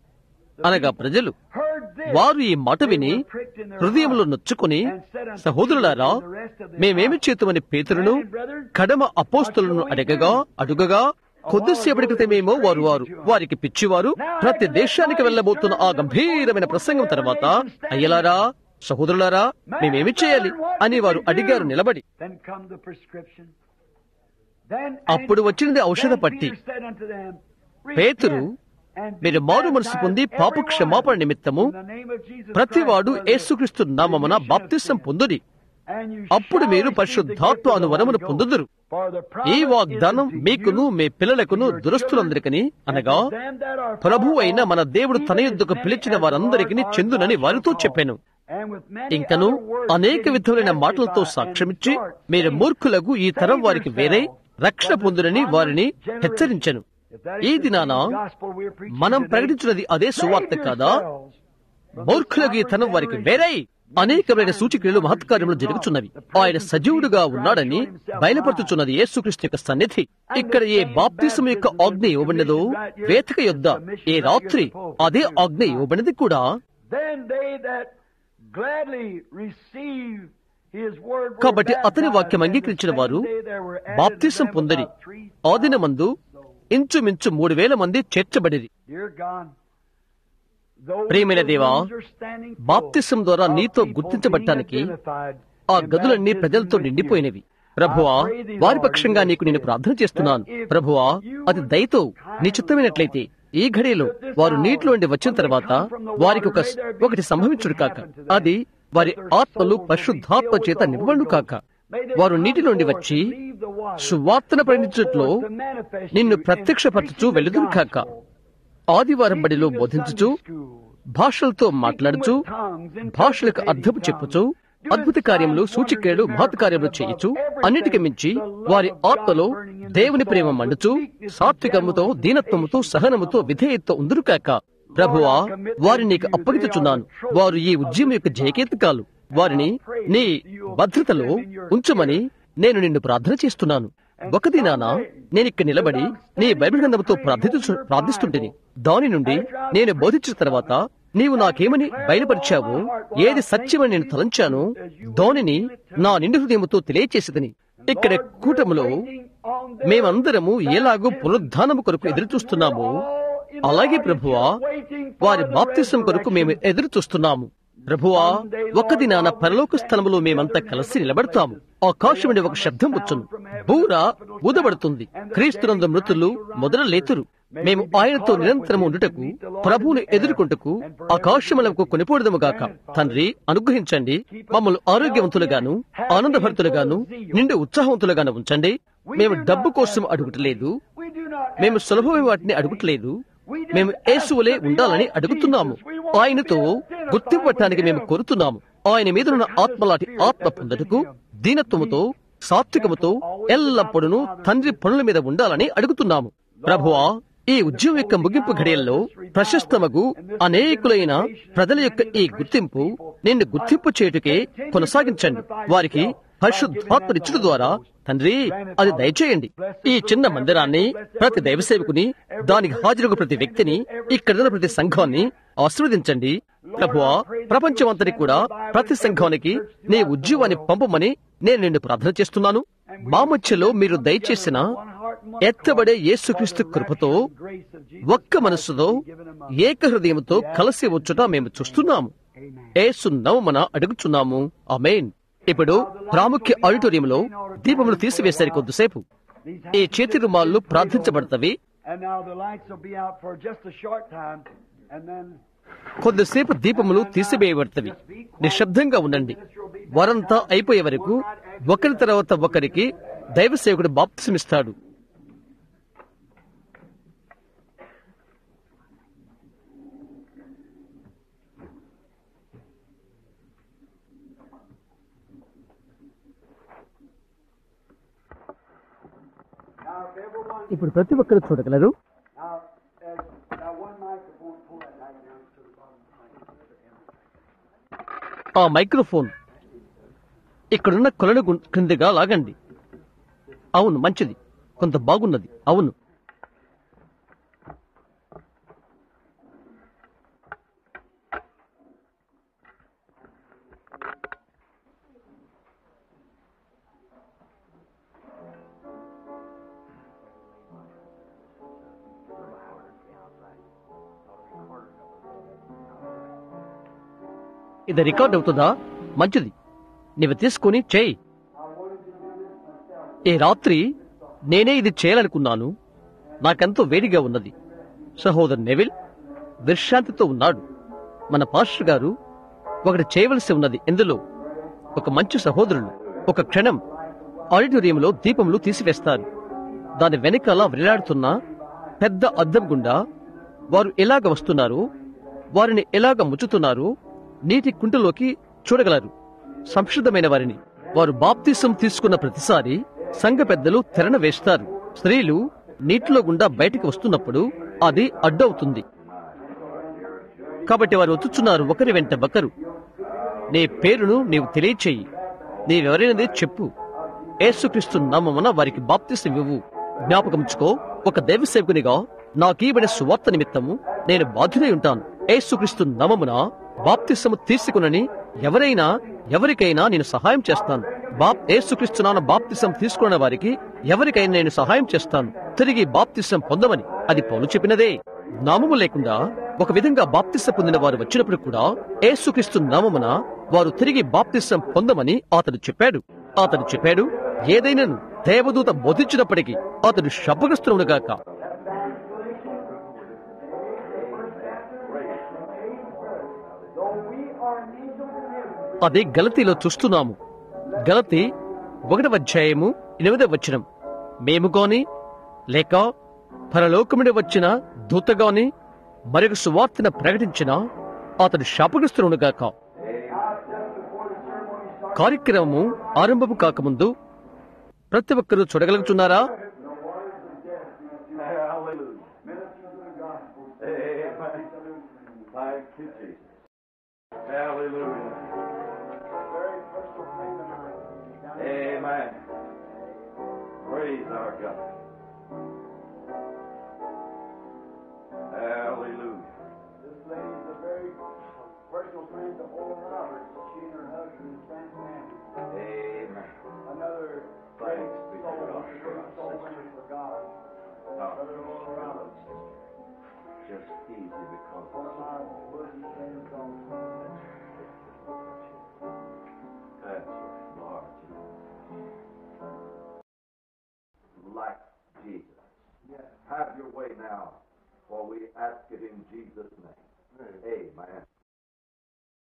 అనగా ప్రజలు heard this, వారు ఈ మాట విని హృదయంలో నొచ్చుకుని సహోదరులారా మేమేమి చేతుమని పేతురును కడమ అపోస్తులను అడగగా అడుగగా కొద్దిసేపటి క్రితమేమో వారు వారు వారికి పిచ్చివారు ప్రతి దేశానికి వెళ్ళబోతున్న ఆ గంభీరమైన ప్రసంగం తర్వాత అయ్యలారా సహోదరులారా మేమేమి చేయాలి అని వారు అడిగారు నిలబడి then come the prescription. Then, అప్పుడు వచ్చినది ఔషధ then పట్టి Peter said unto them, పేతురు Repent and be మీరు మారు మనసు baptized పొంది every పాప one క్షమాపణ నిమిత్తము in the name of Jesus ప్రతివాడు Christ for the యేసుక్రీస్తు నామమున remission of బాప్తిసం sin. పొందుడి And you అప్పుడు shall మీరు receive the పరిశుద్ధాత్మ gift of అను the వరమును Holy పొందుదురు Ghost. For the ఈ promise వాగ్దానం is unto మీకును you, me పిల్లలకును to your దురస్తులందరికీ children, అనగా and to them that are far ప్రభు అయిన మన off, దేవుడు తన even యుద్ధకు as many పిలిచిన as the వారందరికీ Lord our చెందునని God వారితో shall call. చెప్పాను And with many ఇంకను other words అనేక did he విధములైన మాటలతో testify సాక్ష్యమిచ్చి and exhort, మీరు saying, మూర్ఖులకు ఈ తరం "Save వారికి వేరే yourselves రక్షణ from పొందునని this వారిని generation." హెచ్చరించెను If that ఈ is the దినాన same gospel we're preaching మనం today, ప్రకటించినది అదే save సువార్త కాదా yourselves from మూర్ఖులకు ఈ this తనం వారికి generation. వేరై అనేకమైన సూచిక్రియలు మహత్కార్యములు జరుగుతున్నవి ఆయన సజీవుడుగా ఉన్నాడని బయలుపరుచుచున్నది యేసుక్రీస్తు యొక్క సన్నిధి ఇక్కడ ఏ బాప్తిసం యొక్క ఆజ్ఞ ఇవ్వబడినదో వేతక యొద్ద ఏ రాత్రి అదే ఆజ్ఞ ఇవ్వబడినది కూడా Then they that gladly receive his word were కాబట్టి అతని baptized, వాక్యం and the అంగీకరించిన same వారు day there were added బాప్తిసం to them పొందిరి about three ఆ దినమందు ఇంచుమించు మూడు వేల మంది చేర్చబడిరి Dear God, those ప్రియమైన దేవా, rooms are standing full బాప్తిసం ద్వారా of నీతో people గుర్తించబడటానికి being identified ఆ in గదులన్నీ baptism ప్రజలతో with you. నిండిపోయినవి ప్రభువా వారి పక్షంగా నీకు నేను ప్రార్థన చేస్తున్నాను ప్రభువా అది దయతో నీ చిత్తమైనట్లయితే ఈ ఘడియలో వారు నీటిలోండి వచ్చిన తర్వాత వారికి ఒక ఒకటి సంభవించుడు కాక అది వారి ఆత్మలు పరిశుద్ధాత్మ చేత నివ్వడు కాక వారు నీటిలోండి వచ్చి సువార్తన ప్రకటించట్లో నిన్ను ప్రత్యక్షపరచుచూ వెలుదురు కాక ఆదివారం బడిలో బోధించుచు భాషలతో మాట్లాడుచు భాషలకు అర్థము చెప్పుచు అద్భుత కార్యములు సూచిక్రియలు మహత్ కార్యములు చేయొచ్చు అన్నిటికి మించి వారి ఆత్మలో దేవుని ప్రేమ మండుచు సాత్వికముతో దీనత్వముతో సహనముతో విధేయతతో ఉందురుకాక ప్రభువా వారిని నీకు అప్పగించుచున్నాను వారు ఈ ఉద్యమం యొక్క జయకేతకాలు వారిని నీ భద్రతలో ఉంచమని నేను నిన్ను ప్రార్థన చేస్తున్నాను ఒక దినాన నేనిక్కడ నిలబడి నీ బైబిల్ గ్రంథంతో ప్రార్థించు ప్రార్థిస్తుంటిని దాని నుండి నేను బోధించిన తర్వాత నీవు నాకేమని బయలుపరిచావో ఏది సత్యమని నేను తలంచానో దానిని నా నిండు హృదయముతో తెలియచేసేదని ఇక్కడ కూటములో మేమందరము ఎలాగో పునరుద్ధానము కొరకు ఎదురు చూస్తున్నామో అలాగే ప్రభువా వారి బాప్తిసం కొరకు మేము ఎదురు చూస్తున్నాము ప్రభువా ఒక దినాన పరలోక స్థలములో మేమంతా కలిసి నిలబడతాము ఆకాశం నుండి ఒక శబ్దం వచ్చును బూర ఊదబడుతుంది క్రీస్తునందు మృతులు మొదల లేతురు మేము ఆయనతో నిరంతరము ఉండుటకు ప్రభువును ఎదుర్కొంటకు ఆకాశములకు కొనిపోడదముగాక తండ్రి అనుగ్రహించండి మమ్మల్ని ఆరోగ్యవంతులుగాను ఆనందభరితులుగాను నిండు ఉత్సాహవంతులుగాను ఉంచండి మేము డబ్బు కోసం అడుగుటలేదు మేము సులభమైన వాటిని అడుగుటలేదు మేము యేసువలే ఉండాలని అడుగుతున్నాము ఆయనతో గుర్తింపటానికి మేము కోరుతున్నాము ఆయన మీద ఉన్న ఆత్మలాంటి ఆత్మ పొందటకు దీనత్వముతో సాత్వికముతో ఎల్లప్పుడూ తండ్రి పనుల మీద ఉండాలని అడుగుతున్నాము ప్రభువా ఈ ఉద్యమం యొక్క ముగింపు ఘడియల్లో ప్రశస్తమగు అనేకులైన ప్రజల యొక్క ఈ గుర్తింపు నిన్ను గుర్తింపు చేయుటకే కొనసాగించండి వారికి పరిశుద్ధాత్మనిచ్చుట ద్వారా తండ్రి అది దయచేయండి ఈ చిన్న మందిరాన్ని ప్రతి దైవ సేవకుని దానికి హాజరు ప్రతి వ్యక్తిని ఇక్కడ ప్రతి సంఘాన్ని ఆశీర్వదించండి ప్రభువా ప్రపంచమంతటి కూడా ప్రతి సంఘానికి నీ ఉద్యోగాన్ని పంపమని నేను నిన్ను ప్రార్థన చేస్తున్నాను మా మధ్యలో మీరు దయచేసిన ఎత్తబడే యేసుక్రీస్తు కృపతో ఒక్క మనస్సుతో ఏక హృదయంతో కలిసి వచ్చుట మేము చూస్తున్నాము ఏసు నవమన అడుగుచున్నాము అమేన్ ఇప్పుడు ప్రాముఖ్య ఆడిటోరియంలో దీపములు తీసివేశారు కొద్దిసేపు ఈ చేతి రుమాళ్ళు ప్రార్థించబడతవి And now the lights will be out for just a short time, and then కొద్దిసేపు దీపములు తీసివేయబడతవి నిశ్శబ్దంగా ఉండండి వారంతా అయిపోయే వరకు ఒకరి తర్వాత ఒకరికి దైవ సేవకుడు బాప్తిసమిస్తాడు now if everyone ఇప్పుడు ప్రతి ఒక్కరు చూడగలరు now as now one microphone pull that light down to the bottom. ఆ మైక్రోఫోన్ ఇక్కడున్న కొలను గు- క్రిందిగా లాగండి అవును మంచిది కొంత బాగున్నది అవును ఇది రికార్డ్ అవుతుందా మంచిది నీవు తీసుకుని చేయి ఈ రాత్రి నేనే ఇది చేయాలనుకున్నాను నాకెంతో వేడిగా ఉన్నది సహోదరు నెవిల్ విశ్రాంతితో ఉన్నాడు మన పాస్టర్ గారు ఒకటి చేయవలసి ఉన్నది ఎందులో ఒక మంచి సహోదరులు ఒక క్షణం ఆడిటోరియంలో దీపములు తీసివేస్తారు దాని వెనకాల వేలాడుతున్న పెద్ద అద్దం గుండా వారు ఎలాగ వస్తున్నారు వారిని ఎలాగ ముచ్చుతున్నారు నీటి కుంటలోకి చూడగలరు సంసిద్ధమైన వారిని వారు బాప్తిసం తీసుకున్న ప్రతిసారి సంఘ పెద్దలు తెరణ వేస్తారు స్త్రీలు నీటిలో గుండా బయటికి వస్తున్నప్పుడు అది అడ్డవుతుంది కాబట్టి వారు వచ్చుచున్నారు ఒకరి వెంట ఒకరు నీ పేరును నీవు తెలియచేయి నీవెవరైనది చెప్పు యేసుక్రీస్తు నామమున వారికి బాప్తిసం ఇవ్వు జ్ఞాపకముచ్చుకో ఒక దైవ సేవకునిగా నాకీబడిన సువార్త నిమిత్తము నేను బాధ్యుడై ఉంటాను యేసుక్రీస్తు నామమున బాప్తిసము తీసుకునని ఎవరైనా ఎవరికైనా నేను సహాయం చేస్తాను బాప్ యేసుక్రీస్తు నాన్న బాప్తిసం తీసుకున్న వారికి ఎవరికైనా నేను సహాయం చేస్తాను తిరిగి బాప్తిసం పొందమని అది పౌలు చెప్పినదే నామము లేకుండా ఒక విధంగా బాప్తిసం పొందిన వారు వచ్చినప్పుడు కూడా యేసుక్రీస్తు నామమున వారు తిరిగి బాప్తిసం పొందమని అతడు చెప్పాడు అతడు చెప్పాడు ఏదైనాను దేవదూత బోధించినప్పటికీ అతడు శబ్దగ్రస్తుడుగాక అది గలతీలో చూస్తున్నాము గలతి ఒకటవ అధ్యాయము ఎనిమిదవ వచనం మేము గాని లేక పరలోకముడి వచ్చిన దూత గాని మరొక సువార్తన ప్రకటించిన అతడు శాపగ్రస్తుడుగాక కార్యక్రమము ఆరంభము కాకముందు ప్రతి ఒక్కరూ చూడగలుగుతున్నారా Hallelujah. Amen. Thank you, Jesus. Hallelujah. Amen. Praise our God. Hallelujah. This lady is a very personal friend to Oral Roberts. She and her husband and family. Amen. Another Thanks be to soul, God. great soul winner for God. Brother Oral Roberts. Just easy because One of my bosom friends on that's right, Lord. Like Jesus. Have your way now, for we ask it in Jesus' name. Amen.